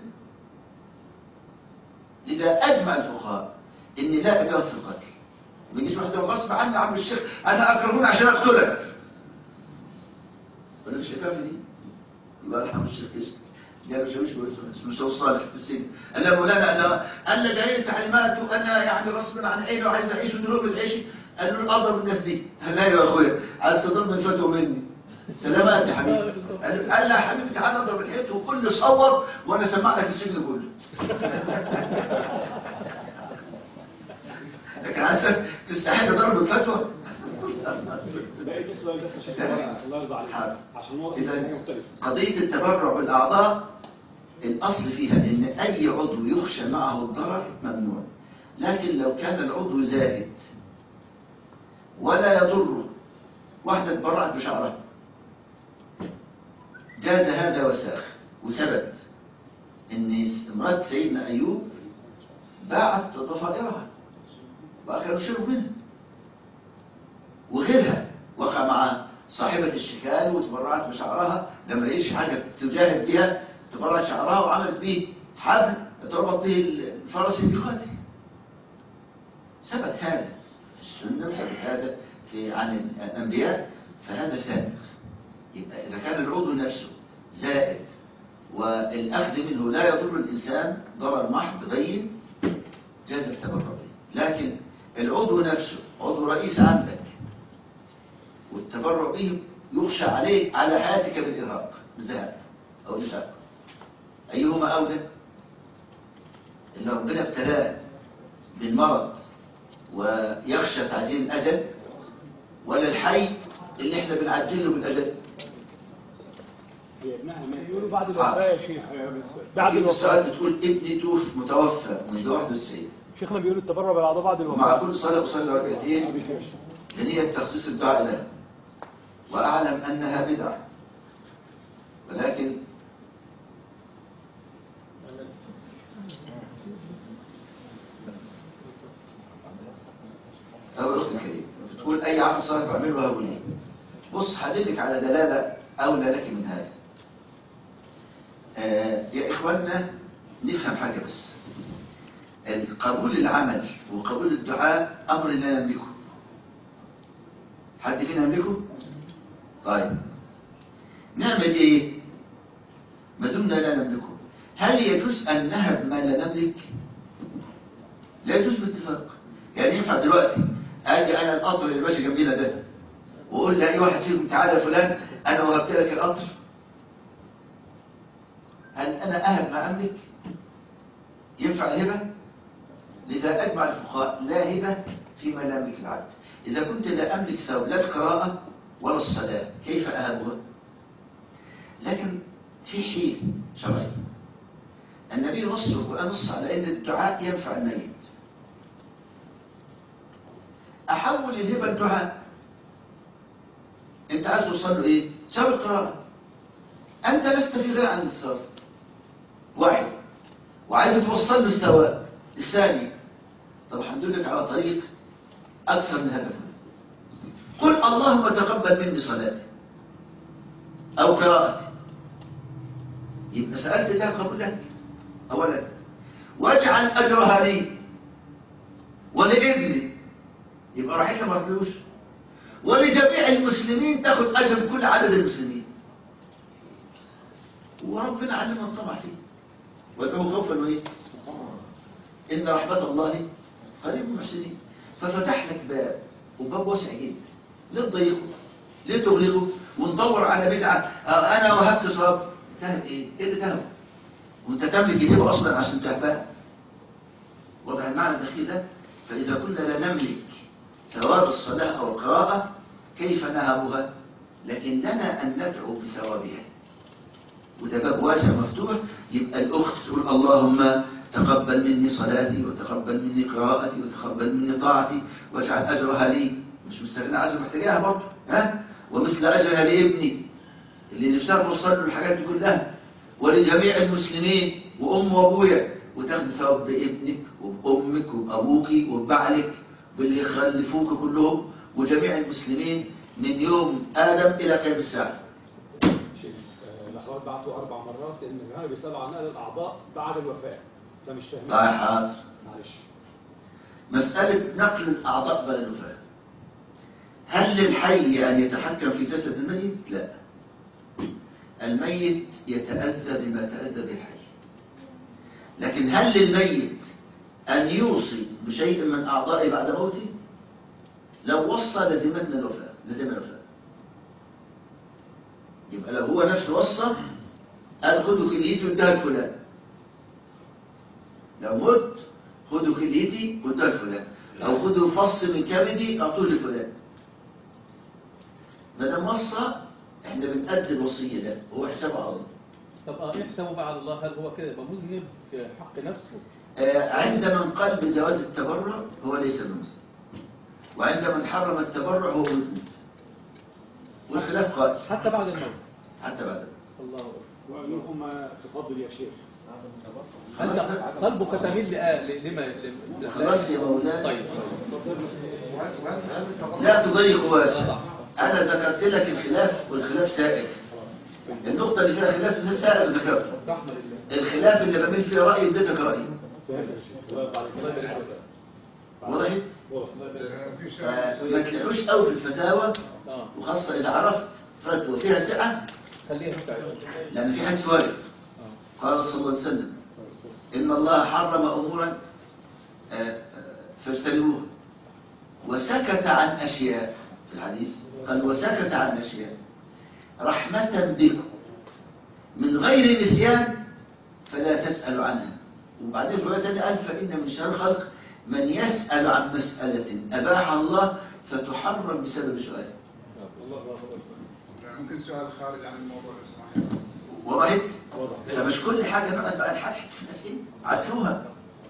S1: لذا أجمع الفقهاء إن لا إكراه في القتل ما يجيش واحد يقول غصب عني يا عم الشيخ أنا أكرهون عشان أقتلك ولا مش إكراه في دي الله يرحمه الشيخ يسكت قال له شويش اسمه شو صالح في السجن قال له مولانا انا قال له جاي تعليمات وانا يعني غصب عن عيني وعايز اعيش ودلوقتي عيشي قال له اضرب الناس دي قال لا يا اخويا عايز تضرب الفتوى مني سلامات يا حبيبي قال قال له يا حبيبي تعالى اضرب الحيط وكل صور وانا سمع لك السجن كله لكن عايز تستحق ضرب الفتوى
S7: بقيت السؤال ده عشان الله يرضى عليك عشان هو
S1: إذا
S7: حاجه مختلفه
S1: قضية التبرع بالأعضاء الأصل فيها إن أي عضو يخشى معه الضرر ممنوع لكن لو كان العضو زائد ولا يضره واحدة اتبرعت بشعرها جاز هذا وساخ وثبت إن امرأة سيدنا أيوب باعت ضفائرها وأكلوا شربوا منها وغيرها وقع مع صاحبة الشكال وتبرعت بشعرها لما لقيتش حاجة تجاهد بها تبرعت شعرها وعملت به حبل اتربط به الفرس بخاتم ثبت هذا في السنة وثبت هذا في عن الأنبياء فهذا سابق يبقى إذا كان العضو نفسه زائد والأخذ منه لا يضر الإنسان ضرر محض بين جاز التبرع به لكن العضو نفسه عضو رئيس عندك والتبرع به يخشى عليه على حياتك بالإرهاق بالذهاب أو الإسعاف أيهما أولى اللي ربنا ابتلاه بالمرض ويخشى تعجيل الأجل ولا الحي اللي احنا بنعجله بالأجل
S7: هي ابنها مات
S6: يقولوا بعد الوفاة يا شيخ بعد
S1: في السؤال
S6: الوفاة
S1: بتقول ابني توف متوفى منذ 91
S6: شيخنا بيقولوا التبرع بالأعضاء بعد
S1: ومع
S6: الوفاة
S1: كل صلاة أصلي ركعتين لنية تخصيص الدعاء له وأعلم أنها بدعة ولكن عمل صالح بعمله هوني بص هدلك على دلالة أولى لك من هذا آه يا إخواننا نفهم حاجة بس قبول العمل وقبول الدعاء أمر لا نملكه حد فينا يملكه؟ طيب نعمل إيه؟ ما دمنا لا نملكه هل يجوز أن نهب ما لا نملك؟ لا يجوز باتفاق يعني ينفع دلوقتي أجي أنا القطر اللي ماشي جنبينا ده وأقول لأي واحد فيكم تعالى يا فلان أنا وهبت لك القطر هل أنا أهب ما أملك؟ ينفع الهبة؟ لذا أجمع الفقهاء لا هبة فيما لا يملك العبد إذا كنت لا أملك ثوب لا القراءة ولا الصلاة كيف أهبها؟ لكن في حيل شرعي النبي نص القرآن نص على أن الدعاء ينفع الميت أحول الهبة الدعاء أنت عايز توصل له إيه؟ سوي القراءة أنت لست في غنى عن الثواب واحد وعايز توصل له الثواب الثاني طب هندلك على طريق أكثر من هذا قل اللهم تقبل مني صلاتي أو قراءتي يبقى سألت ده قبل لك أولا واجعل أجرها لي ولابني يبقى رايحين ما رحتوش ولجميع المسلمين تاخد أجر كل عدد المسلمين وربنا علمنا الطمع فيه وادعوه خوفا وايه إن رحمة الله قريب من المحسنين ففتح لك باب وباب واسع جدا ليه تضيقه ليه تغلقه وندور على بدعة آه أنا وهبت صواب تهب إيه؟ إيه اللي تهب؟ وأنت تملك الهبة أصلا عشان تهبها وضع المعنى الأخير ده فإذا كنا لا نملك ثواب الصلاة أو القراءة كيف نهبها؟ لكن لنا أن ندعو بثوابها وده باب واسع مفتوح يبقى الأخت تقول اللهم تقبل مني صلاتي وتقبل مني قراءتي وتقبل مني طاعتي واجعل أجرها لي مش مستغنى عزم محتاجاها برضه ها ومثل أجرها لابني اللي نفسها توصل له الحاجات دي كلها ولجميع المسلمين وأم وأبويا وتاخد ثواب بابنك وبأمك وبأبوك وببعلك واللي يخلفوك كلهم وجميع المسلمين من يوم آدم إلى قيام الساعة
S7: شيخ آه، الاخوات بعتوا اربع مرات لان كانوا بيسالوا عن نقل الاعضاء بعد الوفاه فمش فاهمين
S1: طيب حاضر
S7: معلش
S1: مسألة نقل الأعضاء بعد الوفاة هل للحي أن يتحكم في جسد الميت؟ لا الميت يتأذى بما تأذى به الحي لكن هل للميت أن يوصي بشيء من أعضائه بعد موته؟ لو وصى لزمتنا الوفاة لزم الوفاة يبقى لو هو نفسه وصى قال خدوا كليتي واديها لفلان لو مت خدوا كليتي واديها لفلان او خدوا فص من كبدي اعطوه لفلان ما دام وصى احنا بنأدي الوصيه ده هو حسابه على الله
S2: طب اه ايه حسابه بقى على الله هل هو كده يبقى مذنب في حق نفسه
S1: آه، عند من قال بجواز التبرع هو ليس بمسلم وعند من حرم التبرع هو مذنب والخلاف قائم
S2: حتى بعد الموت
S1: حتى بعد
S2: الله أكبر.
S7: وقالوا لهم تفضل يا شيخ
S2: انت قلبك تميل لآ- ل- لما ل-
S1: خلاص يا مولانا.
S2: طيب
S1: لا تضيق واسع انا ذكرت لك الخلاف والخلاف سائغ النقطه اللي فيها خلاف سائغ ذكرته
S2: رحمة لله
S1: الخلاف اللي بميل فيه رايي اديتك رايي
S7: فهمت يا شيخ الله يرضى عليك
S1: وضحت
S7: واضح.
S1: فما تلحوش قوي في الفتاوى
S2: اه
S1: وخاصه اذا عرفت فتوى فيها سعه
S2: خليها فعلا
S1: لان في حديث وارد
S2: اه
S1: قال صلى الله عليه وسلم إن الله حرم أمورا آه، آه، فاجتنبوها وسكت عن أشياء في الحديث قال وسكت عن أشياء رحمة بكم من غير نسيان فلا تسألوا عنها وبعدين في رواية تانية قال فإن من شر الخلق من يسأل عن مسألة أباحها الله فتحرم بسبب سؤاله
S13: ممكن سؤال خارج عن الموضوع لو سمحت
S1: وضحت
S7: واضح
S1: فمش كل حاجة نقعد بقى نحدحت في الأسئلة عدلوها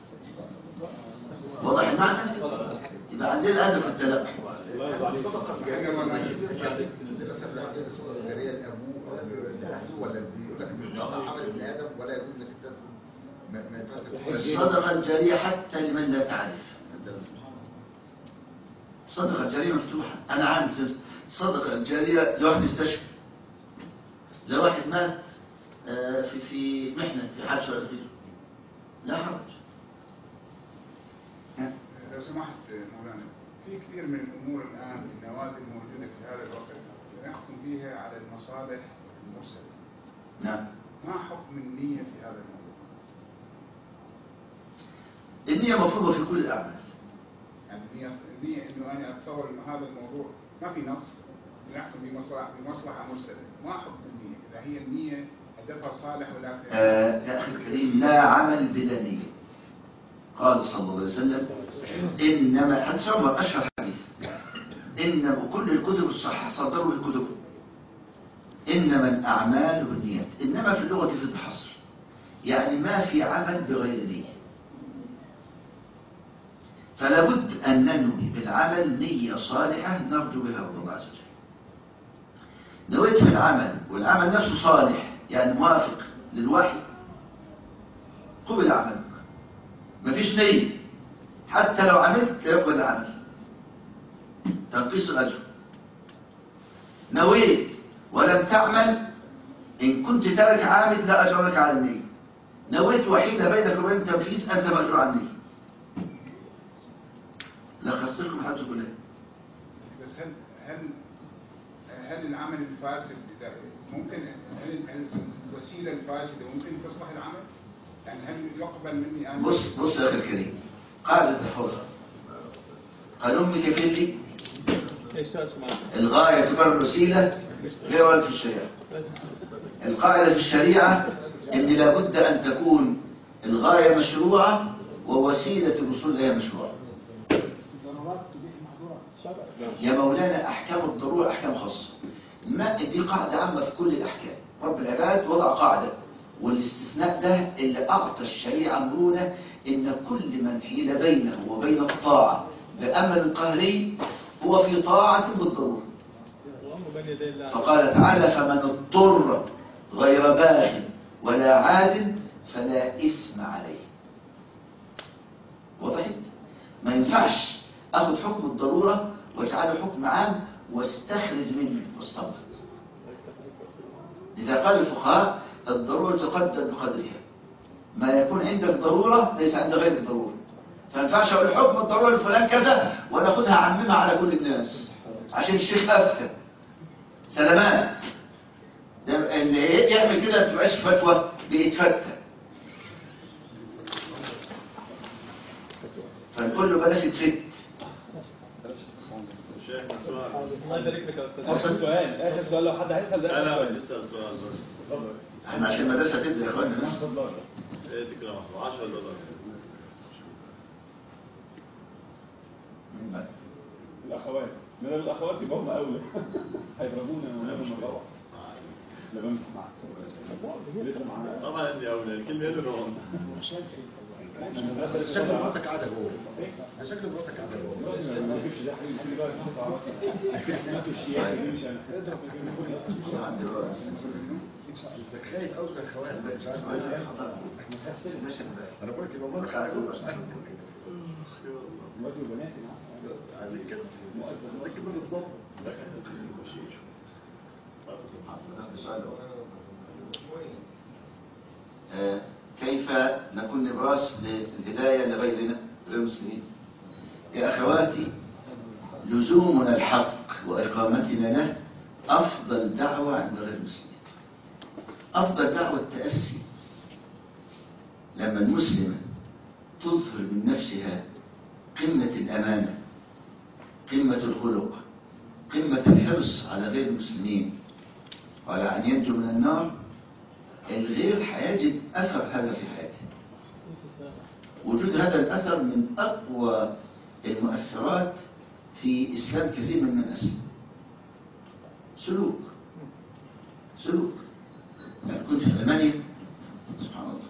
S1: واضح المعنى؟ يبقى عندنا أدب في التلقي
S7: الله يرضى عليك
S11: الجارية ولا مثلا لو عايز الصدقة الجارية لأبوه أو لأهله ولا بيقول لك مش عمل ابن آدم ولا يجوز إنك أنت ما ما ينفعش تقول
S1: الصدقة الجارية حتى لمن لا تعرف صدقة جارية مفتوحة أنا عامل سلسلة صدقة جارية لواحد استشفى لواحد مات آه، في في محنة في حادثة ولا غيره لا حرج
S13: لو سمحت مولانا في كثير من الامور الان النوازل موجوده في هذا الوقت يحكم فيها على المصالح المرسله
S1: نعم
S13: ما حكم النيه في هذا الموضوع؟
S1: النية مفروضة في كل الأعمال
S13: يعني النيه النيه انه انا اتصور انه هذا الموضوع ما في نص يحكم بمصلحه بمصلحه مرسله ما حكم النيه؟ اذا هي النيه هدفها صالح ولا
S1: آه يا أخي الكريم لا عمل بلا نية قال صلى الله عليه وسلم إنما حديث عمر أشهر حديث إن كل الكتب الصحيحة صدروا الكتب إنما الأعمال بالنيات إنما في اللغة في الحصر يعني ما في عمل بغير نية فلا بد أن ننوي بالعمل نية صالحة نرجو بها رضا الله عز وجل نويت في العمل والعمل نفسه صالح يعني موافق للوحي قبل عملك مفيش نية حتى لو عملت لا يقبل العمل تنقيص الأجر نويت ولم تعمل إن كنت تارك عامل لا أجر لك على النية نويت وحيدة بينك وبين التنفيذ أنت مأجور على النية لخصت لكم حاجة كلها
S13: بس هل هل هل العمل الفاسد ده ممكن هل هل الوسيله الفاسده ممكن تصلح العمل؟ يعني هل يقبل مني انا
S1: بص بص يا أخي الكريم قاعدة تحفظها قال أمك في لي
S2: اشتغل معاك
S1: الغاية تبرر الوسيلة غير وارد في الشريعة القاعدة في الشريعة أن لابد أن تكون الغاية مشروعة ووسيلة الوصول إليها مشروعة
S6: الضرورات تبيح المحظورات
S1: يا مولانا أحكام الضرورة أحكام خاصة ما دي قاعدة عامة في كل الأحكام رب العباد وضع قاعدة والاستثناء ده اللي أعطى الشريعة مرونة إن كل من حيل بينه وبين الطاعة بأمر قهري هو في طاعة بالضرورة
S2: اللهم بين يدي الله
S1: فقال تعالى فمن اضطر غير باغ ولا عاد فلا إثم عليه وضحت ما ينفعش أخذ حكم الضرورة واجعله حكم عام واستخرج منه واستنبط لذا قال الفقهاء الضرورة تقدر بقدرها ما يكون عندك ضرورة ليس عند غيرك ضرورة فما ينفعش اقول حكم الضرورة لفلان كذا وانا اخدها اعممها على كل الناس عشان الشيخ افهم سلامات ده اللي يعمل كده ما تبقاش فتوى بيتفتى فنقول له بلاش تفت
S9: شيخ سؤال
S2: الله يبارك لك يا استاذ
S7: اخر سؤال اخر سؤال لو حد هيسال ده
S9: لا
S7: آخر
S9: لا
S7: سؤال.
S9: لسه سؤال بس
S1: احنا عشان مدرسة تبدأ يا اخوانا بس
S9: ايه تكرم 10 دولار
S1: من بعد.
S7: الاخوات من الاخوات يبقى هم اولى هيضربونا ونعمل نروح لا بمسح معاك لسه معانا
S9: طبعا عندي اولى الكلمه اللي رون
S11: شكل مراتك قاعده جوه شكل مراتك قاعده جوه
S7: ما تجيبش ده حبيبي كل بقى يحط على راسك ما تجيبش يا حبيبي مش انا
S1: عندي رأي بس نصدق.
S11: انت خايف قوي من الخوات مش عارف انا بقول لك يبقى مراتك قاعده جوه
S7: مراتي وبناتي
S11: عايزين كده عايزين كده بالضبط
S1: سؤال أخر. آه، كيف نكون نبراس للهداية لغيرنا غير المسلمين يا أخواتي لزومنا الحق وإقامتنا له أفضل دعوة عند غير المسلمين أفضل دعوة التأسي لما المسلمة تظهر من نفسها قمة الأمانة قمة الخلق قمة الحرص على غير المسلمين وعلى أن ينجو من النار الغير هيجد أثر هذا في حياته وجود هذا الأثر من أقوى المؤثرات في إسلام كثير من من أسلم سلوك سلوك يعني كنت في ألمانيا سبحان الله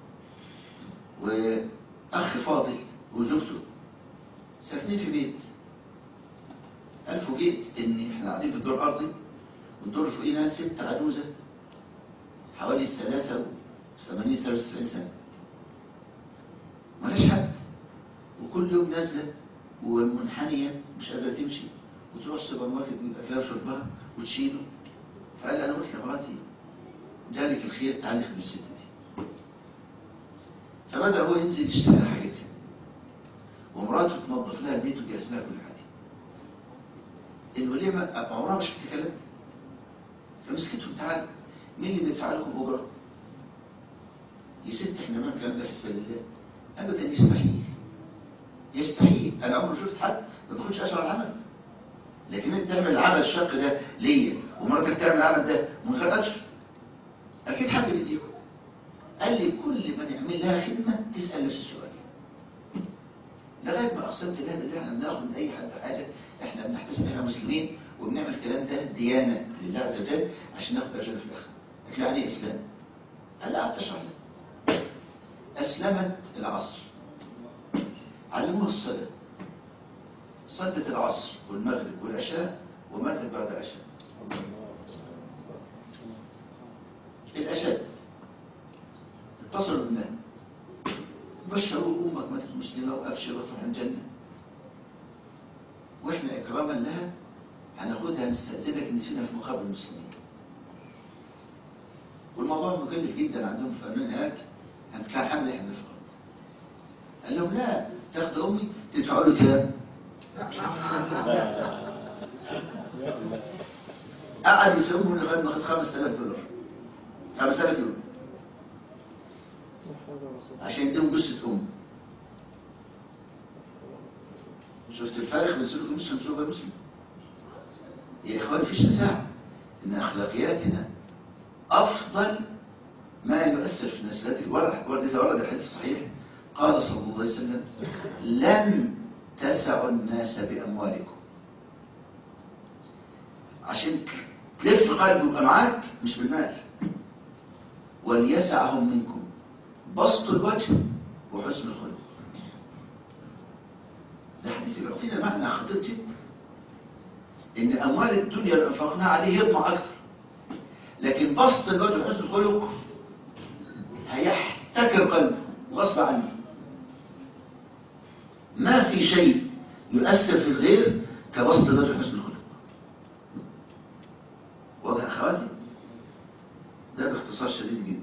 S1: وأخ فاضل وزوجته ساكنين في بيت قال فوجئت إن إحنا قاعدين في الدور الأرضي والدور اللي فوقينا ست عجوزة حوالي 83 93 سنة ملاش حد وكل يوم نازلة ومنحنية مش قادرة تمشي وتروح السوبر ماركت بيبقى فيها شربها وتشيله فقال أنا قلت لمراتي جالك الخير تعالي خدمي الست دي فبدأ هو ينزل يشتري لها حاجتها ومراته تنظف لها البيت وتجهز لها كل حاجة الوليمة عمرها مش تتكلم فمسكتهم تعالى مين اللي بيدفع لكم أجرة؟ يا ست احنا ما الكلام ده حسب لله أبدا يستحيل يستحيل أنا عمري شفت حد ما بياخدش أجر على العمل لكن أنت تعمل العمل الشاق ده ليا ومراتك تعمل العمل ده من غير أجر أكيد حد بيديكم قال لي كل من يعمل لها خدمة تسأل نفس السؤال لغاية ما أقسمت لها بالله احنا بناخد من أي حد حاجة احنا بنحتسب احنا مسلمين وبنعمل الكلام ده ديانة لله عز وجل عشان ناخد أجر في الآخر قلت له يعني إيه إسلام؟ قال لي قعدت أشرح له أسلمت العصر علموها الصلاة صلت العصر والمغرب والعشاء وماتت بعد العشاء الأشد اتصلوا بالله بشروا أمك ماتت مسلمة وأبشر وتروح الجنة وإحنا إكراما لها هناخدها نستأذنك إن فينا في مقابل المسلمين والموضوع مكلف جدا عندهم في أمان هناك هنكون حمل إحنا فقط قال لهم لا تاخد أمي تدفعوا له كام؟ قعد يسومهم لغاية ما خد 5000 دولار 5000 يورو عشان يديهم جثة أم شفت الفرق بين سلوك المسلم وسلوك المسلم يا إخوان فيش نزاع إن أخلاقياتنا أفضل ما يؤثر في الناس التي ورد ورد الحديث الصحيح قال صلى الله عليه وسلم لن تسعوا الناس بأموالكم عشان تلف قلب يبقى معاك مش بالمال وليسعهم منكم بسط الوجه وحسن الخلق ده حديث بيعطينا معنى خطير جدا ان اموال الدنيا اللي انفقناها عليه يطمع اكتر لكن بسط الوجه وحسن الخلق هيحتكر قلبه غصب عنه ما في شيء يؤثر في الغير كبسط الوجه وحسن الخلق واضح يا اخواتي ده باختصار شديد جدا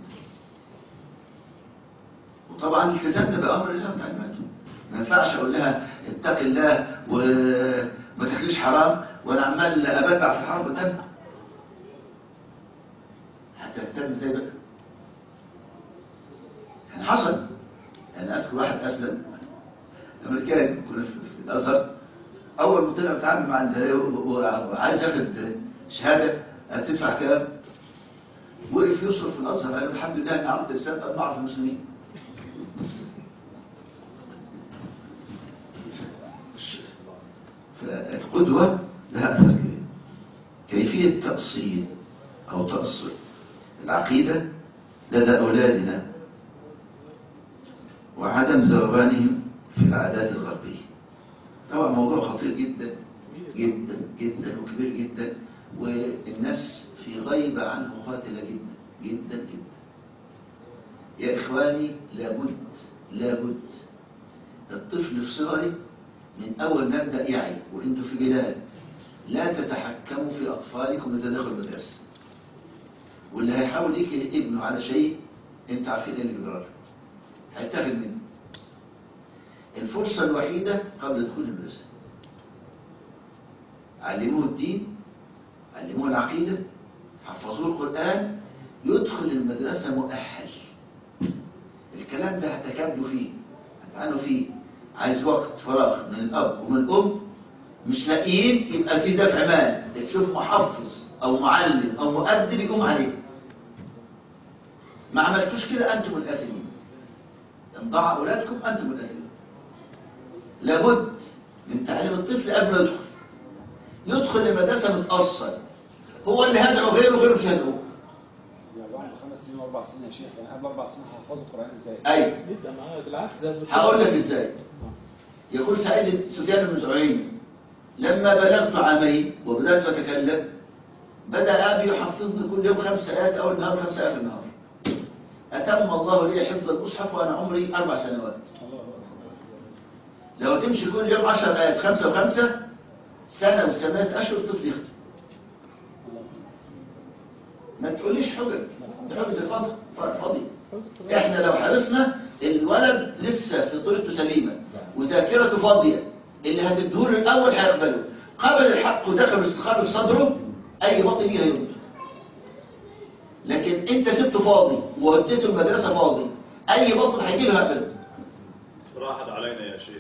S1: وطبعا التزمنا بامر الله وتعليماته ما ينفعش اقول لها اتق الله وما تاكليش حرام وانا عمال ابدع في حرب الدم حتى الدم ازاي بقى كان حصل انا اذكر واحد اسلم امريكاني كنا في الازهر اول ما طلع بيتعامل مع وعايز ياخد شهاده هتدفع كام وقف يصرف في الازهر قال الحمد لله اني عرفت رساله قد نعرف المسلمين فالقدوة لها أثر كبير كيفية تأصيل أو تأصل العقيدة لدى أولادنا وعدم ذوبانهم في العادات الغربية طبعا موضوع خطير جدا جدا جدا وكبير جدا والناس في غيبة عنه قاتلة جدا جدا جدا يا إخواني لابد لابد الطفل في صغره من أول ما يبدأ يعي وإنتوا في بلاد لا تتحكموا في أطفالكم إذا دخلوا المدرسة واللي هيحاول يكل ابنه على شيء انت عارفين ايه اللي بيجرى هيتاخد منه الفرصة الوحيدة قبل دخول المدرسة علموه الدين علموه العقيدة حفظوه القرآن يدخل المدرسة مؤهل الكلام ده هتكابلوا فيه هتعانوا فيه عايز وقت فراغ من الأب ومن الأم مش لاقيين يبقى في دفع مال تشوف محفظ أو معلم أو مؤدب يقوم عليه ما عملتوش كده أنتم الآثمين إن ضاع أولادكم أنتم الآثمين لابد من تعليم الطفل قبل ما يدخل يدخل المدرسة متأصل هو اللي هدعو غيره غيره مش هدعوه
S7: يعني بعد خمس سنين واربع سنين يا شيخ يعني قبل اربع سنين هحفظوا القران ازاي؟
S1: أيوة
S2: جدا معايا بالعكس ده
S1: هقول لك ازاي يقول سعيد سفيان بن زعيم لما بلغت عامين وبدأت أتكلم بدأ أبي يحفظني كل يوم خمس آيات أول النهار خمس آيات النهار أتم الله لي حفظ المصحف وأنا عمري أربع سنوات لو تمشي كل يوم 10 آيات خمسة وخمسة سنة وثمانية أشهر الطفل يختم ما تقوليش حجج ده حجج فاضي فاضي احنا لو حرصنا الولد لسه فطرته سليمة وذاكرته فاضية اللي هتديهوله الأول هيقبله قبل الحق ودخل الاستخاره في صدره أي باطل ليه هيرد لكن انت سبته فاضي ووديته المدرسة فاضي أي باطل هيجي له هقبله
S9: راحت علينا يا شيخ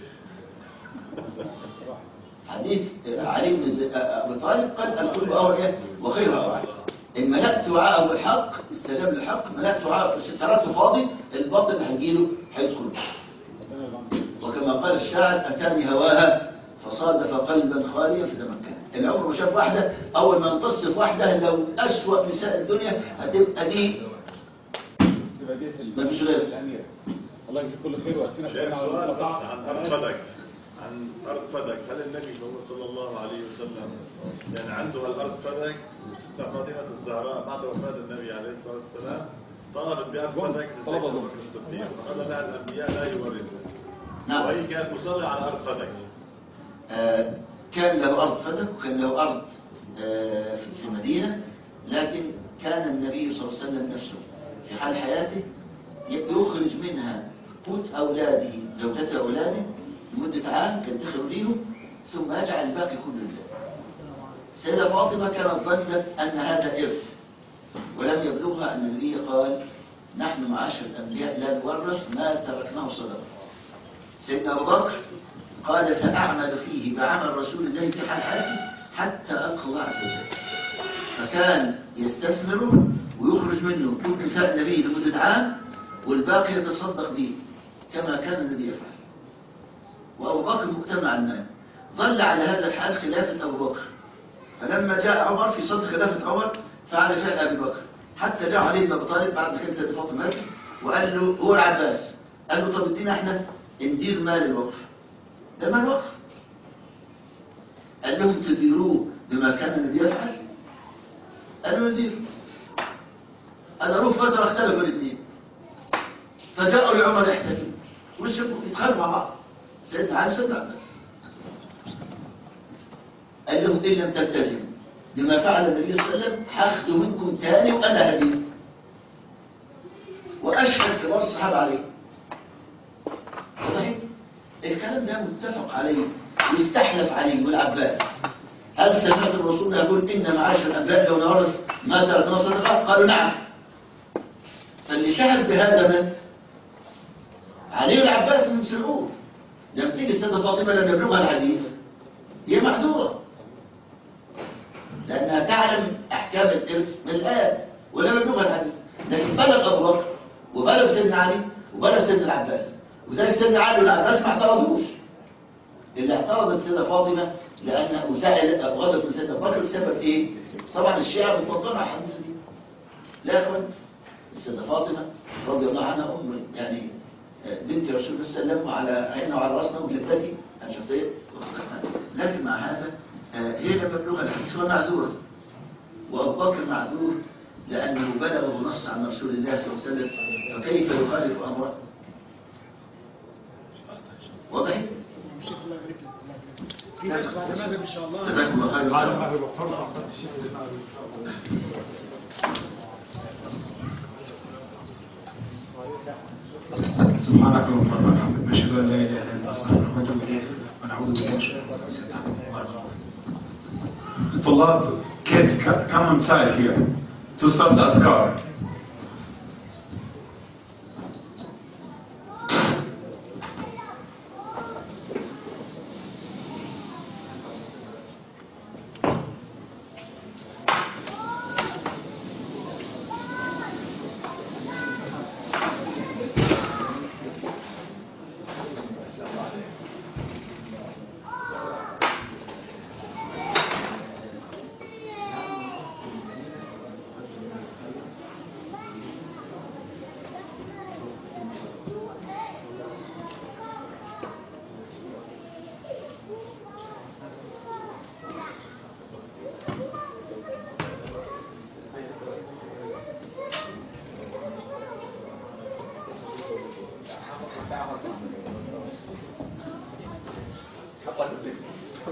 S1: حديث علي بن ز- ابي طالب قال القلب اوعيه وخير اوعيه ان ملأت وعاءه بالحق استجاب للحق ملأت وعاءه تركته فاضي الباطل اللي هيجيله هيدخل وكما قال الشاعر اتاني هواها فصادف قلبا خاليا فتمكن العمر ما شاف واحده اول ما يمتص في واحده لو اسوأ نساء الدنيا هتبقى دي
S7: تبقى دي ال-
S1: ما فيش غيرها.
S7: الأميرة الله يجزيك كل خير وأسينا
S9: شيخ
S7: خيرنا على
S9: سؤال بس
S7: المقاطعة.
S9: عن أرض فدك عن أرض فدك هل النبي صلى الله عليه وسلم يعني عنده هالأرض فدك ستة فاطمة الزهراء بعد وفاة النبي عليه الصلاة والسلام طلبت بأرض فدك
S7: طلبت.
S9: لزيد بن الصديق وقال لها الأنبياء لا يورثون
S1: نعم.
S9: وهي كانت تصلي على أرض فدك
S1: آه، كان له أرض فدك وكان له أرض آه، في في المدينة لكن كان النبي صلى الله عليه وسلم نفسه في حال حياته يخرج منها قوت أولاده زوجته أولاده لمدة عام يدخر ليهم ثم يجعل الباقي كله لله السيدة فاطمة كانت ظنت أن هذا إرث ولم يبلغها أن النبي قال نحن معاشر الأنبياء لا نورث ما تركناه صدقة سيدنا أبو بكر قال سأعمل فيه بعمل رسول الله في حال حياتي حتى ألقى الله عز وجل فكان يستثمر ويخرج منه قوت نساء النبي لمدة عام والباقي يتصدق به كما كان النبي يفعل وأبو بكر مجتمع المال ظل على هذا الحال خلافة أبو بكر فلما جاء عمر في صدر خلافة عمر فعل فعل أبي بكر حتى جاء علي بن أبي طالب بعد ما كان سيدة فاطمة مات وقال له هو العباس قال له طب ادينا احنا ندير مال الوقف ده مال وقف قال لهم تديروه بما كان النبي يفعل قالوا نديره قالوا فترة اختلفوا الاثنين فجاءوا لعمر يحتجوا وشكوا يتخانقوا مع بعض سيدنا علي سيدنا عباس قال لهم إن لم تلتزموا بما فعل النبي صلى الله عليه وسلم هاخده منكم تاني وأنا هديه وأشهد كبار الصحابة عليه صحيح الكلام ده متفق عليه ويستحلف عليه والعباس هل سمعت الرسول يقول إن معاشر الأنبياء لو نورث ما تركنا صدقة قالوا نعم فاللي شهد بهذا من علي العباس من مسعود لما تيجي السيدة فاطمة لم يبلغها الحديث هي معذورة لأنها تعلم أحكام الإرث من الآيات ولم يبلغها الحديث لكن بلغ أبو بكر وبلغ سيدنا علي وبلغ سيدنا العباس وذلك سيدنا علي والعباس ما اعترضوش اللي اعترضت سيدة فاطمة لأن وسائل غضب من سيدنا بكر بسبب إيه؟ طبعا الشيعة بتطلع على الحديث دي لا يا أخوان السيدة فاطمة رضي الله عنها أم يعني بنت رسول الله صلى الله عليه وسلم على عيننا وعلى راسنا وجدتي أنا شخصيا لكن مع هذا آه، هي لما بلغ الحديث هو معذور وأبو بكر معذور لأنه بلغه نص عن رسول الله صلى الله عليه وسلم فكيف يخالف أمره واضح؟
S6: في ناس بعد المغرب ان شاء الله
S1: جزاكم الله خير
S6: بعد
S1: السلام.
S6: المغرب
S14: سبحانك اللهم وبحمدك نشهد ان لا اله الا انت استغفرك ونتوب اليك ونعوذ بالله من شرور انفسنا طلاب kids co- come inside here to start the adhkar
S4: حطها في الاسم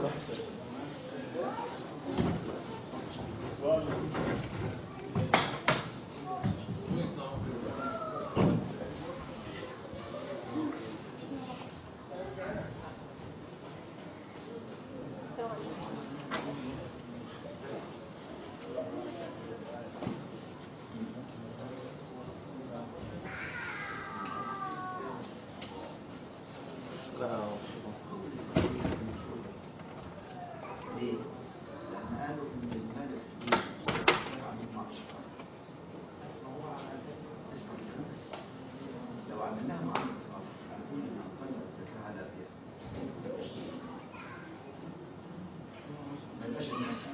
S1: ليه؟ لأن قالوا إن الملك يجب عن المعصر هو اسمع الكلام بس لو عملناها معاملة الأرض هنقول إن أقل الزكاة على البيت ما يبقاش الناس